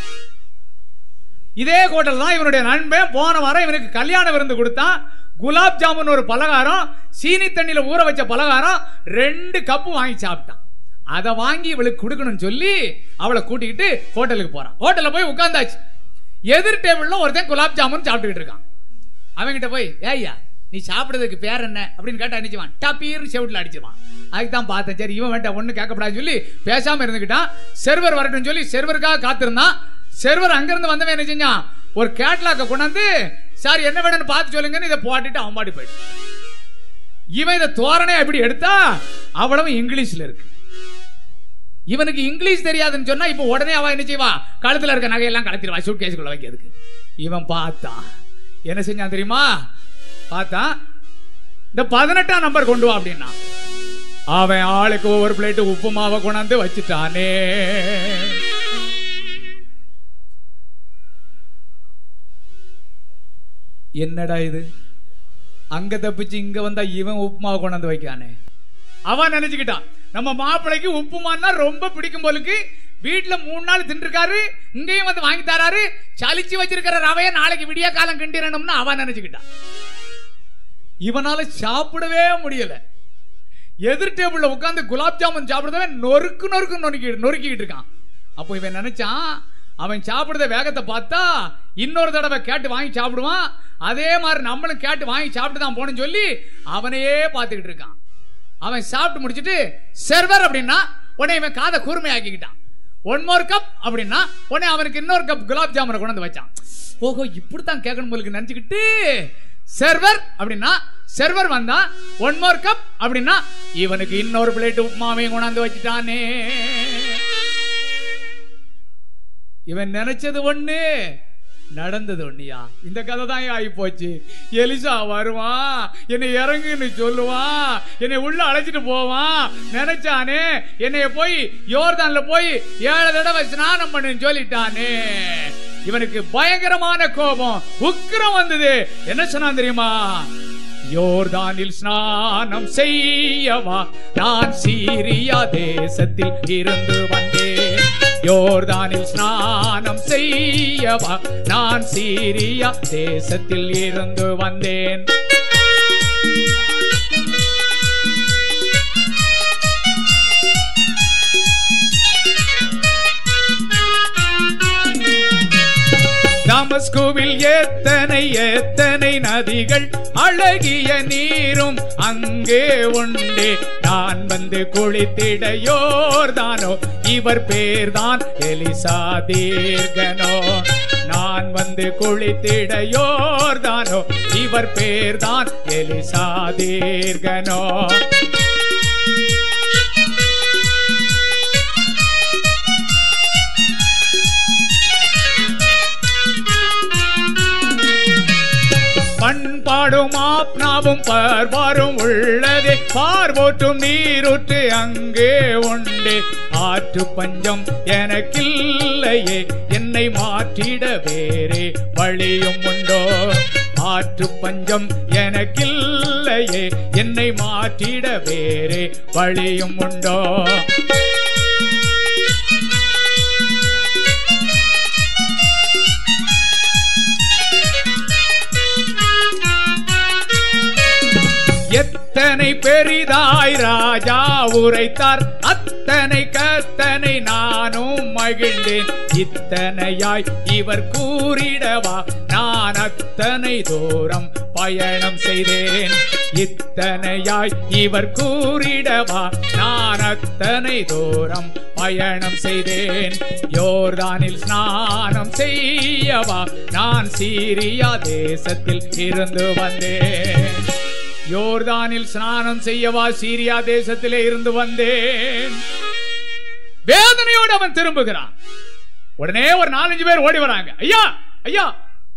இதே ஹோட்டல் தான் இவனுடைய நண்பன் போன வாரம் இவனுக்கு கல்யாண விருந்து கொடுத்தான் குலாப் ஜாமுன் ஒரு பலகாரம் சீனி தண்ணியில ஊற வச்ச பலகாரம் ரெண்டு கப்பு வாங்கி சாப்பிட்டான் அதை வாங்கி இவளுக்கு கொடுக்கணும்னு சொல்லி அவளை கூட்டிக்கிட்டு ஹோட்டலுக்கு போறான் ஹோட்டல்ல போய் உட்கார்ந்தாச்சு எதிர் டேபிள்ல ஒருத்தன் குலாப் ஜாமுன் சாப்பிட்டுக்கிட்டு இருக்கான் அவன்கிட்ட போய் ஏய்யா நீ சாப்பிடுறதுக்கு பேர் என்ன அப்படின்னு கேட்டா அடிச்சுவான் டப்பீர்னு செவிட்டில் அடிச்சிருவான் அதுக்கு தான் பார்த்தேன் சரி இவன் வேண்டாம் ஒன்றும் கேட்கப்படாதுன்னு சொல்லி பேசாம இருந்துக்கிட்டான் செர்வர் வரட்டும்னு சொல்லி செர்வருக்காக காத்திருந்தான் செர்வர் அங்கிருந்து வந்தவன் என்ன செஞ்சான் ஒரு கேட்லாக்க கொண்டாந்து சார் என்ன வேணும்னு பார்த்து சொல்லுங்கன்னு இதை போட்டுட்டு அவன் பாடி போயிட்டான் இவன் இதை தோரணை அப்படி எடுத்தா அவ்வளவு இங்கிலீஷ்ல இருக்கு இவனுக்கு இங்கிலீஷ் தெரியாதுன்னு சொன்னா இப்ப உடனே அவ என்ன செய்வா கழுத்துல இருக்க நகையெல்லாம் கலத்திடுவா சூட் கேஸுக்குள்ள வைக்கிறதுக்கு இவன் பார்த்தான் என்ன செஞ்சான் தெரியுமா பார்த்தான் இந்த பதினெட்டாம் நம்பர் கொண்டு வா அப்படின்னா அவன் ஆளுக்கு ஒவ்வொரு பிளேட் உப்பு மாவை கொண்டாந்து வச்சுட்டானே என்னடா இது அங்க தப்பிச்சு இங்க வந்தா இவன் உப்புமாவை கொண்டாந்து வைக்கானே அவன் நினைச்சுக்கிட்டான் நம்ம மாப்பிள்ளைக்கு உப்புமான்னா ரொம்ப பிடிக்கும் போலுக்கு வீட்டுல மூணு நாள் தின்றுருக்காரு இங்கேயும் வந்து வாங்கி தராரு சலிச்சு வச்சிருக்கிற ரவைய நாளைக்கு விடிய காலம் கிண்டிடணும்னு அவன் நினைச்சுக்கிட்டான் இவனால சாப்பிடவே முடியல எதிர் டேபிள்ல உட்காந்து குலாப் ஜாமுன் சாப்பிடுறத நொறுக்கு நொறுக்கு நொறுக்கி நொறுக்கிட்டு இருக்கான் அப்போ இவன் நினைச்சான் அவன் சாப்பிடுறத வேகத்தை பார்த்தா இன்னொரு தடவை கேட்டு வாங்கி சாப்பிடுவான் அதே மாதிரி நம்மளும் கேட்டு வாங்கி சாப்பிட்டு தான் போகணும்னு சொல்லி அவனையே பார்த்துக்கிட்டு இருக்கான் அவன் சாப்பிட்டு முடிச்சிட்டு சர்வர் அப்படின்னா உடனே இவன் காதை கூர்மையாக்கிக்கிட்டான் ஒன் மோர் கப் அப்படின்னா உடனே அவனுக்கு இன்னொரு கப் குலாப் ஜாமுனை கொண்டு வந்து வச்சான் ஓஹோ இப்படித்தான் கேட்கணும் போலுக்கு நினைச்சுக்கிட்டு சர்வர் அப்படின்னா சர்வர் வந்தா ஒன் மோர் கப் அப்படின்னா இவனுக்கு இன்னொரு பிளேட் உப்புமாவையும் கொண்டாந்து வச்சுட்டானே இவன் நினைச்சது ஒண்ணு நடந்தது ஒண்ணியா இந்த கதை தான் ஆகி போச்சு எலிசா வருவான் என்னை இறங்குன்னு சொல்லுவான் என்னை உள்ள அழைச்சிட்டு போவான் நினைச்சானே என்னைய போய் யோர்தான்ல போய் ஏழு தடவை ஸ்நானம் பண்ணுன்னு சொல்லிட்டானே இவனுக்கு பயங்கரமான கோபம் உக்கிரம் வந்தது என்ன சொன்னான் தெரியுமா யோர்தானில் ஸ்நானம் செய்யவா நான் சீரியா தேசத்தில் இருந்து வந்தேன் யோர்தானில் ஸ்நானம் செய்யவா நான் சீரியா தேசத்தில் இருந்து வந்தேன் தமஸ்குவில் எத்தனை எத்தனை நதிகள் அழகிய நீரும் அங்கே உண்டே நான் வந்து குளித்திட யோர்தானோ இவர் பேர்தான் எலிசா தீர்கனோ நான் வந்து குளித்திட யோர்தானோ இவர் பேர்தான் எலிசா தீர்கனோ பண்பாடும் ஆப்னாவும் பார்வாரும் உள்ளதே பார்வோட்டும் நீருற்று அங்கே உண்டு ஆற்று பஞ்சம் எனக்கில்லையே என்னை மாற்றிட வேறே வழியும் உண்டோ ஆற்று பஞ்சம் எனக்கில்லையே என்னை மாற்றிட வேறே வழியும் உண்டோ எத்தனை பெரிதாய் ராஜா உரைத்தார் அத்தனை கத்தனை நானும் மகிழ்ந்தேன் இத்தனையாய் இவர் கூறிடவா நான் அத்தனை தூரம் பயணம் செய்தேன் இத்தனையாய் இவர் கூறிடவா நான் அத்தனை தூரம் பயணம் செய்தேன் யோர்தானில் ஸ்நானம் செய்யவா நான் சீரியா தேசத்தில் இருந்து வந்தேன் யோர்தானில் ஸ்நானம் செய்யவா சீரியா தேசத்திலே இருந்து வந்தேன் வேதனையோடு அவன் திரும்புகிறான் உடனே ஒரு நாலஞ்சு பேர் ஓடி வராங்க ஐயா ஐயா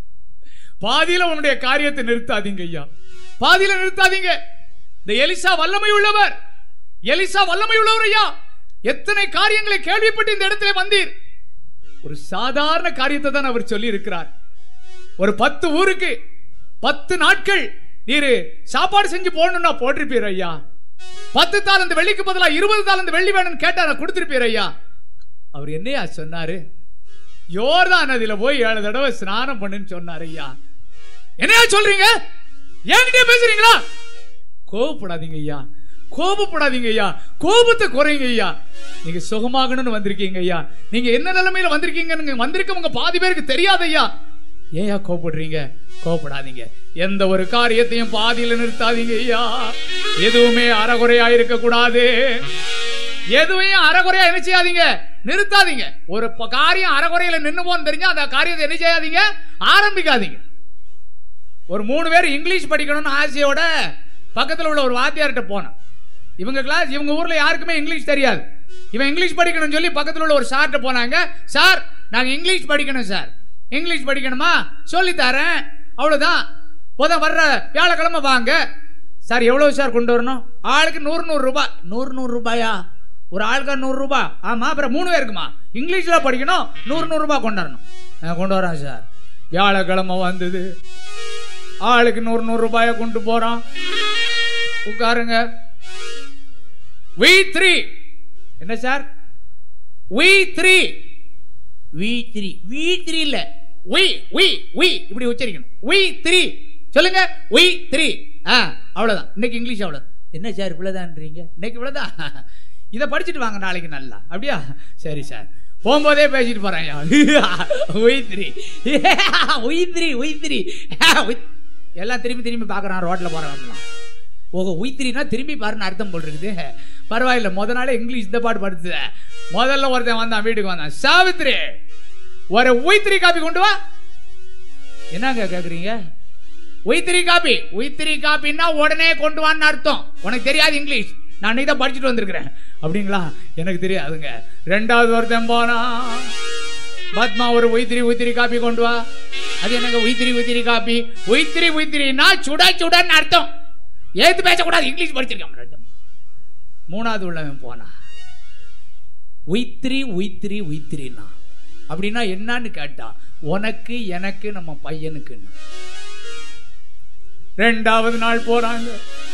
பாதியில உன்னுடைய காரியத்தை நிறுத்தாதீங்க ஐயா பாதியில நிறுத்தாதீங்க இந்த எலிசா வல்லமை உள்ளவர் எலிசா வல்லமை உள்ளவர் ஐயா எத்தனை காரியங்களை கேள்விப்பட்டு இந்த இடத்துல வந்தீர் ஒரு சாதாரண காரியத்தை தான் அவர் சொல்லி இருக்கிறார் ஒரு பத்து ஊருக்கு பத்து நாட்கள் நீரு சாப்பாடு செஞ்சு போடணும்னா போட்டிருப்பீர் ஐயா பத்து தாளந்து வெள்ளிக்கு பதிலா இருபது தாளந்து வெள்ளி வேணும்னு கேட்டா நான் கொடுத்திருப்பீர் ஐயா அவர் என்னையா சொன்னாரு யோர்தான் நதியில போய் ஏழு தடவை ஸ்நானம் பண்ணுன்னு சொன்னாரு ஐயா என்னையா சொல்றீங்க என்கிட்ட பேசுறீங்களா கோபப்படாதீங்க ஐயா கோபப்படாதீங்க ஐயா கோபத்தை குறைங்க ஐயா நீங்க சுகமாகணும்னு வந்திருக்கீங்க ஐயா நீங்க என்ன நிலைமையில வந்திருக்கீங்கன்னு வந்திருக்கவங்க பாதி பேருக்கு தெரியாது ஐயா ஏயா கோபப்படுறீங்க கோபப்படாதீங்க எந்த ஒரு காரியத்தையும் பாதியில நிறுத்தாதீங்க ஐயா எதுவுமே அறகுறையா இருக்க கூடாது எதுவையும் அறகுறையா என்ன செய்யாதீங்க நிறுத்தாதீங்க ஒரு ப- காரியம் அறகுறையில நின்னு போன்னு தெரிஞ்சா அந்த காரியத்தை என்ன செய்யாதீங்க ஆரம்பிக்காதீங்க ஒரு மூணு பேர் இங்கிலீஷ் படிக்கணும்னு ஆசையோட பக்கத்துல உள்ள ஒரு வாத்தியார்கிட்ட போனேன் இவங்க கிளாஸ் இவங்க ஊர்ல யாருக்குமே இங்கிலீஷ் தெரியாது இவன் இங்கிலீஷ் படிக்கணும்னு சொல்லி பக்கத்துல உள்ள ஒரு சார்ட்ட போனாங்க சார் நாங்க இங்கிலீஷ் படிக்கணும் சார் இங்கிலீஷ் படிக்கணுமா சொல்லி தரேன் அவ்வளவுதான் புத வர்ற வியாழக்கிழமை வாங்க சார் எவ்வளவு சார் கொண்டு வரணும் ஆளுக்கு நூறு நூறு ரூபாய் நூறு நூறு ரூபாயா ஒரு ஆளுக்கு நூறு ரூபாய் ஆமா அப்புறம் மூணு பேருக்குமா இங்கிலீஷ்ல படிக்கணும் நூறு நூறு ரூபாய் கொண்டு வரணும் நான் கொண்டு வரேன் சார் வியாழக்கிழமை வந்தது ஆளுக்கு நூறு நூறு ரூபாய கொண்டு போறான் உட்காருங்க வி த்ரீ என்ன sir V three V three V three இல்ல வி வி வி இப்படி உச்சரிக்கணும் வி த்ரீ சொல்லுங்க வி த்ரீ ஆ அவ்வளவுதான் இன்னைக்கு இங்கிலீஷ் அவ்வளவு என்ன சார் இவ்வளவுதான்றீங்க இன்னைக்கு இவ்வளவுதான் இதை படிச்சுட்டு வாங்க நாளைக்கு நல்லா அப்படியா சரி சார் போகும்போதே பேசிட்டு போறேன் Y three Y three Y three எல்லாம் திரும்பி திரும்பி பார்க்கறான் ரோட்ல போறவங்கலாம் ஓஹோ உயித்திரினா திரும்பி பாருன்னு அர்த்தம் போல் இருக்குது பரவாயில்ல முத நாளே இங்கிலீஷ் இந்த பாட்டு படுத்துத முதல்ல ஒருத்தன் வந்தான் வீட்டுக்கு வந்தான் சாவித்ரி ஒரு உயித்திரி காப்பி கொண்டு வா என்னங்க கேக்குறீங்க உயித்திரி காப்பி உயித்திரி காப்பின்னா உடனே கொண்டு வான்னு அர்த்தம் உனக்கு தெரியாது இங்கிலீஷ் நான் இதை படிச்சுட்டு வந்திருக்கிறேன் அப்படிங்களா எனக்கு தெரியாதுங்க ரெண்டாவது ஒருத்தன் போனா பத்மா ஒரு உயித்திரி உயித்திரி காப்பி கொண்டு வா அது என்னங்க உயித்திரி உயித்திரி காப்பி உயித்திரி உயித்திரினா சுட சுடன்னு அர்த்தம் ஏத்து பேசக்கூடாது இங்கிலீஷ் படிச்சிருக்கேன் அர்த்தம் மூணாவது உள்ளவன் போனா உயித்திரி உயித்திரி உயித்திரினா அப்படின்னா என்னன்னு கேட்டா உனக்கு எனக்கு நம்ம பையனுக்கு ரெண்டாவது நாள் போறாங்க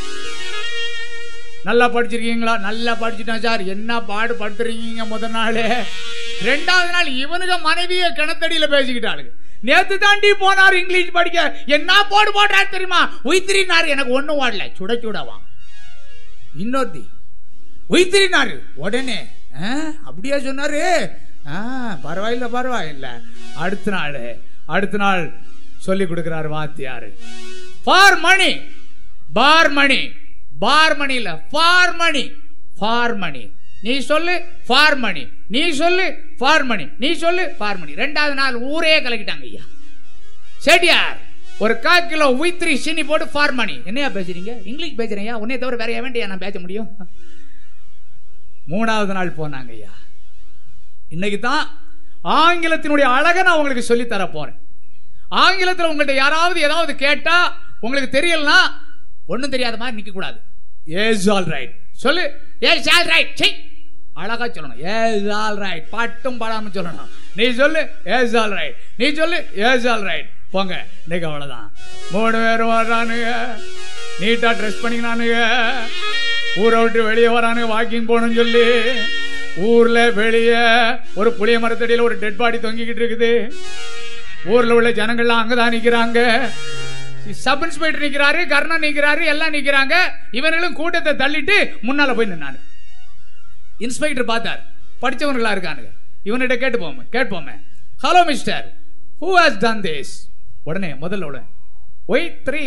நல்லா படிச்சிருக்கீங்களா நல்லா படிச்சுட்டான் சார் என்ன பாடு படுத்துறீங்க முதல் நாள் ரெண்டாவது நாள் இவனுங்க மனைவிய கிணத்தடியில பேசிக்கிட்டாளுங்க நேத்து தாண்டி போனார் இங்கிலீஷ் படிக்க என்ன போடு போடுறாரு தெரியுமா உயித்திரினாரு எனக்கு ஒண்ணும் வாடல சுட சுடவா இன்னொருத்தி உயித்திரினாரு உடனே ஆ, அப்படியா சொன்னாரு ஆ, பரவாயில்ல பரவாயில்ல அடுத்த நாள் அடுத்த நாள் சொல்லி கொடுக்கிறாரு வாத்தியாரு ஃபார் மணி பார் மணி பார் மணி இல்ல ஃபார் மணி ஃபார் மணி நீ சொல்லு ஃபார் மணி நீ சொல்லு ஃபார் மணி நீ சொல்லு ஃபார் மணி ரெண்டாவது நாள் ஊரே கலக்கிட்டாங்க ஐயா செட்டியார் ஒரு கால் கிலோ உயித்திரி சீனி போட்டு ஃபார் மணி என்னையா பேசுறீங்க இங்கிலீஷ் பேசுறீங்க உன்னைய தவிர வேற வேண்டிய நான் பேச முடியும் மூணாவது நாள் போனாங்க ஐயா இன்னைக்கு தான் ஆங்கிலத்தினுடைய அழகை நான் உங்களுக்கு சொல்லி தர போறேன் ஆங்கிலத்தில் உங்கள்ட்ட யாராவது ஏதாவது கேட்டா உங்களுக்கு தெரியலனா ஒண்ணும் தெரியாத மாதிரி நிக்க கூடாது ஏஸ் ஆல் ரைட் சொல்லு ஏஸ் ஆல் ரைட் சை அழகா சொல்லணும் ஏஸ் ஆல் ரைட் பாட்டும் பாடாம சொல்லணும் நீ சொல்லு ஏஸ் ஆல் ரைட் நீ சொல்லு ஏஸ் ஆல் ரைட் போங்க இன்னைக்கு அவ்வளவுதான் மூணு பேரும் வர்றானுங்க நீட்டா ட்ரெஸ் பண்ணிக்கினானுங்க ஊரை விட்டு வெளியே வரானுங்க வாக்கிங் போகணும்னு சொல்லி ஊர்ல வெளியே ஒரு புளிய மரத்தடியில ஒரு டெட் பாடி தொங்கிக்கிட்டு இருக்குது ஊர்ல உள்ள ஜனங்கள்லாம் அங்கதான் நிக்கிறாங்க சப் இன்ஸ்பெக்டர் நிக்கிறாரு கர்ணன் நிக்கிறாரு எல்லாம் நிக்கிறாங்க இவர்களும் கூட்டத்தை தள்ளிட்டு முன்னால போய் நின்னானு இன்ஸ்பெக்டர் பார்த்தார் படிச்சவங்களா இருக்கானுங்க இவன்கிட்ட கேட்டு போமே கேட்போமே hello mister who has done this உடனே முதல்ல உடனே ஒய் த்ரீ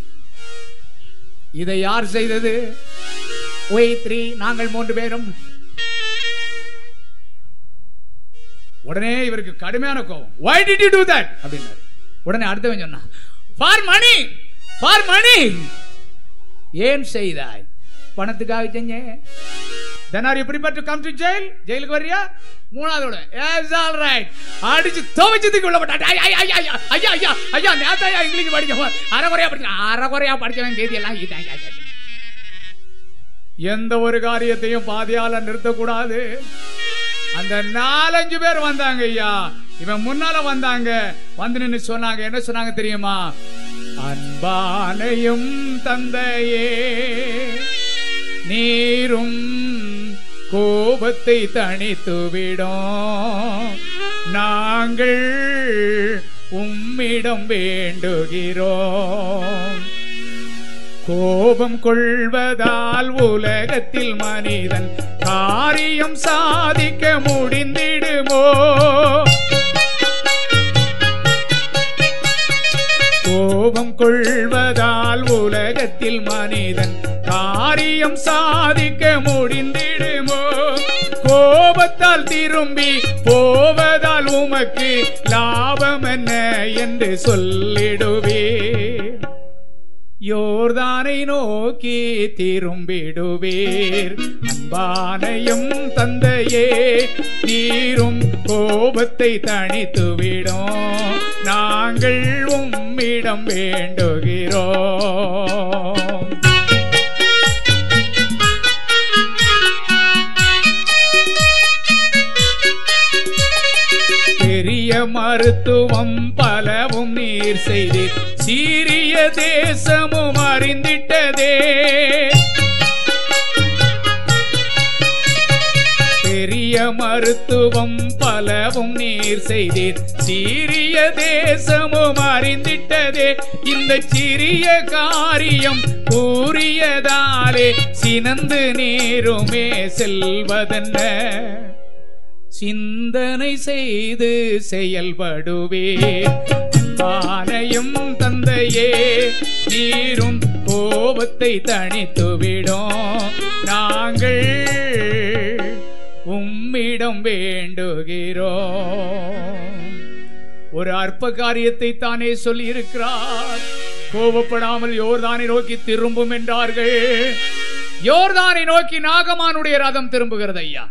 இதை யார் செய்தது ஒய் த்ரீ நாங்கள் மூன்று பேரும் உடனே இவருக்கு கடுமையான கோபம் why did you do that அப்படின்னாரு உடனே அடுத்தவன் சொன்னான் ஃபார் மணி ஃபார் மணி ஏன் செய்தாய் பணத்துக்காக செஞ்சேன் then are you prepared to come to jail ஜெயிலுக்கு வரியா மூணாவது உடனே yes all right அடிச்சு துவைச்சதுக்கு உள்ள போட்டான் ஐயா ஐயா ஐயா ஐயா ஐயா ஐயா நேத்தாயா இங்கிலீஷ் படிக்க அரைக்குறையா படிச்ச அரைக்குறையா படிச்சவன் கேதி எல்லாம் இதான் ஐயா, ஐயா. எந்த ஒரு காரியத்தையும் பாதியால நிறுத்தக்கூடாது அந்த நாலஞ்சு பேர் வந்தாங்க ஐயா இவன் முன்னால வந்தாங்க வந்து நின்னு சொன்னாங்க என்ன சொன்னாங்க தெரியுமா அன்பானையும் தந்தையே நீரும் கோபத்தை தணித்து விடும் நாங்கள் உம்மிடம் வேண்டுகிறோம் கோபம் கொள்வதால் உலகத்தில் மனிதன் காரியம் சாதிக்க முடிந்திடுமோ கோபம் கொள்வதால் உலகத்தில் மனிதன் காரியம் சாதிக்க முடிந்திடுமோ கோபத்தால் திரும்பி போவதால் உமக்கு லாபம் என்ன என்று சொல்லிடுவே யோர்தானை நோக்கி திரும்பிடுவீர் அன்பானையும் தந்தையே நீரும் கோபத்தை தணித்துவிடும் நாங்கள் உம்மிடம் வேண்டுகிறோம் பெரிய மருத்துவம் பலவும் நீர் செய்தீர் சீரிய தேசமும் அறிந்திட்டதே பெரிய மருத்துவம் பலவும் நீர் செய்தீர் சீரிய தேசமும் அறிந்திட்டதே இந்த சிறிய காரியம் கூறியதாலே சினந்து நீருமே செல்வதென்ன சிந்தனை செய்து செயல்படுவே பானையும் தந்தையே நீரும் கோபத்தை தணித்துவிடும் நாங்கள் உம்மிடம் வேண்டுகிறோம் ஒரு அற்ப காரியத்தை தானே சொல்லி இருக்கிறார் கோபப்படாமல் யோர்தானை நோக்கி திரும்பும் என்றார்கள் யோர்தானை நோக்கி நாகமானுடைய ரதம் திரும்புகிறது ஐயா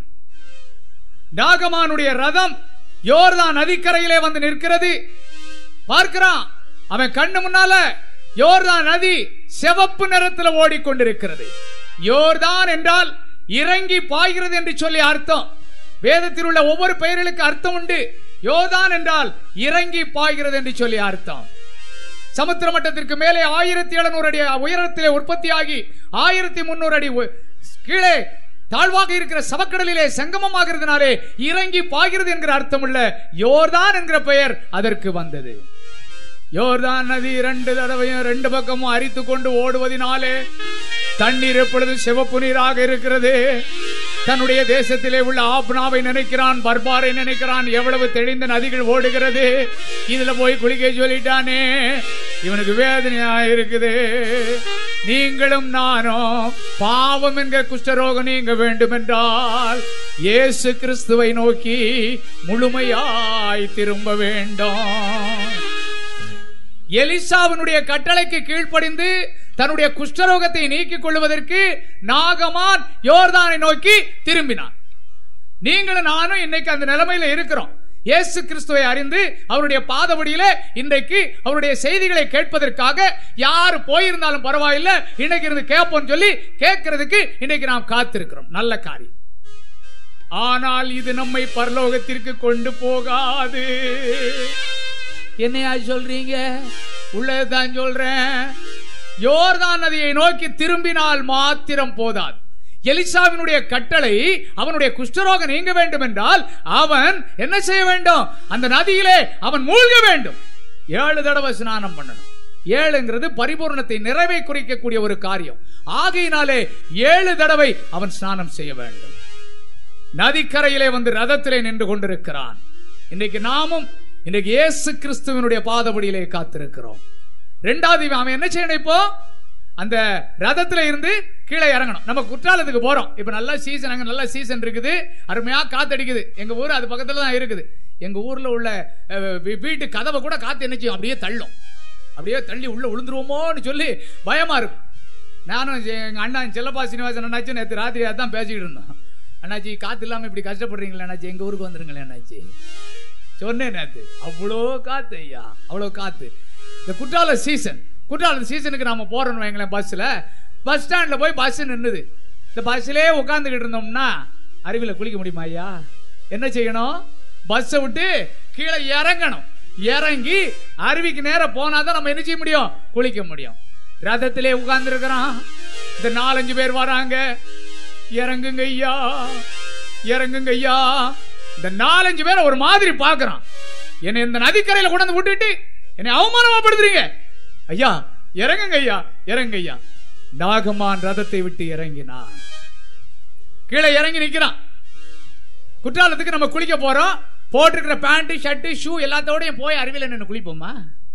நாகமானுடைய ரதம் யோர்தான் நதிக்கரையிலே வந்து நிற்கிறது பார்க்கிறான் அவன் கண்ணு முன்னால யோர்தான் நதி சிவப்பு நிறத்துல ஓடிக்கொண்டிருக்கிறது யோர்தான் என்றால் இறங்கி பாய்கிறது என்று சொல்லி அர்த்தம் வேதத்தில் உள்ள ஒவ்வொரு பெயர்களுக்கு அர்த்தம் உண்டு யோர்தான் என்றால் இறங்கி பாய்கிறது என்று சொல்லி அர்த்தம் சமுத்திர மட்டத்திற்கு மேலே ஆயிரத்தி எழுநூறு அடி உயரத்திலே உற்பத்தியாகி ஆயிரத்தி முன்னூறு அடி உ- கீழே தாழ்வாக இருக்கிற சவக்கடலிலே சங்கமமாகிறதுனாலே இறங்கி பாய்கிறது என்கிற அர்த்தமுள்ள யோர்தான் என்கிற பெயர் அதற்கு வந்தது யோர்தான் நதி இரண்டு தடவையும் ரெண்டு பக்கமும் அரித்து கொண்டு ஓடுவதினாலே தண்ணீர் எப்பொழுதும் சிவப்பு நீராக இருக்கிறது தன்னுடைய தேசத்திலே உள்ள ஆப்னாவை நினைக்கிறான் பர்பாரை நினைக்கிறான் எவ்வளவு தெளிந்த நதிகள் ஓடுகிறது இதுல போய் குளிக்க சொல்லிட்டானே இவனுக்கு வேதனையா இருக்குது நீங்களும் நானும் பாவம் என்கிற குஷ்டரோகம் நீங்க வேண்டும் என்றால் இயேசு கிறிஸ்துவை நோக்கி முழுமையாய் திரும்ப வேண்டும் எலிசாவினுடைய கட்டளைக்கு கீழ்ப்படிந்து தன்னுடைய குஷ்டரோகத்தை நீக்கிக் கொள்வதற்கு நாகமான் யோர்தானை நோக்கி திரும்பினான் நீங்களும் நானும் இன்னைக்கு அந்த நிலைமையில இருக்கிறோம் இயேசு கிறிஸ்துவை அறிந்து அவருடைய பாதவடியில இன்றைக்கு அவருடைய செய்திகளை கேட்பதற்காக யார் போயிருந்தாலும் பரவாயில்லை இன்னைக்கு இருந்து கேட்போம் சொல்லி கேட்கறதுக்கு இன்னைக்கு நாம் காத்திருக்கிறோம் நல்ல காரியம் ஆனால் இது நம்மை பரலோகத்திற்கு கொண்டு போகாது என்னையா சொல்றீங்க உள்ளதான் சொல்றேன் யோர்தான் நதியை நோக்கி திரும்பினால் மாத்திரம் போதாது எலிசாவினுடைய கட்டளை அவனுடைய குஷ்டரோகம் நீங்க வேண்டும் என்றால் அவன் என்ன செய்ய வேண்டும் அந்த நதியிலே அவன் மூழ்க வேண்டும் ஏழு தடவை ஸ்நானம் பண்ணணும் ஏழுங்கிறது பரிபூர்ணத்தை நிறைவை குறிக்கக்கூடிய ஒரு காரியம் ஆகையினாலே ஏழு தடவை அவன் ஸ்நானம் செய்ய வேண்டும் நதிக்கரையிலே வந்து ரதத்திலே நின்று கொண்டிருக்கிறான் இன்னைக்கு நாமும் இன்னைக்கு இயேசு கிறிஸ்துவனுடைய பாதபடியிலே காத்திருக்கிறோம் ரெண்டாவது இவன் அவன் என்ன செய்யணும் இப்போ அந்த ரதத்துல இருந்து கீழே இறங்கணும் நம்ம குற்றாலத்துக்கு போறோம் இப்ப நல்ல சீசன் அங்க நல்ல சீசன் இருக்குது அருமையா காத்தடிக்குது எங்க ஊர் அது பக்கத்துல தான் இருக்குது எங்க ஊர்ல உள்ள அஹ், வீ- வீட்டு கதவை கூட காத்து என்ன செய்யும் அப்படியே தள்ளும் அப்படியே தள்ளி உள்ள விழுந்துருவோமோன்னு சொல்லி பயமா இருக்கும் நானும் எ- எங்க அண்ணா செல்லப்பா சீனிவாசன் அண்ணாச்சி நேற்று ராத்திரி அதான் பேசிக்கிட்டு இருந்தோம் அண்ணாச்சி காத்து இல்லாம இப்படி கஷ்டப்படுறீங்களே அண்ணாச்சி எங்க ஊருக்கு வந்துருங்களேன் அண்ணாச்சி சொன்னேன் நேத்து அவ்வளோ காத்து ஐயா அவ்வளோ காத்து இந்த குற்றால சீசன் குற்றால சீசனுக்கு நாம போறோம்னு வைங்களேன் பஸ்ஸில் பஸ் ஸ்டாண்டில் போய் பஸ் நின்னுது இந்த பஸ்ஸிலே உட்காந்துக்கிட்டு இருந்தோம்னா அருவியில் குளிக்க முடியுமா ஐயா என்ன செய்யணும் பஸ்ஸை விட்டு கீழே இறங்கணும் இறங்கி அருவிக்கு நேரம் போனாதான் நம்ம என்ன செய்ய முடியும் குளிக்க முடியும் ரதத்திலே உட்கார்ந்துருக்கிறான் இந்த நாலஞ்சு பேர் வராங்க இறங்குங்க ஐயா இறங்குங்க ஐயா இந்த நாலஞ்சு பேரை ஒரு மாதிரி பார்க்கறான் என்னை இந்த நதிக்கரையில கொண்டு வந்து விட்டுட்டு என்னை அவமானமாப்படுத்துறீங்க ஐயா இறங்குங்க ஐயா இறங்குங்க ஐயா நாகமான் ரதத்தை விட்டு இறங்கினான் கீழே இறங்கி நிக்கிறான் குற்றாலத்துக்கு நம்ம குளிக்க போறோம் போட்டிருக்கிற பேண்ட் ஷர்ட் ஷூ எல்லாத்தோடையும் போய் அருவியில் நின்று குளிப்போமா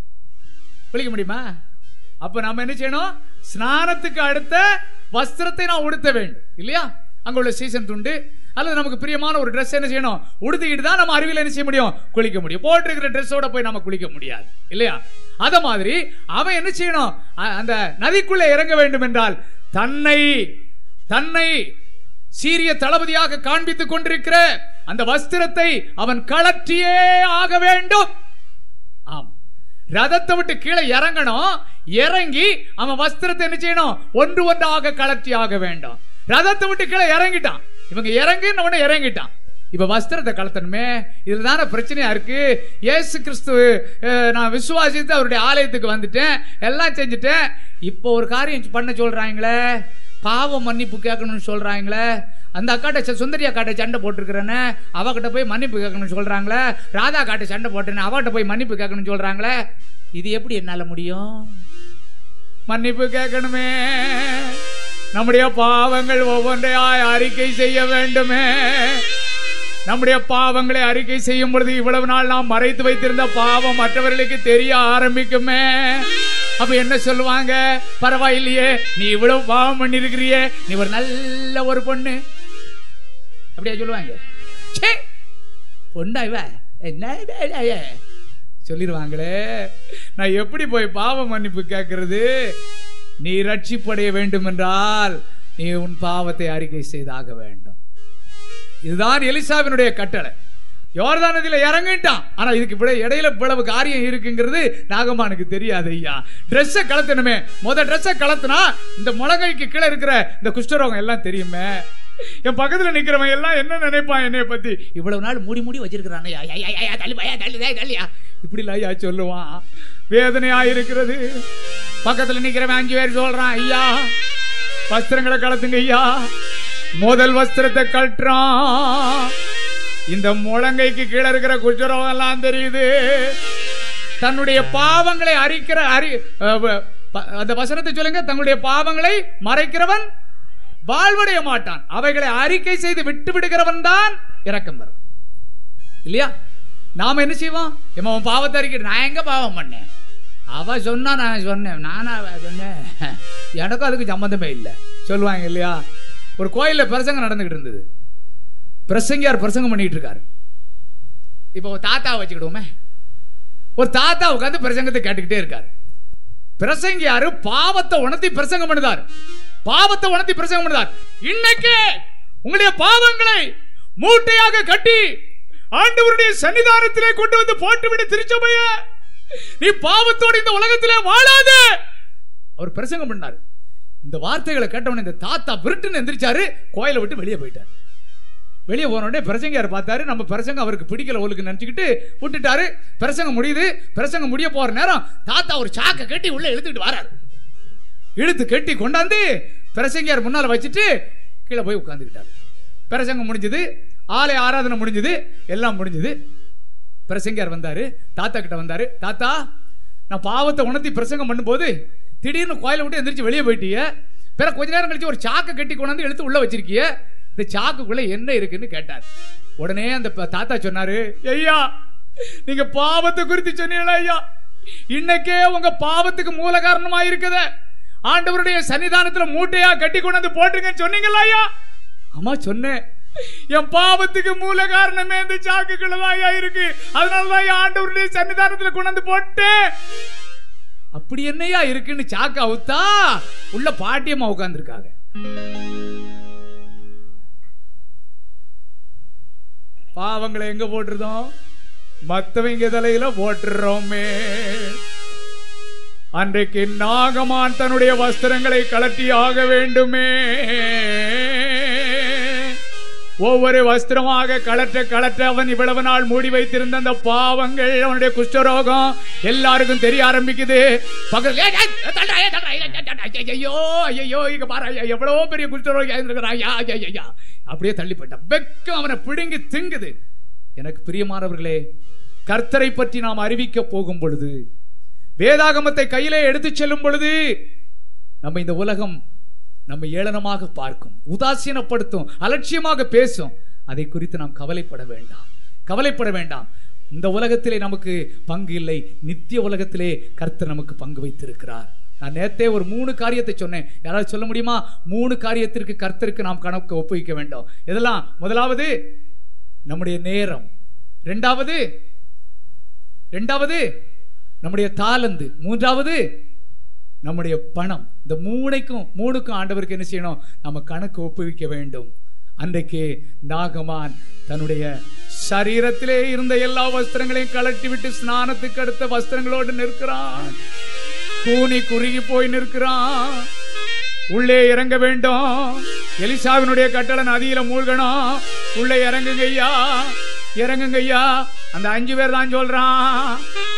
குளிக்க முடியுமா அப்ப நம்ம என்ன செய்யணும் ஸ்நானத்துக்கு அடுத்த வஸ்திரத்தை நான் உடுத்த வேண்டும் இல்லையா அங்க உள்ள சீசன் துண்டு அல்லது நமக்கு பிரியமான ஒரு Dress என்ன செய்யணும் உடுத்திக்கிட்டு தான் நம்ம அருவியில் என்ன செய்ய முடியும் குளிக்க முடியும் போட்டிருக்கிற ட்ரெஸ்ஸோட போய் நம்ம குளிக்க முடியாது இல்லையா அத மாதிரி அவன் என்ன செய்யணும் அ- அந்த நதிக்குள்ளே இறங்க வேண்டும் என்றால் தன்னை தன்னை சீரிய தளபதியாக காண்பித்துக் கொண்டிருக்கிற அந்த வஸ்திரத்தை அவன் கழற்றியே ஆக வேண்டும் ஆம் ரதத்தை விட்டு கீழே இறங்கணும் இறங்கி அவன் வஸ்திரத்தை என்ன செய்யணும் ஒன்று ஒன்றாக கலர்ச்சி ஆக வேண்டும் ரதத்தை விட்டு கீழே இறங்கிட்டான் இவங்க இறங்குன்னு உடனே இறங்கிட்டான் இப்ப வஸ்திரத்தை கலத்தணுமே இதுதானே பிரச்சனையா இருக்கு இயேசு கிறிஸ்து அஹ், நான் விசுவாசித்து அவருடைய ஆலயத்துக்கு வந்துட்டேன் எல்லாம் செஞ்சுட்டேன் இப்போ ஒரு காரியம் பண்ண சொல்றாங்களே பாவ மன்னிப்பு கேட்கணும்னு சொல்றாங்களே அந்த அக்காட்ட ச- சுந்தரி அக்காட்ட சண்டை போட்டிருக்கிறேன்னு அவகிட்ட போய் மன்னிப்பு கேட்கணும்னு சொல்றாங்களே ராதா காட்ட சண்டை போட்டேன்னு அவகிட்ட போய் மன்னிப்பு கேட்கணும்னு சொல்றாங்களே இது எப்படி என்னால முடியும் மன்னிப்பு கேட்கணுமே நம்முடைய பாவங்கள் ஒவ்வொன்றையாய் அறிக்கை செய்ய வேண்டுமே நம்முடைய பாவங்களை அறிக்கை செய்யும் பொழுது இவ்வளவு நாள் நாம் மறைத்து வைத்திருந்த பாவம் மற்றவர்களுக்கு தெரிய ஆரம்பிக்குமே அப்ப என்ன சொல்லுவாங்க பரவாயில்லையே நீ இவ்வளவு பாவம் பண்ணிருக்கிறியே நீ ஒரு நல்ல ஒரு பொண்ணு அப்படியா சொல்லுவாங்க ச்சே பொண்ணா இவ என்ன இவ? சொல்லிடுவாங்களே நான் எப்படி போய் பாவ மன்னிப்பு கேட்கறது நீ ரட்சிப்படைய வேண்டும் என்றால் நீ உன் பாவத்தை அறிக்கை செய்தாக வேண்டும் இதுதான் எலிசாவினுடைய கட்டளை யோர்தான் நதியில இறங்கிட்டான் ஆனா இதுக்கு இவ்வளவு இடையில இவ்வளவு காரியம் இருக்குங்கிறது நாகமானுக்கு தெரியாது ஐயா ட்ரெஸ்ஸை கலத்தணுமே முத ட்ரெஸ்ஸை கலத்துனா இந்த முழங்கைக்கு கீழே இருக்கிற இந்த குஷ்டரோகம் எல்லாம் தெரியுமே என் பக்கத்துல நிக்கிறவன் எல்லாம் என்ன நினைப்பான் என்னைய பத்தி இவ்வளவு நாள் மூடி மூடி வச்சிருக்கிறானே ஐயா, ஐயா, ஐயா, தள்ளு பையா, தள்ளு, டேய், தள்ளியா இப்படி ஐயா சொல்லுவான் வேதனையா இருக்கிறது பக்கத்துல நிக்கிறவன் அஞ்சு பேர் சொல்றான் ஐயா வஸ்திரங்களை கலத்துங்க ஐயா முதல் வஸ்திரத்தை கழட்டுறான் இந்த முழங்கைக்கு கீழே இருக்கிற குஜரம் எல்லாம் தெரியுது தன்னுடைய பாவங்களை அறிக்கிற அறி அஹ், வ- ப- அந்த வசனத்தை சொல்லுங்க தன்னுடைய பாவங்களை மறைக்கிறவன் வாழ்வடைய மாட்டான் அவைகளை அறிக்கை செய்து விட்டு விடுகிறவன் தான் இரக்கம் வரும் இல்லையா நாம என்ன செய்வோம் இவன் அவன் பாவத்தை அறிக்கை நான் எங்க பாவம் பண்ணேன் அவ சொன்னா நான் சொன்னேன் நானா அவ சொன்னேன் எனக்கும் அதுக்கு சம்பந்தமே இல்லை சொல்லுவாங்க இல்லையா ஒரு கோயில்ல பிரசங்கம் நடந்துகிட்டு இருந்தது பிரசங்கியார் பிரசங்கம் பண்ணிட்டு இருக்காரு இப்போ ஒரு தாத்தாவை வச்சுக்கிடுவோமே ஒரு தாத்தா உட்காந்து பிரசங்கத்தை கேட்டுக்கிட்டே இருக்காரு பிரசங்கியாரு பாவத்தை உணர்த்தி பிரசங்கம் பண்ணுதார் பாவத்தை உணர்த்தி பிரசங்கம் பண்ணுதார் இன்னைக்கு உங்களுடைய பாவங்களை மூட்டையாக கட்டி ஆண்டவருடைய சன்னிதானத்திலே கொண்டு வந்து போட்டுவிடு திருச்சபைய நீ பாவத்தோடு இந்த உலகத்திலே வாழாத அவர் பிரசங்கம் பண்ணார் இந்த வார்த்தைகளை கேட்டவன இந்த தாத்தா விருட்டுன்னு எந்திரிச்சாரு கோயிலை விட்டு வெளியே போயிட்டார் வெளியே போன உடனே பிரசங்கியார் பார்த்தாரு நம்ம பிரசங்கம் அவருக்கு பிடிக்கல அவருக்கு நினைச்சுக்கிட்டு விட்டுட்டாரு பிரசங்கம் முடியுது பிரசங்கம் முடிய போற நேரம் தாத்தா ஒரு சாக்கை கட்டி உள்ள இழுத்துக்கிட்டு வராரு இழுத்து கட்டி கொண்டாந்து பிரசங்கியார் முன்னால வச்சுட்டு கீழே போய் உட்கார்ந்துக்கிட்டாரு பிரசங்கம் முடிஞ்சது ஆலய ஆராதனை முடிஞ்சது எல்லாம் முடிஞ்சது பிரசங்கியார் வந்தாரு தாத்தா கிட்ட வந்தாரு தாத்தா நான் பாவத்தை உணர்த்தி பிரசங்கம் பண்ணும்போது திடீர்னு கோயிலை விட்டு எந்திரிச்சு வெளியே போயிட்டீங்க பிற கொஞ்ச நேரம் கழிச்சு ஒரு சாக்கை கட்டி கொண்டாந்து எடுத்து உள்ள வச்சிருக்கிய இந்த சாக்குக்குள்ள என்ன இருக்குன்னு கேட்டார் உடனே அந்த ப- தாத்தா சொன்னாரு ஐயா நீங்க பாவத்தை குறித்து சொன்னீங்களா ஐயா இன்னைக்கே உங்க பாவத்துக்கு மூல காரணமா இருக்குத ஆண்டவருடைய சன்னிதானத்துல மூட்டையா கட்டி கொண்டாந்து போட்டுருங்கன்னு சொன்னீங்களா ஐயா ஆமா சொன்னேன் என் பாவத்துக்கு மூல காரணமே இந்த சாக்குக்குள்ளதான் ஐயா இருக்கு அதனாலதான் ஐயா ஆண்டவருடைய சன்னிதானத்துல கொண்டாந்து போட்டேன் அப்படி என்னையா இருக்குன்னு சாக்கு அவுத்தா உள்ள பாட்டியம்மா உட்கார்ந்துருக்காங்க பாவங்களை எங்க போட்டுருதோம் மத்தவங்க தலையில போட்டுறோமே அன்றைக்கு நாகமான் தன்னுடைய வஸ்திரங்களை கலட்டி ஆக வேண்டுமே ஒவ்வொரு வஸ்திரமாக கலற்ற கலற்ற அவன் இவ்வளவு நாள் மூடி வைத்திருந்த அந்த பாவங்கள் அவனுடைய குஷ்டரோகம் எல்லாருக்கும் தெரிய ஆரம்பிக்குது பக்கத்துல ஏய், ஏய், தள்ளுடா, ஏய், தள்ளுடா, ஏய், ஏய், ஏய், ஏய், ஐயோ ஐயோ இங்க பாரு ஐயா, எவ்வளவு பெரிய குஷ்டரோகி ஆயிருந்திருக்கிறான் ஐயா ஐயா, ஐயா அப்படியே தள்ளி போயிட்டான் வெக்கம் அவனை பிடுங்கி திங்குது எனக்கு பிரியமானவர்களே கர்த்தரை பற்றி நாம் அறிவிக்க போகும் பொழுது வேதாகமத்தை கையிலே எடுத்துச் செல்லும் பொழுது நம்ம இந்த உலகம் நம்ம ஏளனமாக பார்க்கும் உதாசீனப்படுத்தும் அலட்சியமாக பேசும் அதை குறித்து நாம் கவலைப்பட வேண்டாம் கவலைப்பட வேண்டாம் இந்த உலகத்திலே நமக்கு பங்கு இல்லை நித்திய உலகத்திலே கர்த்தர் நமக்கு பங்கு வைத்திருக்கிறார் நான் நேத்தே ஒரு மூணு காரியத்தை சொன்னேன் யாராவது சொல்ல முடியுமா மூணு காரியத்திற்கு கர்த்தருக்கு நாம் கணக்கு ஒப்புவிக்க வேண்டும் இதெல்லாம் முதலாவது நம்முடைய நேரம் ரெண்டாவது ரெண்டாவது நம்முடைய தாளந்து மூன்றாவது நம்முடைய பணம் இந்த மூணைக்கும் மூணுக்கும் ஆண்டவருக்கு என்ன செய்யணும் நம்ம கணக்கு ஒப்புவிக்க வேண்டும் அன்றைக்கு நாகமான் தன்னுடைய சரீரத்திலே இருந்த எல்லா வஸ்திரங்களையும் கலட்டி விட்டு ஸ்நானத்துக்கு அடுத்த வஸ்திரங்களோடு நிற்கிறான் கூனி குறுகி போய் நிற்கிறான் உள்ளே இறங்க வேண்டும் எலிசாவினுடைய கட்டளை நதியில மூழ்கணும் உள்ளே இறங்குங்க ஐயா இறங்குங்க ஐயா அந்த அஞ்சு பேர் தான் சொல்றான்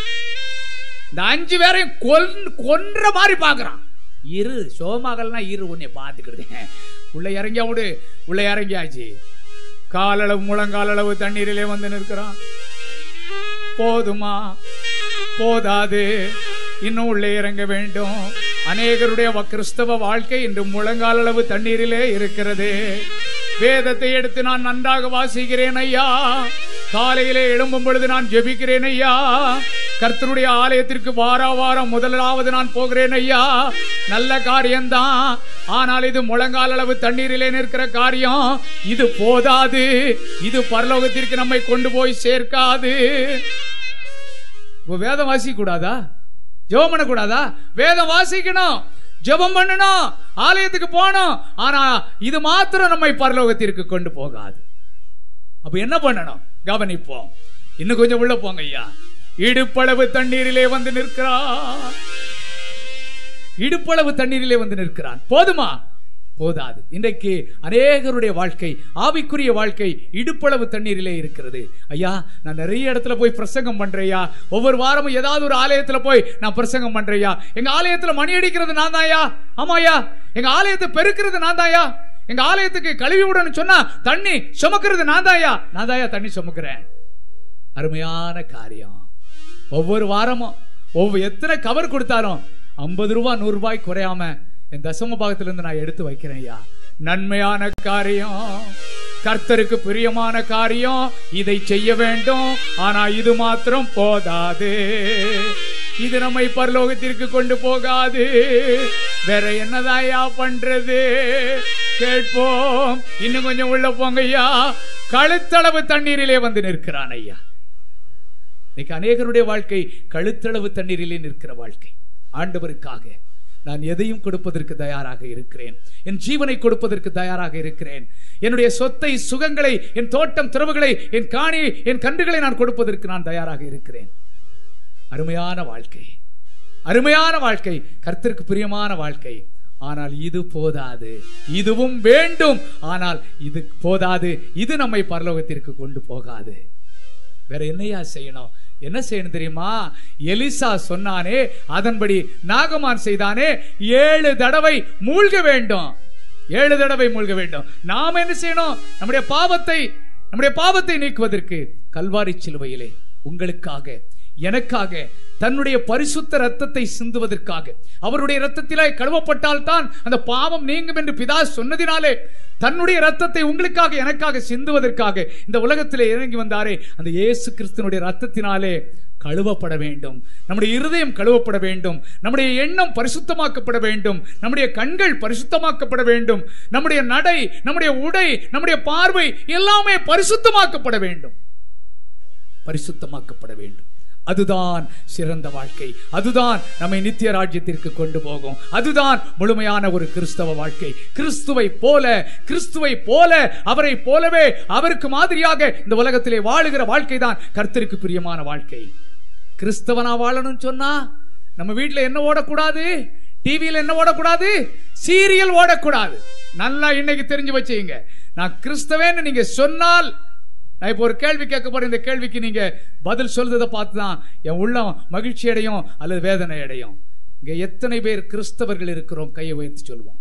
இந்த அஞ்சு பேரையும் கொல் கொன்ற மாதிரி பாக்குறான் இரு சோமகள்னா இரு உன்னை பார்த்துக்கிடுதேன் உள்ள இறங்கியா விடு உள்ள இறங்கியாச்சு காலளவு முழங்கால் அளவு தண்ணீரிலே வந்து நிற்கிறான் போதுமா போதாது இன்னும் உள்ளே இறங்க வேண்டும் அநேகருடைய வ- கிறிஸ்தவ வாழ்க்கை இன்று முழங்கால் அளவு தண்ணீரிலே இருக்கிறது வேதத்தை எடுத்து நான் நன்றாக வாசிக்கிறேன் ஐயா காலையிலே எழும்பும் பொழுது நான் ஜெபிக்கிறேன் ஐயா கர்த்தருடைய ஆலயத்திற்கு வார வாரம் முதலாவது நான் போகிறேன் ஐயா நல்ல காரியம்தான் ஆனால் இது முழங்கால் அளவு தண்ணீரிலே நிற்கிற காரியம் இது போதாது இது பரலோகத்திற்கு நம்மை கொண்டு போய் சேர்க்காது இப்ப வேதம் வாசிக்க கூடாதா ஜெபம் பண்ண கூடாதா வேதம் வாசிக்கணும் ஜெபம் பண்ணணும் ஆலயத்துக்கு போகணும் ஆனா இது மாத்திரம் நம்மை பரலோகத்திற்கு கொண்டு போகாது அப்ப என்ன பண்ணணும் கவனிப்போம் இன்னும் கொஞ்சம் உள்ள போங்க ஐயா இடுப்பளவு தண்ணீரிலே வந்து நிற்கிறான் இடுப்பளவு தண்ணீரிலே வந்து நிற்கிறான் போதுமா போதாது இன்றைக்கு அநேகருடைய வாழ்க்கை ஆவிக்குரிய வாழ்க்கை இடுப்பளவு தண்ணீரிலே இருக்கிறது ஐயா நான் நிறைய இடத்துல போய் பிரசங்கம் பண்றேயா ஒவ்வொரு வாரமும் ஏதாவது ஒரு ஆலயத்துல போய் நான் பிரசங்கம் பண்றேயா எங்க ஆலயத்துல மணி அடிக்கிறது நான் தாயா ஆமாயா எங்க ஆலயத்தை பெருக்கிறது நான் தாயா எங்க ஆலயத்துக்கு கழுவி விடணும்னு சொன்னா தண்ணி சுமக்கிறது நான் தாயா நான் தாயா தண்ணி சுமக்கிறேன் அருமையான காரியம் ஒவ்வொரு வாரமும் ஒவ்வொரு எத்தனை கவர் கொடுத்தாலும் ஐம்பது ரூபா நூறு ரூபாய் குறையாம என் தசம பாகத்திலிருந்து நான் எடுத்து வைக்கிறேன் ஐயா நன்மையான காரியம் கர்த்தருக்கு பிரியமான காரியம் இதை செய்ய வேண்டும் ஆனா இது மாத்திரம் போதாது இது நம்மை பரலோகத்திற்கு கொண்டு போகாது வேற என்னதாயா பண்றது கேட்போம் இன்னும் கொஞ்சம் உள்ள போங்க ஐயா கழுத்தளவு தண்ணீரிலே வந்து நிற்கிறான் ஐயா இன்னைக்கு அநேகருடைய வாழ்க்கை கழுத்தளவு தண்ணீரிலே நிற்கிற வாழ்க்கை ஆண்டவருக்காக நான் எதையும் கொடுப்பதற்கு தயாராக இருக்கிறேன் என் ஜீவனை கொடுப்பதற்கு தயாராக இருக்கிறேன் என்னுடைய சொத்தை சுகங்களை என் தோட்டம் திறவுகளை என் காணி என் கன்றுகளை நான் கொடுப்பதற்கு நான் தயாராக இருக்கிறேன் அருமையான வாழ்க்கை அருமையான வாழ்க்கை கர்த்தருக்கு பிரியமான வாழ்க்கை ஆனால் இது போதாது இதுவும் வேண்டும் ஆனால் இது போதாது இது நம்மை பரலோகத்திற்கு கொண்டு போகாது வேற என்னையா செய்யணும் என்ன செய்யணும் தெரியுமா எலிசா சொன்னானே அதன்படி நாகமான் செய்தானே ஏழு தடவை மூழ்க வேண்டும் ஏழு தடவை மூழ்க வேண்டும் நாம் என்ன செய்யணும் நம்முடைய பாவத்தை நம்முடைய பாவத்தை நீக்குவதற்கு கல்வாரி சிலுவையிலே உங்களுக்காக எனக்காக தன்னுடைய பரிசுத்த ரத்தத்தை சிந்துவதற்காக அவருடைய ரத்தத்திலே கழுவப்பட்டால் தான் அந்த பாவம் நீங்கும் என்று பிதா சொன்னதினாலே தன்னுடைய ரத்தத்தை உங்களுக்காக எனக்காக சிந்துவதற்காக இந்த உலகத்திலே இறங்கி வந்தாரே அந்த இயேசு கிறிஸ்துனுடைய ரத்தத்தினாலே கழுவப்பட வேண்டும் நம்முடைய இருதயம் கழுவப்பட வேண்டும் நம்முடைய எண்ணம் பரிசுத்தமாக்கப்பட வேண்டும் நம்முடைய கண்கள் பரிசுத்தமாக்கப்பட வேண்டும் நம்முடைய நடை நம்முடைய உடை நம்முடைய பார்வை எல்லாமே பரிசுத்தமாக்கப்பட வேண்டும் பரிசுத்தமாக்கப்பட வேண்டும் அதுதான் சிறந்த வாழ்க்கை அதுதான் நம்மை நித்திய ராஜ்யத்திற்கு கொண்டு போகும் அதுதான் முழுமையான ஒரு கிறிஸ்தவ வாழ்க்கை கிறிஸ்துவை போல கிறிஸ்துவை போல அவரை போலவே அவருக்கு மாதிரியாக இந்த உலகத்திலே வாழுகிற வாழ்க்கை தான் கர்த்தருக்கு பிரியமான வாழ்க்கை கிறிஸ்தவனா வாழணும்னு சொன்னா நம்ம வீட்டுல என்ன ஓடக்கூடாது டிவியில என்ன ஓடக்கூடாது சீரியல் ஓடக்கூடாது நல்லா இன்னைக்கு தெரிஞ்சு வச்சுங்க நான் கிறிஸ்தவேன்னு நீங்க சொன்னால் நான் இப்போ ஒரு கேள்வி கேட்க போறேன் இந்த கேள்விக்கு நீங்க பதில் சொல்றதை பார்த்து தான் என் உள்ளம் மகிழ்ச்சி அடையும் அல்லது வேதனை அடையும் இங்க எத்தனை பேர் கிறிஸ்தவர்கள் இருக்கிறோம் கையை உயர்த்தி சொல்லுவோம்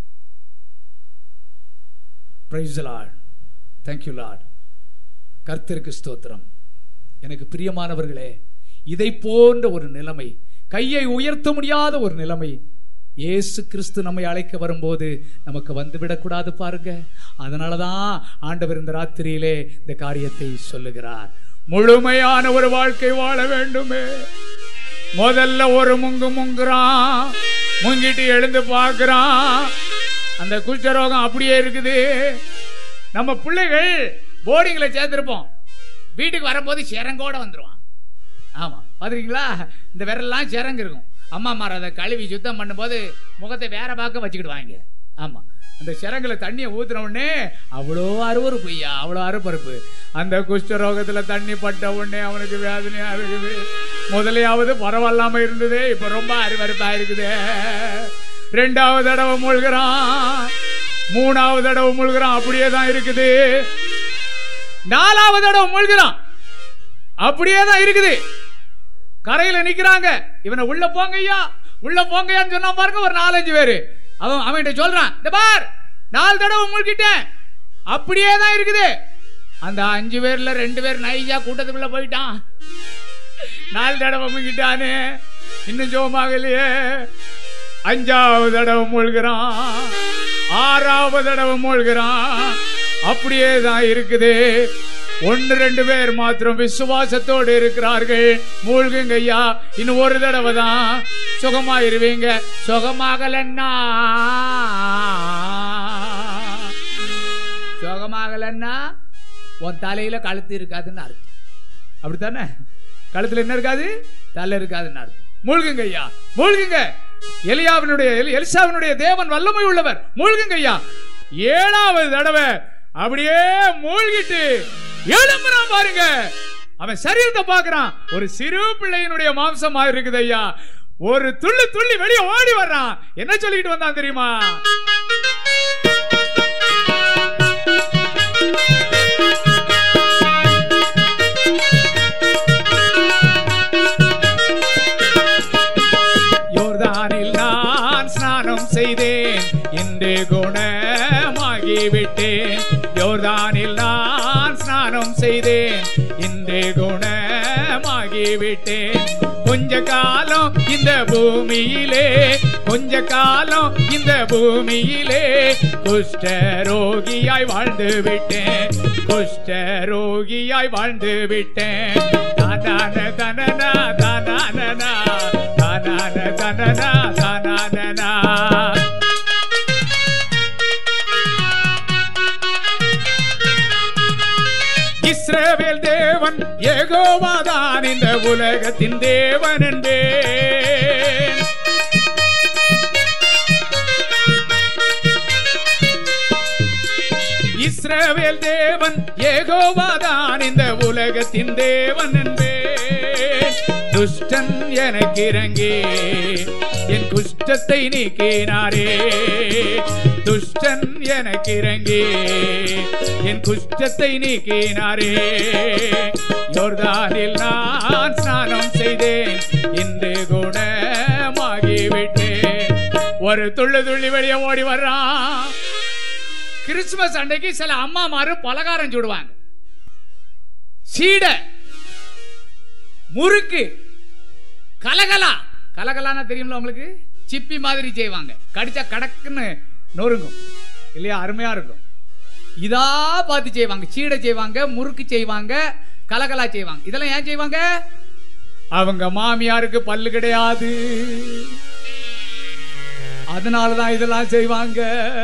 பிரைஸ் லார்ட் தேங்க்யூ லார்ட் கர்த்தருக்கு ஸ்தோத்திரம் எனக்கு பிரியமானவர்களே இதை போன்ற ஒரு நிலைமை கையை உயர்த்த முடியாத ஒரு நிலைமை இயேசு கிறிஸ்து நம்மை அழைக்க வரும்போது நமக்கு வந்து விடக்கூடாது பாருங்க அதனாலதான் ஆண்டவர் இந்த ராத்திரியிலே இந்த காரியத்தை சொல்லுகிறார் முழுமையான ஒரு வாழ்க்கை வாழ வேண்டுமே முதல்ல ஒரு முங்கு முங்குறான் முங்கிட்டு எழுந்து பார்க்கறான் அந்த குஷ்டரோகம் அப்படியே இருக்குது நம்ம பிள்ளைகள் போர்டிங்ல சேர்த்திருப்போம் வீட்டுக்கு வரும்போது சிறங்கோட வந்துருவான் ஆமா பாத்துருக்கீங்களா இந்த விரல்லாம் சிறங்கு இருக்கும் அம்மா மார் அதை கழுவி சுத்தம் பண்ணும்போது முகத்தை வேற பார்க்க வச்சுக்கிடுவாங்க ஆமா அந்த சிறங்குல தண்ணியை ஊத்துன உடனே அவ்வளோ அருவருப்பு ஐயா அவ்வளோ அருவருப்பு அந்த குஷ்டரோகத்துல தண்ணி பட்ட உடனே அவனுக்கு வேதனையா இருக்குது முதலையாவது பரவாயில்லாம இருந்தது இப்ப ரொம்ப அருவருப்பா இருக்குது ரெண்டாவது தடவை மூழ்கிறான் மூணாவது தடவை மூழ்கிறான் அப்படியே தான் இருக்குது நாலாவது தடவை மூழ்கிறான் அப்படியே தான் இருக்குது கரையில நிக்கிறாங்க இவனை உள்ள போங்க ஐயா உள்ள போங்கய்யான்னு சொன்னா பாருங்க ஒரு நாலஞ்சு பேரு அவன் அவன்கிட்ட சொல்றான் இந்த பார் நாலு தடவை மூழ்கிட்டேன் அப்படியே தான் இருக்குது அந்த அஞ்சு பேர்ல ரெண்டு பேர் நைஜா கூட்டத்துக்குள்ள போயிட்டான் நாலு தடவை மூழ்கிட்டானே இன்னும் சோமாகலையே அஞ்சாவது தடவை மூழ்கிறான் ஆறாவது தடவை மூழ்கிறான் அப்படியே தான் இருக்குது ஒன்னு ரெண்டு பேர் மாத்திரம் விசுவாசத்தோடு இருக்கிறார்கள் மூழ்குங்க ஐயா இன்னும் ஒரு தடவை தான் சுகமாயிருவீங்க சுகமாகலன்னா சுகமாகலன்னா உன் தலையில கழுத்து இருக்காதுன்னு அர்த்தம் அப்படித்தானே கழுத்துல என்ன இருக்காது தலை இருக்காதுன்னு அர்த்தம் மூழ்குங்க ஐயா மூழ்குங்க எலியாவினுடைய எலி- எலிசாவினுடைய தேவன் வல்லமை உள்ளவர் மூழ்குங்க ஐயா ஏழாவது தடவை அப்படியே மூழ்கிட்டு எழும்புறான் பாருங்க அவன் சரீரத்தை பார்க்கறான் ஒரு சிறு பிள்ளையினுடைய மாம்சமா இருக்குது ஐயா ஒரு துள்ளி துள்ளி வெளியே ஓடி வர்றான் என்ன சொல்லிட்டு வந்தான் தெரியுமா யோர்தானில் நான் ஸ்நானம் செய்தேன் இன்று குணமாகிவிட்டேன் யோர்தானில் நான் ஸ்நானம் செய்தேன் இன்று குணமாகிவிட்டேன் கொஞ்ச காலம் இந்த பூமியிலே கொஞ்ச காலம் இந்த பூமியிலே குஷ்ட ரோகியாய் வாழ்ந்து விட்டேன் குஷ்ட ரோகியாய் வாழ்ந்து விட்டேன் தானான தனனா தானானனா தானான தனனா தானானனா இஸ்ரவேல் தேவன் ஏகோவாதான் இந்த உலகத்தின் தேவன் என்பேன் இஸ்ரவேல் தேவன் ஏகோவாதான் இந்த உலகத்தின் தேவன் என்பேன் துஷ்டன் எனக்கு இறங்கி என் குஷ்டத்தை நீக்கினாரே துஷ்டன் எனக்கு இறங்கி என் குஷ்டத்தை நீக்கினாரே யோர்தானில் நான் ஸ்நானம் செய்தேன் இன்று குணமாகிவிட்டேன் ஒரு துள்ளு துள்ளி வெளியே ஓடி வர்றான் கிறிஸ்துமஸ் அன்னைக்கு சில அம்மாமாரு பலகாரம் சுடுவாங்க சீடை முறுக்கு கலகலா கலகலான்னா தெரியும்ல உங்களுக்கு சிப்பி மாதிரி செய்வாங்க கடிச்சா கடக்குன்னு நொறுங்கும் இல்லையா அருமையா இருக்கும் இதா பார்த்து செய்வாங்க சீடை செய்வாங்க முறுக்கு செய்வாங்க கலகலா செய்வாங்க இதெல்லாம் ஏன் செய்வாங்க அவங்க மாமியாருக்கு பல்லு கிடையாது அதனாலதான் இதெல்லாம் செய்வாங்க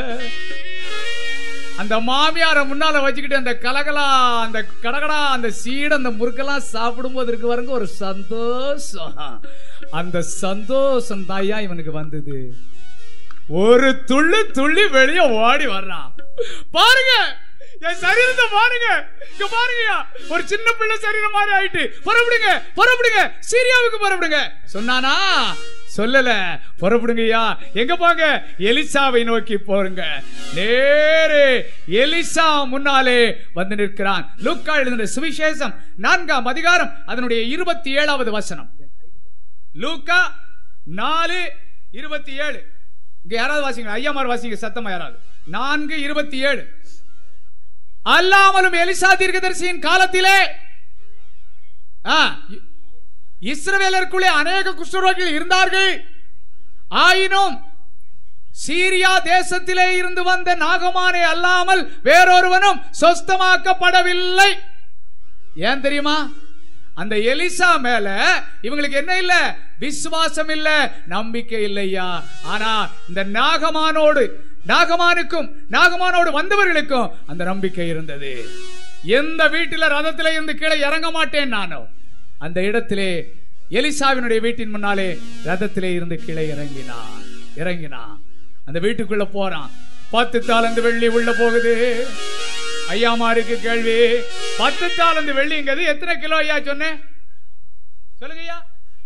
அந்த மாமியாரை முன்னால வச்சுக்கிட்டு அந்த கலகலா அந்த கடகடா அந்த சீடை அந்த முறுக்கெல்லாம் சாப்பிடும்போது இருக்கு பாருங்க ஒரு சந்தோஷம் அந்த சந்தோஷம் தாயா இவனுக்கு வந்தது ஒரு துள்ளி துள்ளி வெளியே ஓடி வர்றான் பாருங்க என் சரீரத்தை பாருங்க இங்க பாருங்கய்யா ஒரு சின்ன பிள்ளை சரீரம் மாதிரி ஆயிட்டு புறப்படுங்க புறப்படுங்க சீரியாவுக்கு புறப்படுங்க சொன்னானா சொல்லல புறப்படுங்கய்யா எங்க போங்க எலிசாவை நோக்கி போருங்க நேரே எலிசா முன்னாலே வந்து நிற்கிறான் லூக்கா எழுதின சுவிசேஷம் நான்காம் அதிகாரம் அதனுடைய இருபத்தி ஏழாவது வசனம் லூக்கா நாலு இருபத்தி ஏழு இங்க யாராவது வாசிங்க ஐயாமார் வாசிங்க சத்தமா யாராவது நான்கு இருபத்தி ஏழு அல்லாமலும் எலிசா தீர்க்கதரிசியின் காலத்திலே ஆ, இ- இஸ்ரவேலருக்குள்ளே அநேக குஷ்டரோகிகள் இருந்தார்கள் ஆயினும் சீரியா தேசத்திலே இருந்து வந்த நாகமானே அல்லாமல் வேறொருவனும் சொஸ்தமாக்கப்படவில்லை ஏன் தெரியுமா அந்த எலிசா மேல இவங்களுக்கு என்ன இல்ல விசுவாசம் இல்ல நம்பிக்கை இல்லையா ஆனா இந்த நாகமானோடு நாகமானுக்கும் நாகமானோடு வந்தவர்களுக்கும் அந்த நம்பிக்கை இருந்தது எந்த வீட்டில ரதத்திலே இருந்து கீழே இறங்க மாட்டேன் நானோ அந்த இடத்திலே எலிசாவினுடைய வீட்டின் முன்னாலே ரதத்திலே இருந்து கீழே இறங்கினான் இறங்கினான் அந்த வீட்டுக்குள்ள போறான் பத்து தாளந்து வெள்ளி உள்ள போகுது ஐயாமாருக்கு கேள்வி பத்து தாளந்து வெள்ளிங்கிறது எத்தனை கிலோ ஐயா சொன்னேன் சொல்லுங்க ஐயா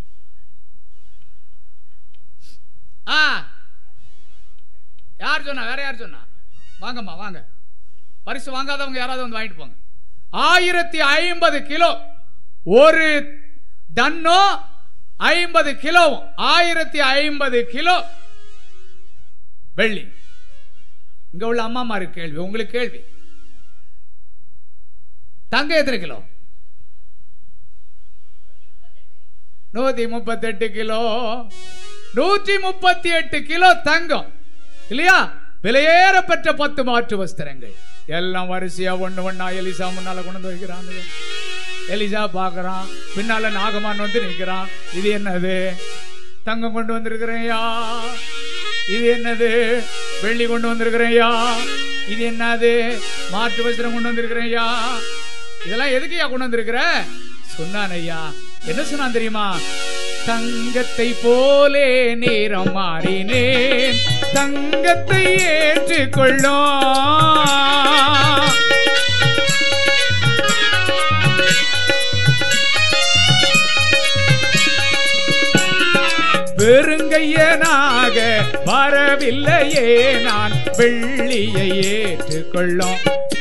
ஆ யார் சொன்னா வேற யார் சொன்னா வாங்கம்மா வாங்க பரிசு வாங்காதவங்க யாராவது வந்து வாங்கிட்டு போங்க ஆயிரத்தி ஐம்பது கிலோ ஒரு டன்னோ ஐம்பது கிலோவும் ஆயிரத்தி ஐம்பது கிலோ வெள்ளி இங்க உள்ள அம்மாமாரு கேள்வி உங்களுக்கு கேள்வி தங்கம் எத்தனை கிலோ நூத்தி முப்பத்தி எட்டு கிலோ நூற்றி முப்பத்தி எட்டு கிலோ தங்கம் இல்லையா விலையேற பெற்ற பத்து மாற்று வஸ்திரங்கள் எல்லாம் வரிசையா ஒண்ணு ஒண்ணா எலிசா முன்னால கொண்டு வந்து வைக்கிறாங்க எலிசா பாக்குறான் பின்னால நாகமான் வந்து நிக்கிறான் இது என்னது தங்கம் கொண்டு வந்திருக்கிறேன்யா இது என்னது வெள்ளி கொண்டு வந்திருக்கிறேன்யா இது என்னது மாற்று வஸ்திரம் கொண்டு வந்திருக்கிறேன்யா இதெல்லாம் எதுக்குயா கொண்டு வந்திருக்கிற சொன்னான் ஐயா என்ன சொன்னான் தெரியுமா தங்கத்தை போலே நேரம் மாறினேன் தங்கத்தை ஏற்றுக்கொள்ளும் வெறுங்கையனாக வரவில்லையே நான் வெள்ளியை ஏற்றுக்கொள்ளும்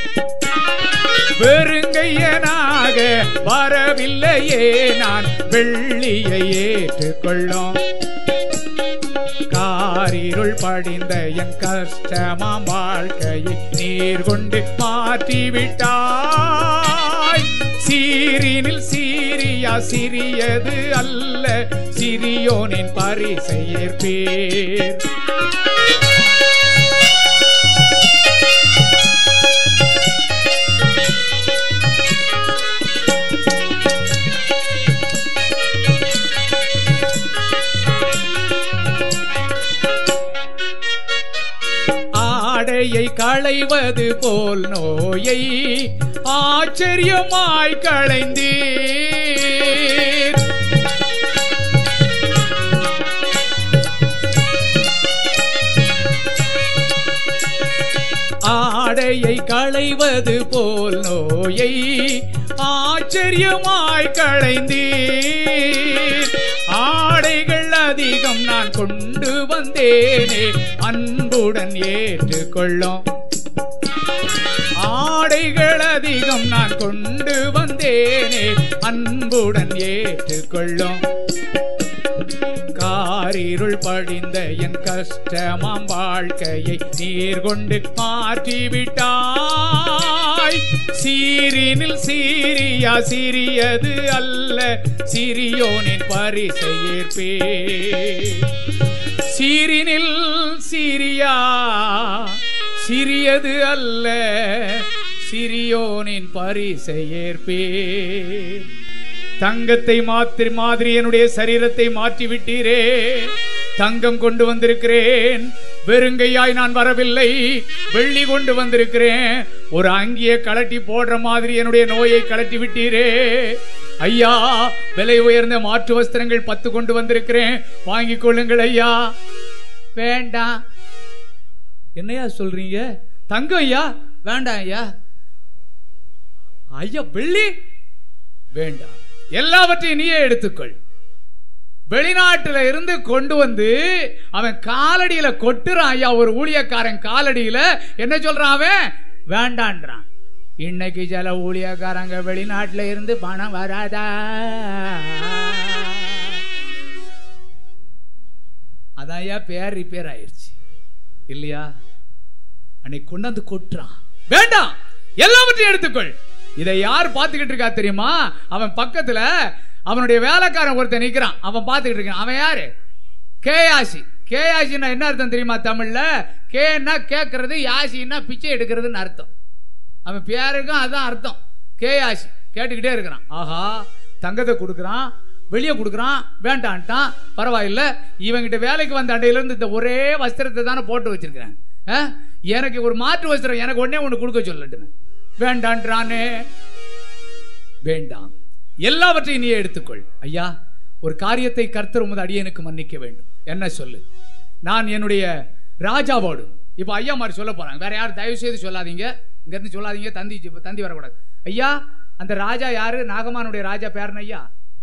வெறுங்கையனாக வரவில்லையே நான் வெள்ளியை ஏற்றுக்கொள்ளும் காரிருள் படிந்த என் கஷ்டமாம் வாழ்க்கையை நீர் கொண்டு மாற்றிவிட்டாய் சீரினில் சீரியா சிறியது அல்ல சிறியோனின் பரிசை ஏற்பேர் ஆடையை களைவது போல் நோயை ஆச்சரியமாய் களைந்தீர் ஆடையை களைவது போல் நோயை ஆச்சரியமாய் களைந்தீர் ஆடைகள் அதிகம் நான் கொண்டு வந்தேனே அன்புடன் ஏற்றுக்கொள்ளும் ஆடைகள் அதிகம் நான் கொண்டு வந்தேனே அன்புடன் ஏற்றுக்கொள்ளும் காரிருள் படிந்த என் கஷ்டமாம் வாழ்க்கையை நீர் கொண்டு மாற்றிவிட்டாய் சீரினில் சீரியா சிறியது அல்ல சிறியோனின் பரிசை ஏற்பே சீரினில் சீரியா சிறியது அல்ல சிறியோனின் பரிசை ஏற்பே தங்கத்தை மாத்திரி மாதிரி என்னுடைய சரீரத்தை மாற்றி விட்டீரே தங்கம் கொண்டு வந்திருக்கிறேன் வெறுங்கையாய் நான் வரவில்லை வெள்ளி கொண்டு வந்திருக்கிறேன் ஒரு அங்கியை கலட்டி போடுற மாதிரி என்னுடைய நோயை கலட்டி விட்டீரே ஐயா விலை உயர்ந்த மாற்று வஸ்திரங்கள் பத்து கொண்டு வந்திருக்கிறேன் வாங்கிக் கொள்ளுங்கள் ஐயா வேண்டாம் என்னையா சொல்றீங்க தங்கம் ஐயா வேண்டாம் ஐயா ஐயா வெள்ளி வேண்டாம் எல்லாவற்றையும் நீயே எடுத்துக்கொள் வெளிநாட்டுல இருந்து கொண்டு வந்து அவன் காலடியில கொட்டுறான் ஐயா ஒரு ஊழியக்காரன் காலடியில என்ன சொல்றான் அவன் வேண்டான்றான் இன்னைக்கு சில ஊழியக்காரங்க வெளிநாட்டுல இருந்து பணம் வராதா அதான் ஐயா பேர் ரிப்பேர் ஆயிடுச்சு இல்லையா அன்னைக்கு கொண்டாந்து கொட்டுறான் வேண்டாம் எல்லாவற்றையும் எடுத்துக்கொள் இதை யார் பார்த்துக்கிட்டு இருக்கா தெரியுமா அவன் பக்கத்துல அவனுடைய வேலைக்காரன் ஒருத்தன் நிக்கிறான் அவன் பார்த்துக்கிட்டு இருக்கான் அவன் யாரு கேயாசி கேயாசின்னா என்ன அர்த்தம் தெரியுமா தமிழ்ல கேன்னா கேட்கறது யாசின்னா பிச்சை எடுக்கிறதுன்னு அர்த்தம் அவன் பேருக்கும் அதான் அர்த்தம் கேயாசி கேட்டுக்கிட்டே இருக்கிறான் ஆஹா தங்கத்தை கொடுக்குறான் வெளியே கொடுக்குறான் வேண்டான்ட்டான் பரவாயில்ல இவங்கிட்ட வேலைக்கு வந்த அண்டையிலேருந்து இந்த ஒரே வஸ்திரத்தை தானே போட்டு வச்சிருக்கிறேன் ஆ? எனக்கு ஒரு மாற்று வஸ்திரம் எனக்கு ஒண்ணே ஒன்று கொடுக்க சொல்லட்டுமே வேண்டான்றானே வேண்டாம் எல்லாவற்றையும் நீ எடுத்துக்கொள் ஐயா ஒரு காரியத்தை கர்த்தர் உமது அடியனுக்கு மன்னிக்க வேண்டும் என்ன சொல்லு நான் என்னுடைய ராஜாவோடு இப்போ ஐயா மாதிரி சொல்ல போறாங்க வேற யாரும் தயவு செய்து சொல்லாதீங்க இங்க இருந்து சொல்லாதீங்க தந்தி தந்தி வரக்கூடாது ஐயா அந்த ராஜா யாரு நாகமானுடைய ராஜா பேரன் ஐயா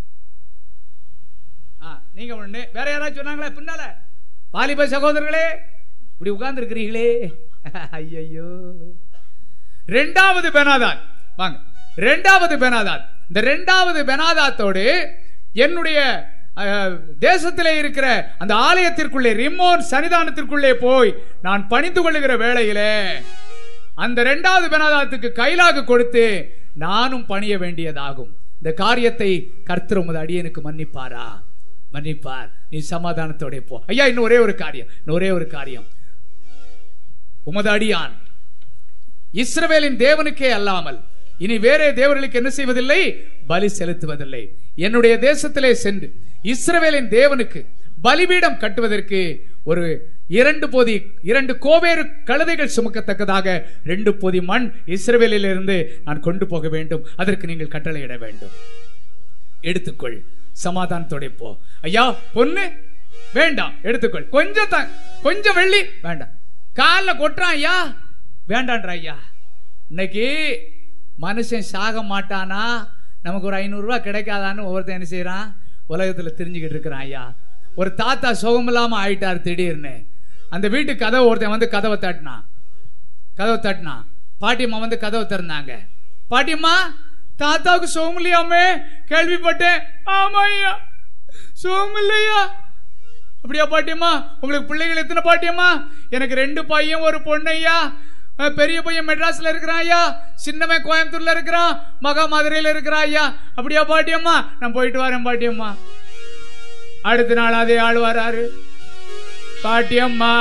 ஆ நீங்க ஒண்ணு வேற யாராவது சொன்னாங்களா பின்னால வாலிப சகோதரர்களே இப்படி உட்கார்ந்து இருக்கிறீங்களே ஐயையோ ரெண்டாவது பெனாதாத் வாங்க ரெண்டாவது பெனாதாத் இந்த ரெண்டாவது பெனாதாத்தோடு என்னுடைய அஹ், தேசத்திலே இருக்கிற அந்த ஆலயத்திற்குள்ளே ரிமோன் சன்னிதானத்திற்குள்ளே போய் நான் பணிந்து கொள்ளுகிற வேளையிலே அந்த ரெண்டாவது பெனாதாத்துக்கு கைலாக கொடுத்து நானும் பணிய வேண்டியதாகும் இந்த காரியத்தை கர்த்தர் உமது அடியனுக்கு மன்னிப்பாரா மன்னிப்பார் நீ சமாதானத்தோட போ ஐயா இன்னும் ஒரே ஒரு காரியம் இன்னும் ஒரே ஒரு காரியம் உமது அடியான் இஸ்ரவேலின் தேவனுக்கே அல்லாமல் இனி வேறே தேவர்களுக்கு என்ன செய்வதில்லை பலி செலுத்துவதில்லை என்னுடைய தேசத்திலே சென்று இஸ்ரவேலின் தேவனுக்கு பலிபீடம் கட்டுவதற்கு ஒரு இரண்டு பொதி இரண்டு கோவேறு கழுதைகள் சுமக்கத்தக்கதாக ரெண்டு பொதி மண் இஸ்ரவேலிலிருந்து நான் கொண்டு போக வேண்டும் அதற்கு நீங்கள் கட்டளையிட வேண்டும் எடுத்துக்கொள் சமாதானத்தோட போ ஐயா பொண்ணு வேண்டாம் எடுத்துக்கொள் கொஞ்சம் தான் கொஞ்சம் வெள்ளி வேண்டாம் காலில் கொட்டுறான் ஐயா வேண்டான்ற ஐயா இன்னைக்கு மனுஷன் சாக மாட்டானா நமக்கு ஒரு ஐநூறுரூவா கிடைக்காதான்னு ஒவ்வொருத்தன் என்ன செய்கிறான் உலகத்தில் தெரிஞ்சுக்கிட்டு இருக்கிறான் ஐயா ஒரு தாத்தா சுகமில்லாமல் ஆயிட்டார் திடீர்னு அந்த வீட்டு கதவை ஒருத்தன் வந்து கதவை தட்டினான் கதவை தட்டினான் பாட்டியம்மா வந்து கதவை திறந்தாங்க பாட்டியம்மா தாத்தாவுக்கு சுகம் இல்லையாமே கேள்விப்பட்டேன் ஆமா ஐயா சுகம் இல்லையா அப்படியா பாட்டியம்மா உங்களுக்கு பிள்ளைகள் எத்தனை பாட்டியம்மா எனக்கு ரெண்டு பையன் ஒரு பொண்ணு ஐயா அஹ் பெரிய பையன் மெட்ராஸ்ல இருக்கிறான் ஐயா சின்னவன் கோயம்புத்தூர்ல இருக்கிறான் மகா மதுரையில இருக்கிறான் ஐயா அப்படியா பாட்டியம்மா நான் போயிட்டு வரேன் பாட்டியம்மா அடுத்த நாள் அதே ஆள் வராரு பாட்டியம்மா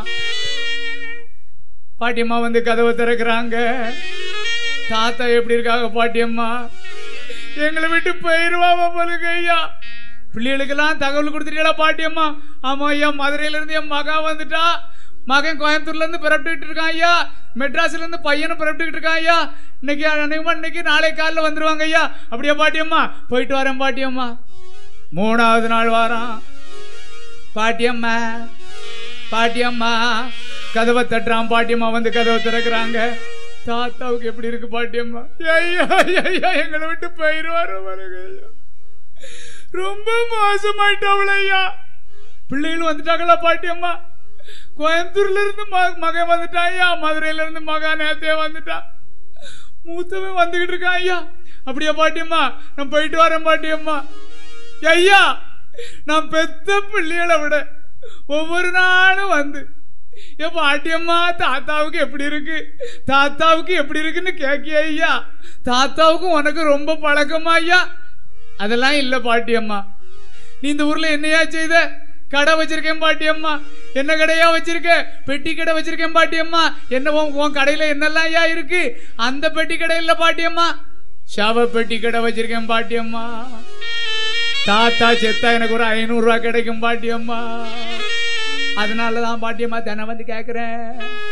பாட்டியம்மா வந்து கதவை திறக்கிறாங்க தாத்தா எப்படி இருக்காங்க பாட்டியம்மா எங்களை விட்டு போயிருவாம போலுங்க ஐயா பிள்ளைகளுக்கெல்லாம் தகவல் கொடுத்துட்டீங்களா பாட்டியம்மா ஆமா ஐயா மதுரையில இருந்து என் மகா வந்துட்டா மகன் கோயம்புத்தூர்ல இருந்து பிறப்பிட்டு இருக்கான் ஐயா மெட்ராஸ்ல இருந்து பையனும் பிறப்பிட்டு இருக்கான் ஐயா இன்னைக்கு அன்னைக்கு இன்னைக்கு நாளை காலைல வந்துருவாங்க ஐயா அப்படியே பாட்டியம்மா போயிட்டு வரேன் பாட்டியம்மா மூணாவது நாள் வாரம் பாட்டியம்மா பாட்டியம்மா கதவை தட்டுறான் பாட்டியம்மா வந்து கதவை திறக்கிறாங்க தாத்தாவுக்கு எப்படி இருக்கு பாட்டியம்மா ஐயா ஐயா எங்களை விட்டு போயிருவாரு பாருங்க ஐயா ரொம்ப மோசமாயிட்டவள ஐயா பிள்ளைகளும் வந்துட்டாங்களா பாட்டியம்மா கோயம்புத்தூர்ல இருந்து ம- மகன் வந்துட்டான் ஐயா மதுரையில இருந்து மகா நேரத்தையே வந்துட்டா மூத்தவன் வந்துகிட்டு இருக்கான் ஐயா அப்படியா பாட்டியம்மா நான் போயிட்டு வரேன் பாட்டியம்மா ஐயா நான் பெத்த பிள்ளைகளை விட ஒவ்வொரு நாளும் வந்து என் பாட்டியம்மா தாத்தாவுக்கு எப்படி இருக்கு தாத்தாவுக்கு எப்படி இருக்குன்னு கேக்கிய ஐயா தாத்தாவுக்கும் உனக்கு ரொம்ப பழக்கமா ஐயா அதெல்லாம் இல்ல பாட்டியம்மா நீ இந்த ஊர்ல என்னையா செய்த கடை வச்சிருக்கேன் பாட்டியம்மா என்ன கடையா வச்சிருக்க பெட்டி கடை வச்சிருக்கேன் பாட்டியம்மா என்ன உன் உன் கடையில என்னெல்லாம் ஐயா இருக்கு அந்த பெட்டி கடை இல்ல பாட்டியம்மா சவ பெட்டி கடை வச்சிருக்கேன் பாட்டியம்மா தாத்தா செத்தா எனக்கு ஒரு ஐநூறு ரூபாய் கிடைக்கும் பாட்டியம்மா அதனாலதான் பாட்டியம்மா தினம் வந்து கேக்குறேன்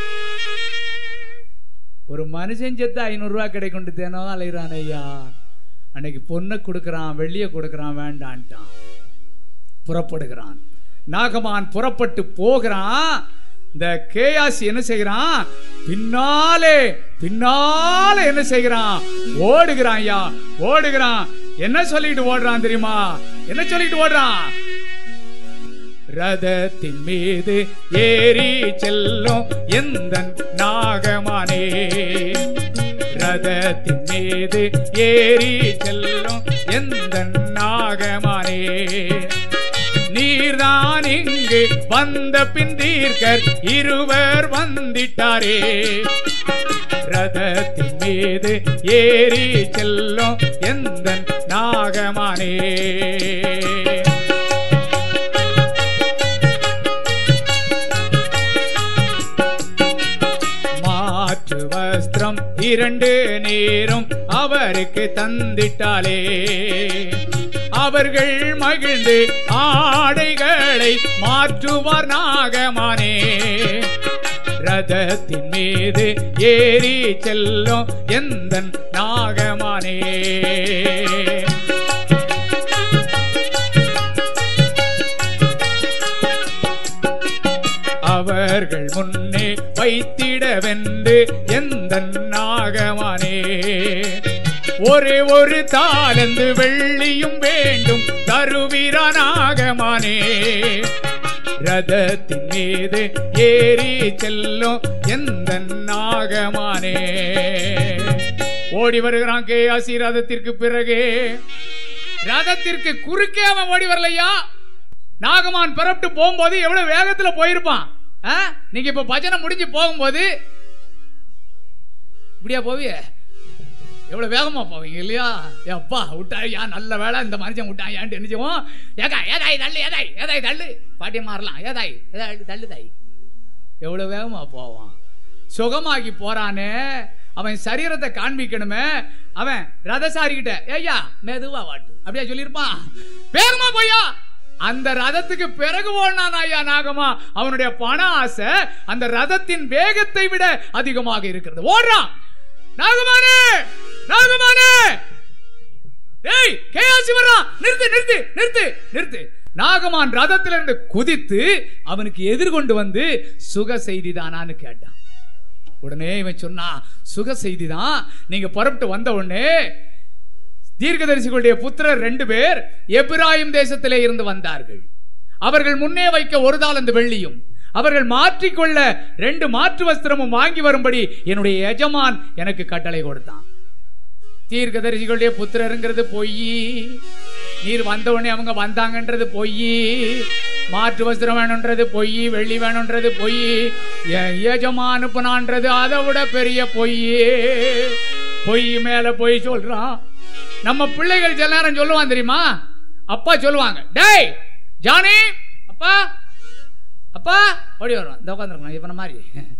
ஒரு மனுஷன் செத்து ஐநூறு ரூபாய் கிடைக்கும் தினம் அலைகிறான் ஐயா அன்னைக்கு பொண்ணை கொடுக்கறான் வெள்ளிய கொடுக்கறான் வேண்டான்ட்டான் புறப்படுகிறான் நாகமான் புறப்பட்டு போகிறான் இந்த கேயாசி என்ன செய்கிறான் பின்னாலே பின்னாலே என்ன செய்கிறான் ஓடுகிறான் ஐயா ஓடுகிறான் என்ன சொல்லிட்டு ஓடுறான் தெரியுமா என்ன சொல்லிட்டு ஓடுறான் ரதத்தின் மீது ஏறி செல்லும் எந்த நாகமானே ரதத்தின் மீது ஏறி செல்லும் எந்த நாகமானே நீர்தான் இங்கு வந்த பின் தீர்க்கர் இருவர் வந்திட்டாரே ரதத்தின் மீது ஏறி செல்லும் எந்த நாகமானே மாற்று வஸ்திரம் இரண்டு நேரம் அவருக்கு தந்திட்டாலே அவர்கள் மகிழ்ந்து ஆடைகளை மாற்றுவார் நாகமானே ரதத்தின் மீது ஏறி செல்லும் எந்த நாகமானே வைத்திடவென்று எந்த நாகமானே ஒரே ஒரு தாளந்து வெள்ளியும் வேண்டும் தருவீரானாகமானே ரதத்தின் மீது ஏறி செல்லும் எந்த நாகமானே ஓடி வருகிறான் கேயாசி ரதத்திற்கு பிறகு ரதத்திற்கு குறுக்கே அவன் ஓடி வரலையா நாகமான் பிறப்பிட்டு போகும்போது எவ்வளவு வேகத்துல போயிருப்பான் ஆ? நீங்க இப்ப பஜனை முடிஞ்சு போகும்போது இப்படியா போவிய எவ்வளவு வேகமா போவீங்க இல்லையா அப்பா விட்டாயா நல்ல வேலை இந்த மனுஷன் விட்டாயான்ட்டு என்ன செய்வோம் ஏதா ஏதாய் தள்ளு ஏதாய் ஏதாய் தள்ளு பாட்டி மாறலாம் ஏதாய் ஏதாய் தள்ளு தாய் எவ்வளவு வேகமா போவான் சுகமாகி போறானே அவன் சரீரத்தை காண்பிக்கணுமே அவன் ரதசாரி கிட்ட ஏய்யா மெதுவா வாட்டு அப்படியா சொல்லியிருப்பான் வேகமா போயா அந்த ரதத்துக்கு பிறகு ஓடினான் ஐயா நாகமா அவனுடைய பண ஆசை அந்த ரதத்தின் வேகத்தை விட அதிகமாக இருக்கிறது ஓடுறான் நாகமானே நாகமானே ஏய் கேயாசி வர்றான் நிறுத்து நிறுத்து நிறுத்து நிறுத்து நாகமான் ரதத்திலிருந்து குதித்து அவனுக்கு எதிர்கொண்டு வந்து சுக செய்தி தானான்னு கேட்டான் உடனே இவன் சொன்னா சுக செய்தி தான் நீங்க புறப்பட்டு வந்த உடனே தீர்க்கதரிசிகளுடைய புத்திரர் ரெண்டு பேர் எப்ராயிம் தேசத்திலே இருந்து வந்தார்கள் அவர்கள் முன்னே வைக்க ஒரு தாளந்து வெள்ளியும் அவர்கள் மாற்றிக்கொள்ள ரெண்டு மாற்று வஸ்திரமும் வாங்கி வரும்படி என்னுடைய எஜமான் எனக்கு கட்டளை கொடுத்தான் தீர்க்கதரிசிகளுடைய புத்திரருங்கிறது பொய் நீர் வந்த உடனே அவங்க வந்தாங்கன்றது பொய் மாற்று வஸ்திரம் வேணுன்றது பொய் வெள்ளி வேணுன்றது பொய் என் எஜமா அனுப்புனான்றது அதை விட பெரிய பொய் பொய் மேல பொய் சொல்றான் நம்ம பிள்ளைகள் சில நேரம் சொல்லுவான் தெரியுமா அப்பா சொல்லுவாங்க டேய் ஜானி அப்பா அப்பா ஓடி வருவான் இந்த உட்காந்துருக்கணும் இவன மாதிரி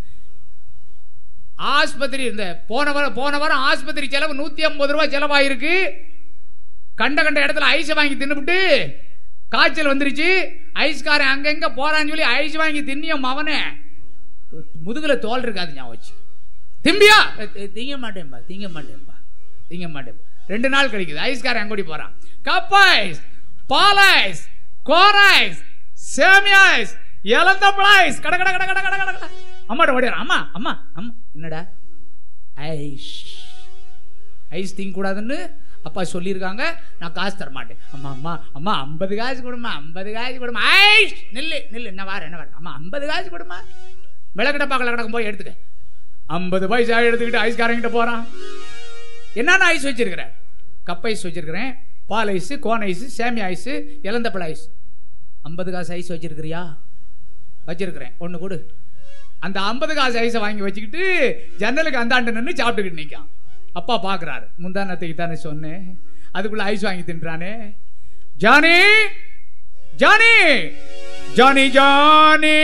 ஆஸ்பத்திரி இந்த போன வாரம் போன வாரம் ஆஸ்பத்திரி செலவு நூத்தி ஐம்பது ரூபாய் செலவாயிருக்கு கண்ட கண்ட இடத்துல ஐஸ் வாங்கி தின்னுபிட்டு காய்ச்சல் வந்துருச்சு ஐஸ்காரன் அங்கங்க போறான்னு சொல்லி ஐஸ் வாங்கி தின்னியும் அவனே முதுகுல தோல் இருக்காது ஞாபகம் வச்சு திம்பியா "அ, தி- திங்க மாட்டேன்பா திங்க மாட்டேன்பா திங்க மாட்டேன்பா ரெண்டு நாள் கிடைக்குது ஐஸ்காரன் அங்கோடி போறான் கப் ஐஸ் பால் ஐஸ் கோர் ஐஸ் சேமியா ஐஸ் இளந்தப்பழ ஐஸ் கட கட கட கட கட கட கட அம்மாட்ட ஓடிடுறான் அம்மா அம்மா அம்மா என்னடா ஐஸ் ஐஸ் திங்க கூடாதுன்னு அப்பா சொல்லியிருக்காங்க நான் காசு தர மாட்டேன் அம்மா அம்மா அம்மா ஐம்பது காசு கொடுமா ஐம்பது காசு கொடுமா ஐஸ் நில்லு நில்லு என்ன வார என்ன வார அம்மா ஐம்பது காசு கொடுமா விளக்கட பார்க்கல கிடக்கும் போய் எடுத்துக்க ஐம்பது பைசா எடுத்துக்கிட்டு ஐஸ்காரங்கிட்ட போறான் என்னென்ன ஐஸ் வச்சிருக்கிற கப் ஐஸ் வச்சிருக்கிறேன் பால் ஐஸ் கோன் ஐஸ் சேமி ஐஸ் இளந்தப்பழ ஐஸ் ஐம்பது காசு ஐஸ் வச்சிருக்கிறியா வச்சிருக்கிறேன் ஒன்று கொடு அந்த ஐம்பது காசு ஐஸை வாங்கி வச்சுக்கிட்டு ஜன்னலுக்கு அந்தாண்ட நின்று சாப்பிட்டுக்கிட்டு நிற்கான் அப்பா பார்க்குறாரு முந்தானத்துக்கு தானே சொன்னேன் அதுக்குள்ள ஐஸ் வாங்கி தின்றானே Johnny Johnny Johnny Johnny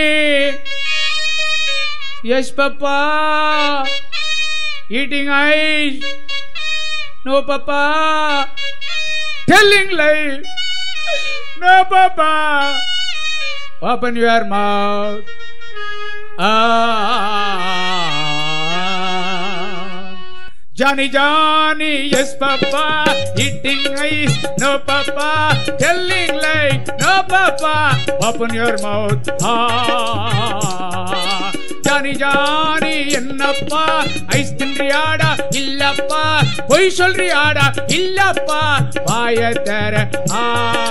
yes papa eating ice no papa telling lie no papa open your mouth ah johnny johnny yes papa eating ice no papa telling lie no papa open your mouth ah Johnny Johnny என்னப்பா ice தின்றியாடா இல்லப்பா பொய் சொல்றியாடா இல்லப்பா வாய தர ஆ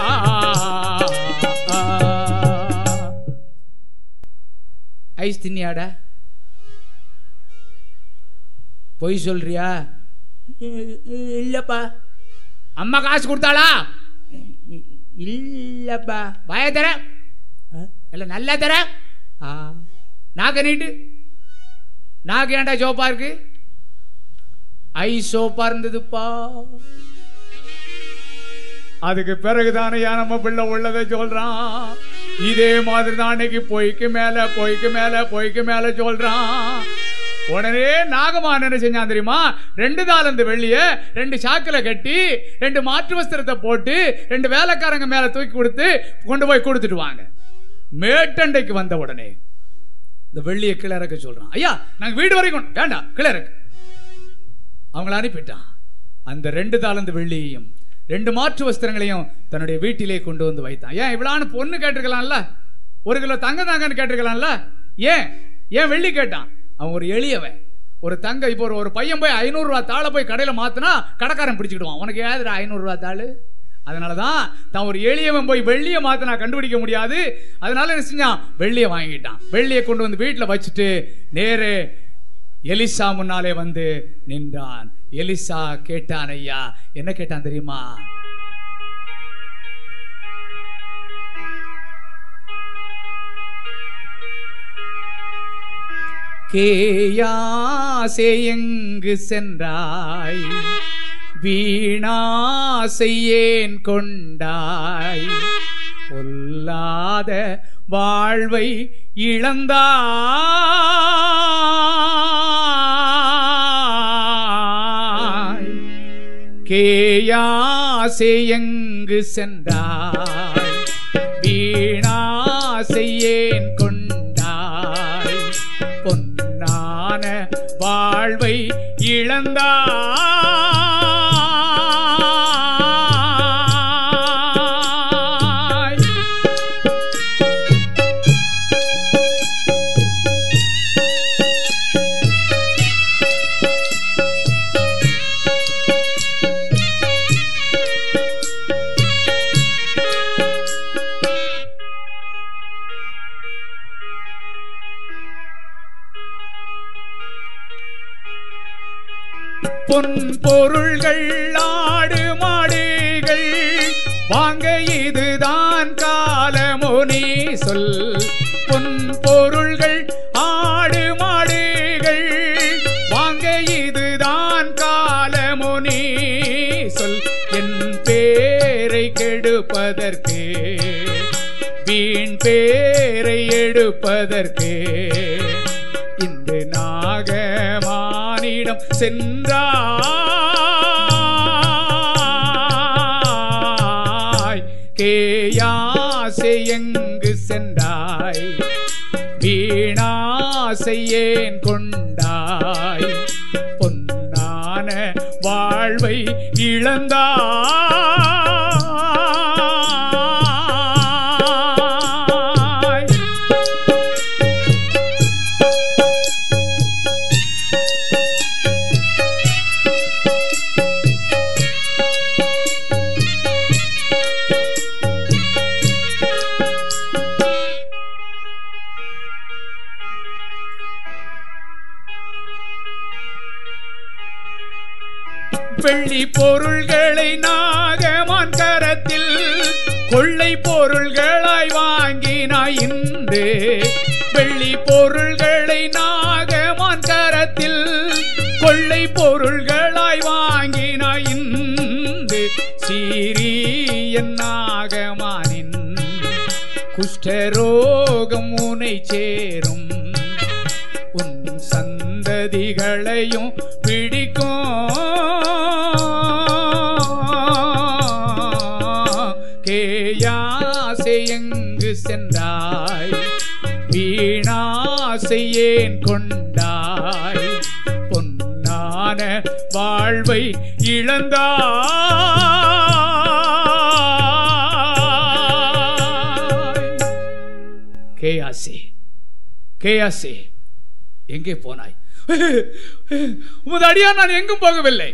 ஆ. Ice தின்னியாடா பொய் சொல்றியா இ- இ- இல்லப்பா அம்மா காசு கொடுத்தாளா இ- இல்லப்பா வாய தர இல்ல நல்லா தர ஆ நாக்க நீட்டு நாக்கு ஏன்டா சோப்பா இருக்கு ஐ சோப்பா இருந்ததுப்பா அதுக்கு பிறகுதானே நம்ம பிள்ளை உள்ளதை சொல்றான் இதே மாதிரி தான் அன்னைக்கு பொய்க்கு மேல பொய்க்கு மேல பொய்க்கு மேல சொல்றான் உடனே நாகமான் என்ன செஞ்சான் தெரியுமா ரெண்டு தாளந்து வெள்ளிய ரெண்டு சாக்குல கட்டி ரெண்டு மாற்று வஸ்திரத்தை போட்டு ரெண்டு வேலைக்காரங்க மேல தூக்கி கொடுத்து கொண்டு போய் கொடுத்துட்டு வாங்க மேட்டண்டைக்கு வந்த உடனே இந்த வெள்ளியை கீழே இறக்க சொல்றான் ஐயா நாங்க வீடு வரைக்கும் வேண்டாம் கீழே இறக்கு அவங்கள அனுப்பிட்டான் அந்த ரெண்டு தாளந்து வெள்ளியையும் ரெண்டு மாற்று வஸ்திரங்களையும் தன்னுடைய வீட்டிலே கொண்டு வந்து வைத்தான் ஏன் இவ்வளவு பொண்ணு கேட்டிருக்கலாம்ல ஒரு கிலோ தங்க தாங்கன்னு கேட்டிருக்கலாம்ல ஏன் ஏன் வெள்ளி கேட்டான் அவன் ஒரு எளியவன் ஒரு தங்க இப்போ ஒரு ஒரு பையன் போய் ஐநூறு ரூபா தாளை போய் கடையில மாத்தினா கடைக்காரன் பிடிச்சிக்கிடுவான் உனக்கு ஏதுடா ஐநூறு ரூபா தாள் அதனாலதான் தான் ஒரு எளியவன் போய் வெள்ளியை மாத்தினா கண்டுபிடிக்க முடியாது அதனால என்ன செஞ்சான் வெள்ளியை வாங்கிட்டான் வெள்ளியை கொண்டு வந்து வீட்டில் வச்சுட்டு நேரே எலிசா முன்னாலே வந்து நின்றான் எலிசா கேட்டான் ஐயா என்ன கேட்டான் தெரியுமா கேயாசே எங்கு சென்றாய் வீணாசையேன் கொண்டாய் பொல்லாத வாழ்வை இழந்தாய் கேயாசே எங்கு சென்றாய் வீணாசையேன் கொண்டாய் பொன்னான வாழ்வை இழந்தாய் பொன் பொருள்கள் ஆடு மாடுகள் வாங்க இதுதான் காலமோ நீ சொல் பொன் பொருள்கள் ஆடு மாடுகள் வாங்க இதுதான் காலமோ நீ சொல் என் பேரை கெடுப்பதற்கு வீண் பேரை எடுப்பதற்கு இந்த நாகமானிடம் சென்றாய் கேயாசை எங்கு சென்றாய் வீணாசை ஏன் கொண்டாய் பொன்னான வாழ்வை இழந்தாய் வெள்ளி பொருள்களை நாகமான் கரத்தில் கொள்ளை பொருள்களாய் வாங்கினாய் இன்று வெள்ளி பொருள்களை நாகமான் கரத்தில் கொள்ளை பொருள்களாய் வாங்கினாய் இன்று சீரியன் நாகமானின் குஷ்டரோகம் உனை சேரும் உன் சந்ததிகளையும் பிடிக்கும் கேயாசை எங்கு சென்றாய் வீணாசை ஏன் கொண்டாய் பொன்னான வாழ்வை இழந்தாய் கேயாசே கேயாசே எங்கே போனாய் உமது அடியார் நான் எங்கும் போகவில்லை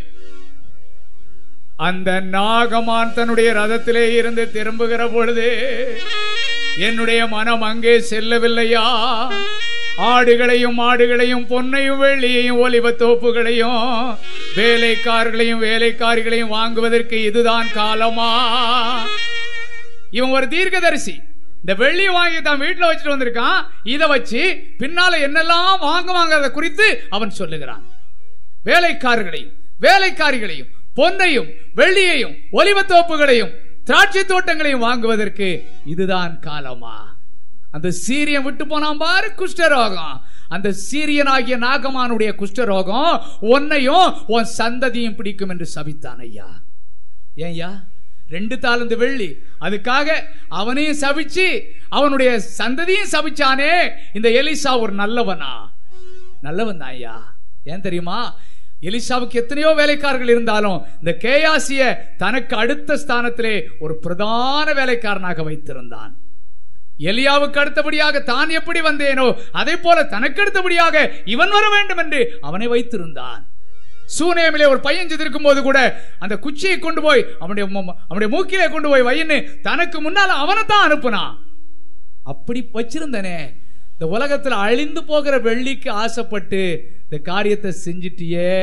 அந்த நாகமான் தன்னுடைய ரதத்திலே இருந்து திரும்புகிற பொழுது என்னுடைய மனம் அங்கே செல்லவில்லையா ஆடுகளையும் மாடுகளையும் பொன்னையும் வெள்ளியையும் ஒலிவ தோப்புகளையும் வேலைக்காரர்களையும் வேலைக்காரிகளையும் வாங்குவதற்கு இதுதான் காலமா இவன் ஒரு தீர்க்கதரிசி இந்த வெள்ளியை வாங்கி தான் வீட்டில் வச்சுட்டு வந்திருக்கான் இதை வச்சு பின்னால என்னெல்லாம் வாங்குவாங்கிறத குறித்து அவன் சொல்லுகிறான் வேலைக்காரர்களையும் வேலைக்காரிகளையும் பொன்னையும் வெள்ளியையும் ஒலிவத்தோப்புகளையும் திராட்சை தோட்டங்களையும் வாங்குவதற்கு இதுதான் காலமா அந்த சீரியன் விட்டு போனான் பாரு குஷ்டரோகம் அந்த சீரியனாகிய நாகமானுடைய குஷ்டரோகம் உன்னையும் உன் சந்ததியும் பிடிக்கும் என்று சபித்தான் ஐயா ஏன்யா ரெண்டு தாளந்து வெள்ளி அதுக்காக அவனையும் சபிச்சு அவனுடைய சந்ததியும் சபிச்சானே இந்த எலிசா ஒரு நல்லவனா நல்லவன் தான் ஐயா ஏன் தெரியுமா எலிசாவுக்கு எத்தனையோ வேலைக்காரர்கள் இருந்தாலும் இந்த கேயாசிய தனக்கு அடுத்த ஸ்தானத்திலே ஒரு பிரதான வேலைக்காரனாக வைத்திருந்தான் எலியாவுக்கு அடுத்தபடியாக தான் எப்படி வந்தேனோ அதே போல தனக்கு அடுத்தபடியாக இவன் வர வேண்டும் என்று அவனை வைத்திருந்தான் சூனேமிலே ஒரு பையன் செதிருக்கும் போது கூட அந்த குச்சியை கொண்டு போய் அவனுடைய மு- அவனுடைய மூக்கிலே கொண்டு போய் வையின்னு தனக்கு முன்னால அவனை தான் அனுப்புனான் அப்படி வச்சிருந்தனே இந்த உலகத்துல அழிந்து போகிற வெள்ளிக்கு ஆசைப்பட்டு இந்த காரியத்தை செஞ்சிட்டியே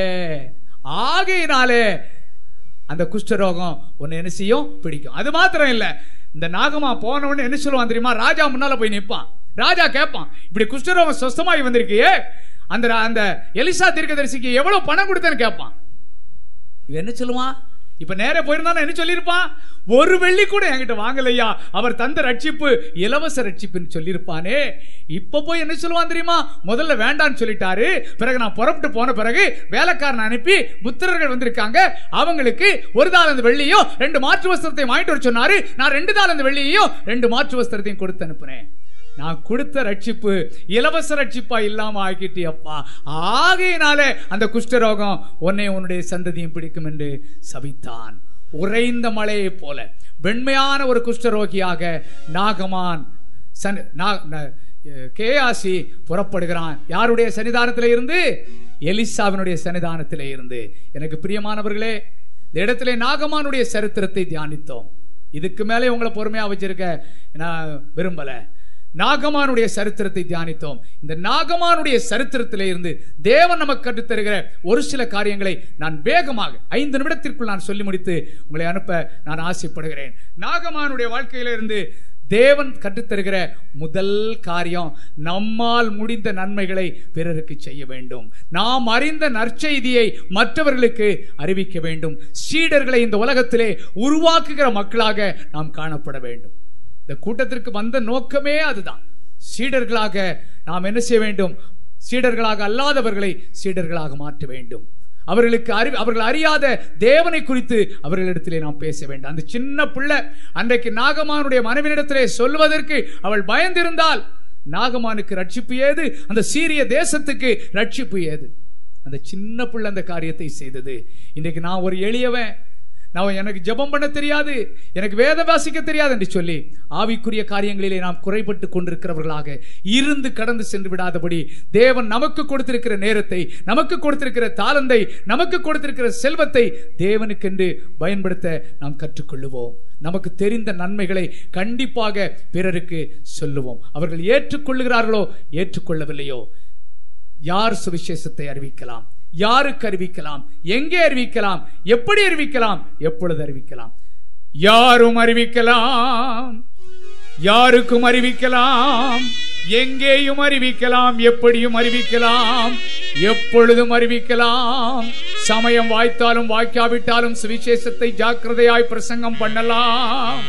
ஆகையினாலே அந்த குஷ்டரோகம் உன்னை என்ன செய்யும் பிடிக்கும் அது மாத்திரம் இல்ல இந்த நாகமா போன உடனே என்ன சொல்லுவான் தெரியுமா ராஜா முன்னால போய் நிப்பான் ராஜா கேட்பான் இப்படி குஷ்டரோகம் சொஸ்தமாகி வந்திருக்கியே அந்த அந்த எலிசா தீர்க்கதரிசிக்கு எவ்வளவு பணம் கொடுத்தேன்னு கேட்பான் இவன் என்ன சொல்லுவான் இப்ப நேரே போயிருந்தானே என்ன சொல்லியிருப்பான் ஒரு வெள்ளி கூட என்கிட்ட வாங்கலையா அவர் தந்த ரட்சிப்பு இலவச ரட்சிப்புன்னு சொல்லியிருப்பானே இப்ப போய் என்ன சொல்லுவான் தெரியுமா முதல்ல வேண்டான்னு சொல்லிட்டாரு பிறகு நான் புறப்பட்டு போன பிறகு வேலைக்காரன் அனுப்பி புத்திரர்கள் வந்திருக்காங்க அவங்களுக்கு ஒரு தாளந்து வெள்ளியும் ரெண்டு மாற்று வஸ்திரத்தையும் வாங்கிட்டு வர சொன்னாரு நான் ரெண்டு தாளந்து வெள்ளியையும் ரெண்டு மாற்று வஸ்திரத்தையும் கொடுத்து அனுப்புனேன் நான் கொடுத்த ரட்சிப்பு இலவச ரட்சிப்பா இல்லாம ஆக்கிட்டியப்பா ஆகையினாலே அந்த குஷ்டரோகம் உன்னை உன்னுடைய சந்ததியும் பிடிக்கும் என்று சபித்தான் உறைந்த மழையைப் போல வெண்மையான ஒரு குஷ்டரோகியாக நாகமான் சன் நா- ந- கேயாசி புறப்படுகிறான் யாருடைய சன்னிதானத்திலே இருந்து எலிசாவினுடைய சன்னிதானத்திலே இருந்து எனக்கு பிரியமானவர்களே இந்த இடத்திலே நாகமானுடைய சரித்திரத்தை தியானித்தோம் இதுக்கு மேலே உங்களை பொறுமையா வச்சிருக்க நான் விரும்பல நாகமானுடைய சரித்திரத்தை தியானித்தோம் இந்த நாகமானுடைய சரித்திரத்திலே இருந்து தேவன் நமக்கு கற்றுத் தருகிற ஒரு சில காரியங்களை நான் வேகமாக ஐந்து நிமிடத்திற்குள் நான் சொல்லி முடித்து உங்களை அனுப்ப நான் ஆசைப்படுகிறேன் நாகமானுடைய வாழ்க்கையில இருந்து தேவன் கற்றுத்தருகிற முதல் காரியம் நம்மால் முடிந்த நன்மைகளை பிறருக்கு செய்ய வேண்டும் நாம் அறிந்த நற்செய்தியை மற்றவர்களுக்கு அறிவிக்க வேண்டும் சீடர்களை இந்த உலகத்திலே உருவாக்குகிற மக்களாக நாம் காணப்பட வேண்டும் இந்த கூட்டத்திற்கு வந்த நோக்கமே அதுதான் சீடர்களாக நாம் என்ன செய்ய வேண்டும் சீடர்களாக அல்லாதவர்களை சீடர்களாக மாற்ற வேண்டும் அவர்களுக்கு அறி அவர்கள் அறியாத தேவனை குறித்து அவர்களிடத்திலே நாம் பேச வேண்டும் அந்த சின்ன பிள்ளை அன்றைக்கு நாகமானுடைய மனைவியிடத்திலே சொல்வதற்கு அவள் பயந்திருந்தால் நாகமானுக்கு ரட்சிப்பு ஏது அந்த சீரிய தேசத்துக்கு ரட்சிப்பு ஏது அந்த சின்ன பிள்ளை அந்த காரியத்தை செய்தது இன்றைக்கு நான் ஒரு எளியவன் நான் எனக்கு ஜெபம் பண்ண தெரியாது எனக்கு வேத வாசிக்க தெரியாது என்று சொல்லி ஆவிக்குரிய காரியங்களிலே நாம் குறைபட்டு கொண்டிருக்கிறவர்களாக இருந்து கடந்து சென்று விடாதபடி தேவன் நமக்கு கொடுத்திருக்கிற நேரத்தை நமக்கு கொடுத்திருக்கிற தாளந்தை நமக்கு கொடுத்திருக்கிற செல்வத்தை தேவனுக்கென்று பயன்படுத்த நாம் கற்றுக்கொள்ளுவோம் நமக்கு தெரிந்த நன்மைகளை கண்டிப்பாக பிறருக்கு சொல்லுவோம் அவர்கள் ஏற்றுக்கொள்ளுகிறார்களோ ஏற்றுக்கொள்ளவில்லையோ யார் சுவிசேஷத்தை அறிவிக்கலாம் யாருக்கு அறிவிக்கலாம் எங்கே அறிவிக்கலாம் எப்படி அறிவிக்கலாம் எப்பொழுது அறிவிக்கலாம் யாரும் அறிவிக்கலாம் யாருக்கும் அறிவிக்கலாம் எங்கேயும் அறிவிக்கலாம் எப்படியும் அறிவிக்கலாம் எப்பொழுதும் அறிவிக்கலாம் சமயம் வாய்த்தாலும் வாய்க்காவிட்டாலும் சுவிசேஷத்தை ஜாக்கிரதையாய் பிரசங்கம் பண்ணலாம்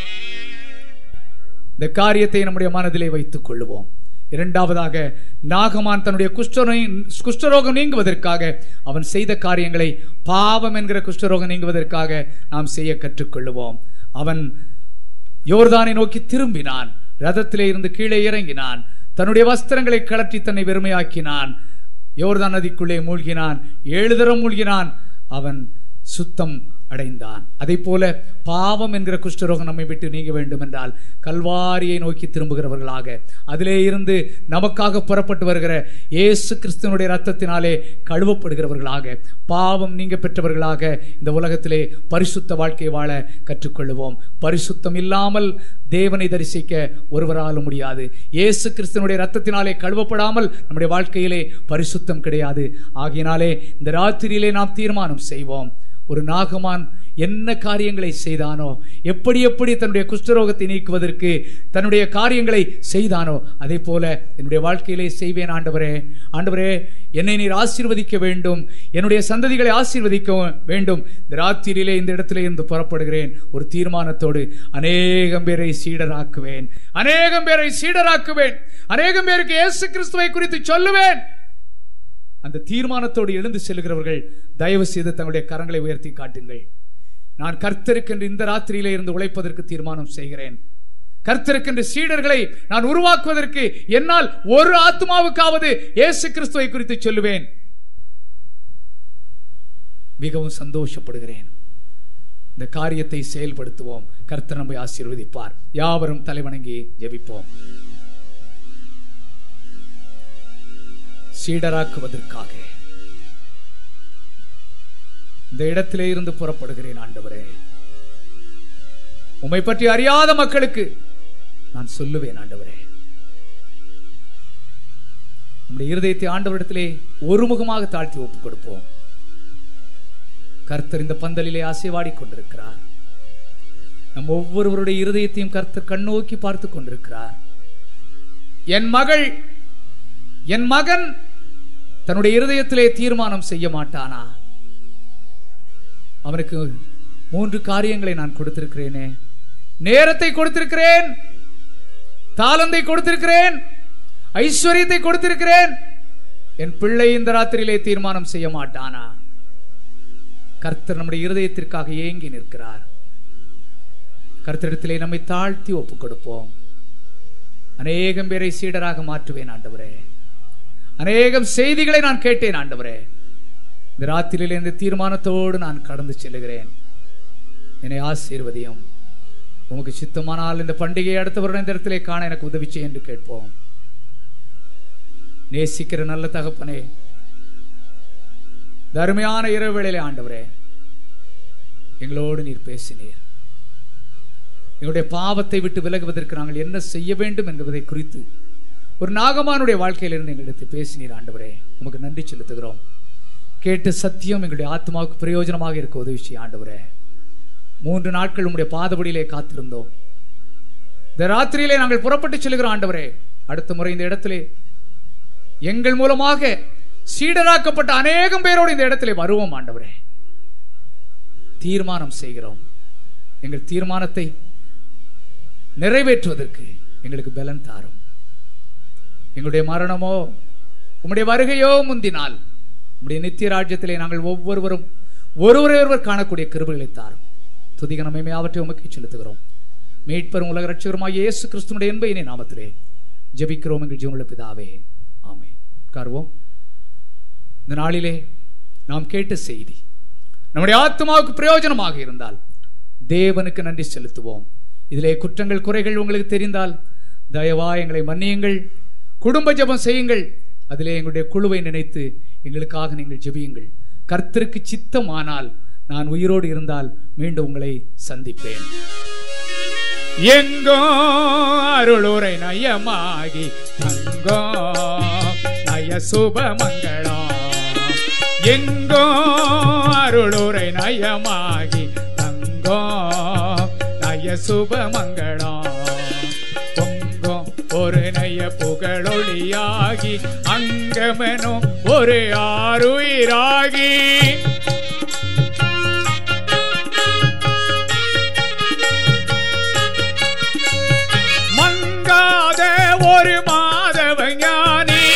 இந்த காரியத்தை நம்முடைய மனதிலே வைத்துக் கொள்ளுவோம் இரண்டாவதாக நாகமான் தன்னுடைய குஷ்டரோ குஷ்டரோகம் நீங்குவதற்காக அவன் செய்த காரியங்களை பாவம் என்கிற குஷ்டரோகம் நீங்குவதற்காக நாம் செய்ய கற்றுக்கொள்ளுவோம் அவன் யோர்தானை நோக்கி திரும்பினான் ரதத்திலே இருந்து கீழே இறங்கினான் தன்னுடைய வஸ்திரங்களை கழற்றி தன்னை வெறுமையாக்கினான் யோர்தான் நதிக்குள்ளே மூழ்கினான் ஏழு தரம் மூழ்கினான் அவன் சுத்தம் அடைந்தான் அதே போல பாவம் என்கிற குஷ்டரோகம் நம்மை விட்டு நீங்க வேண்டும் என்றால் கல்வாரியை நோக்கி திரும்புகிறவர்களாக அதிலே இருந்து நமக்காக புறப்பட்டு வருகிற இயேசு கிறிஸ்துவனுடைய ரத்தத்தினாலே கழுவப்படுகிறவர்களாக பாவம் நீங்க பெற்றவர்களாக இந்த உலகத்திலே பரிசுத்த வாழ்க்கை வாழ கற்றுக்கொள்ளுவோம் பரிசுத்தம் இல்லாமல் தேவனை தரிசிக்க ஒருவராலும் முடியாது இயேசு கிறிஸ்துவனுடைய ரத்தத்தினாலே கழுவப்படாமல் நம்முடைய வாழ்க்கையிலே பரிசுத்தம் கிடையாது ஆகையினாலே இந்த ராத்திரியிலே நாம் தீர்மானம் செய்வோம் ஒரு நாகமான் என்ன காரியங்களை செய்தானோ எப்படி எப்படி தன்னுடைய குஷ்டரோகத்தை நீக்குவதற்கு தன்னுடைய காரியங்களை செய்தானோ அதே போல என்னுடைய வாழ்க்கையிலே செய்வேன் ஆண்டவரே ஆண்டவரே என்னை நீர் ஆசீர்வதிக்க வேண்டும் என்னுடைய சந்ததிகளை ஆசீர்வதிக்க வேண்டும் இந்த ராத்திரியிலே இந்த இடத்திலே இருந்து புறப்படுகிறேன் ஒரு தீர்மானத்தோடு அநேகம் பேரை சீடராக்குவேன் அநேகம் பேரை சீடராக்குவேன் அநேகம் பேருக்கு இயேசு கிறிஸ்துவை குறித்து சொல்லுவேன் அந்த தீர்மானத்தோடு எழுந்து செல்கிறவர்கள் தயவு செய்து தங்களுடைய கரங்களை உயர்த்தி காட்டுங்கள் நான் கர்த்தருக்கென்று இந்த ராத்திரியிலே இருந்து உழைப்பதற்கு தீர்மானம் செய்கிறேன் கர்த்தருக்கென்று சீடர்களை நான் உருவாக்குவதற்கு என்னால் ஒரு ஆத்மாவுக்காவது இயேசு கிறிஸ்துவை குறித்து சொல்லுவேன் மிகவும் சந்தோஷப்படுகிறேன் இந்த காரியத்தை செயல்படுத்துவோம் கர்த்தர் நம்மை ஆசீர்வதிப்பார் யாவரும் தலைவணங்கி ஜெபிப்போம் சீடராக்குவதற்காக இந்த இடத்திலே இருந்து புறப்படுகிறேன் ஆண்டவரே உம்மை பற்றி அறியாத மக்களுக்கு நான் சொல்லுவேன் ஆண்டவரே நம்முடைய இருதயத்தை ஆண்டவரிடத்திலே ஒருமுகமாக தாழ்த்தி ஒப்புக் கொடுப்போம் கர்த்தர் இந்த பந்தலிலே ஆசைவாடி கொண்டிருக்கிறார் நம் ஒவ்வொருவருடைய இருதயத்தையும் கர்த்தர் கண்ணோக்கி பார்த்து கொண்டிருக்கிறார் என் மகள் என் மகன் தன்னுடைய இருதயத்திலே தீர்மானம் செய்ய மாட்டானா அவனுக்கு மூன்று காரியங்களை நான் கொடுத்திருக்கிறேனே நேரத்தை கொடுத்திருக்கிறேன் தாளந்தை கொடுத்திருக்கிறேன் ஐஸ்வர்யத்தை கொடுத்திருக்கிறேன் என் பிள்ளை இந்த ராத்திரியிலே தீர்மானம் செய்ய மாட்டானா கர்த்தர் நம்முடைய இருதயத்திற்காக ஏங்கி நிற்கிறார் கர்த்தரிடத்திலே நம்மை தாழ்த்தி ஒப்புக் கொடுப்போம் அநேகம் பேரை சீடராக மாற்றுவேன் ஆண்டவரே அநேகம் செய்திகளை நான் கேட்டேன் ஆண்டவரே இந்த ராத்திரியிலே இந்த தீர்மானத்தோடு நான் கடந்து செல்லுகிறேன் என்னை ஆசீர்வதியும் உமக்கு சித்தமானால் இந்த பண்டிகையை அடுத்த வருடம் இந்த இடத்திலே காண எனக்கு உதவி செய்ய என்று கேட்போம் நேசிக்கிற நல்ல தகப்பனே தருமையான இரவு வேளையிலே ஆண்டவரே எங்களோடு நீர் பேசினீர் எங்களுடைய பாவத்தை விட்டு விலகுவதற்கு நாங்கள் என்ன செய்ய வேண்டும் என்பதை குறித்து ஒரு நாகமானுடைய வாழ்க்கையிலிருந்து எங்களிடத்தில் பேசினீர் ஆண்டவரே உமக்கு நன்றி செலுத்துகிறோம் கேட்டு சத்தியம் எங்களுடைய ஆத்மாவுக்கு பிரயோஜனமாக இருக்க உதவி செய்ய ஆண்டவரே மூன்று நாட்கள் உங்களுடைய பாதபடியிலே காத்திருந்தோம் இந்த ராத்திரியிலே நாங்கள் புறப்பட்டு செல்கிறோம் ஆண்டவரே அடுத்த முறை இந்த இடத்திலே எங்கள் மூலமாக சீடராக்கப்பட்ட அநேகம் பேரோடு இந்த இடத்திலே வருவோம் ஆண்டவரே தீர்மானம் செய்கிறோம் எங்கள் தீர்மானத்தை நிறைவேற்றுவதற்கு எங்களுக்கு பலன் தாரும் எங்களுடைய மரணமோ உம்முடைய வருகையோ முந்தினால் உம்முடைய நித்திய ராஜ்யத்திலே நாங்கள் ஒவ்வொருவரும் ஒருவரை ஒருவர் காணக்கூடிய கிருபைகளை தாரும் துதிகனமே அவற்றை உமக்கு செலுத்துகிறோம் மீட்பெரும் உலக ரட்சகருமாய் இயேசு கிறிஸ்துனுடைய என்பையினை நாமத்திலே ஜெபிக்கிறோம் எங்கள் ஜீவனுள்ள பிதாவே ஆமென் உட்காருவோம் இந்த நாளிலே நாம் கேட்ட செய்தி நம்முடைய ஆத்மாவுக்கு பிரயோஜனமாக இருந்தால் தேவனுக்கு நன்றி செலுத்துவோம் இதிலே குற்றங்கள் குறைகள் உங்களுக்கு தெரிந்தால் தயவா எங்களை மன்னியுங்கள் குடும்ப ஜெபம் செய்யுங்கள் அதிலே எங்களுடைய குழுவை நினைத்து எங்களுக்காக நீங்கள் ஜெபியுங்கள் கர்த்தருக்கு சித்தமானால் நான் உயிரோடு இருந்தால் மீண்டும் உங்களை சந்திப்பேன் எங்கோ அருளுரை நயமாகி தங்கோ நய சுபமங்களம் எங்கோ அருளுரை நயமாகி தங்கோ நய சுபமங்களம் பொங்கோ ஒரு நய புகழொளியாகி அங்கமனும் ஒரு ஆறுயிராகி மங்காத ஒரு மாதவ ஞானி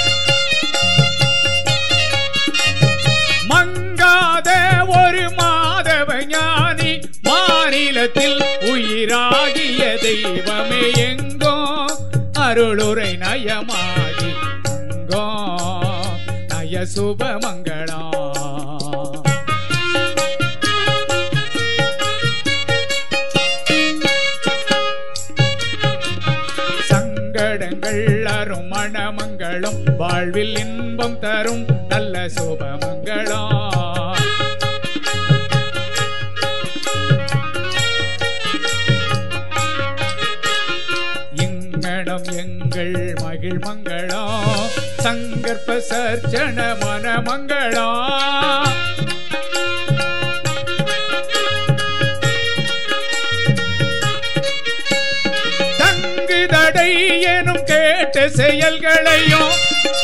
மங்காத ஒரு மாதவ ஞானி மாநிலத்தில் உயிராகிய தெய்வமே எங்கோ அருளுரை நயமாகி அங்கோ நய சுபமங்களா சங்கடங்கள் அரும் மணமங்களும் வாழ்வில் இன்பம் தரும் நல்ல சுபமங்களம் இங்கனம் எங்கள் மகிழ் மங்களம் சங்கற்ப சர்ச்சன மனமங்களம் தங்கு தடை எனும் கேட்ட செயல்களையும்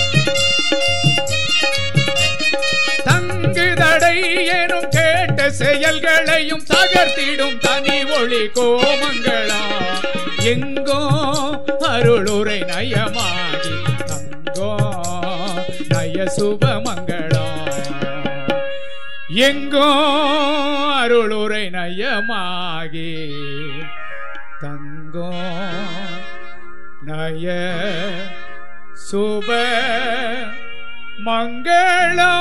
தங்கு தடை எனும் கேட்ட செயல்களையும் தகர்த்திடும் தனி ஒளி கோமங்களா எங்கோ அருளுரை நயமாகி தங்கோ நய சுபமங்களா எங்கோ அருளுரை நயமாகி தங்கோ நய சுப மங்களா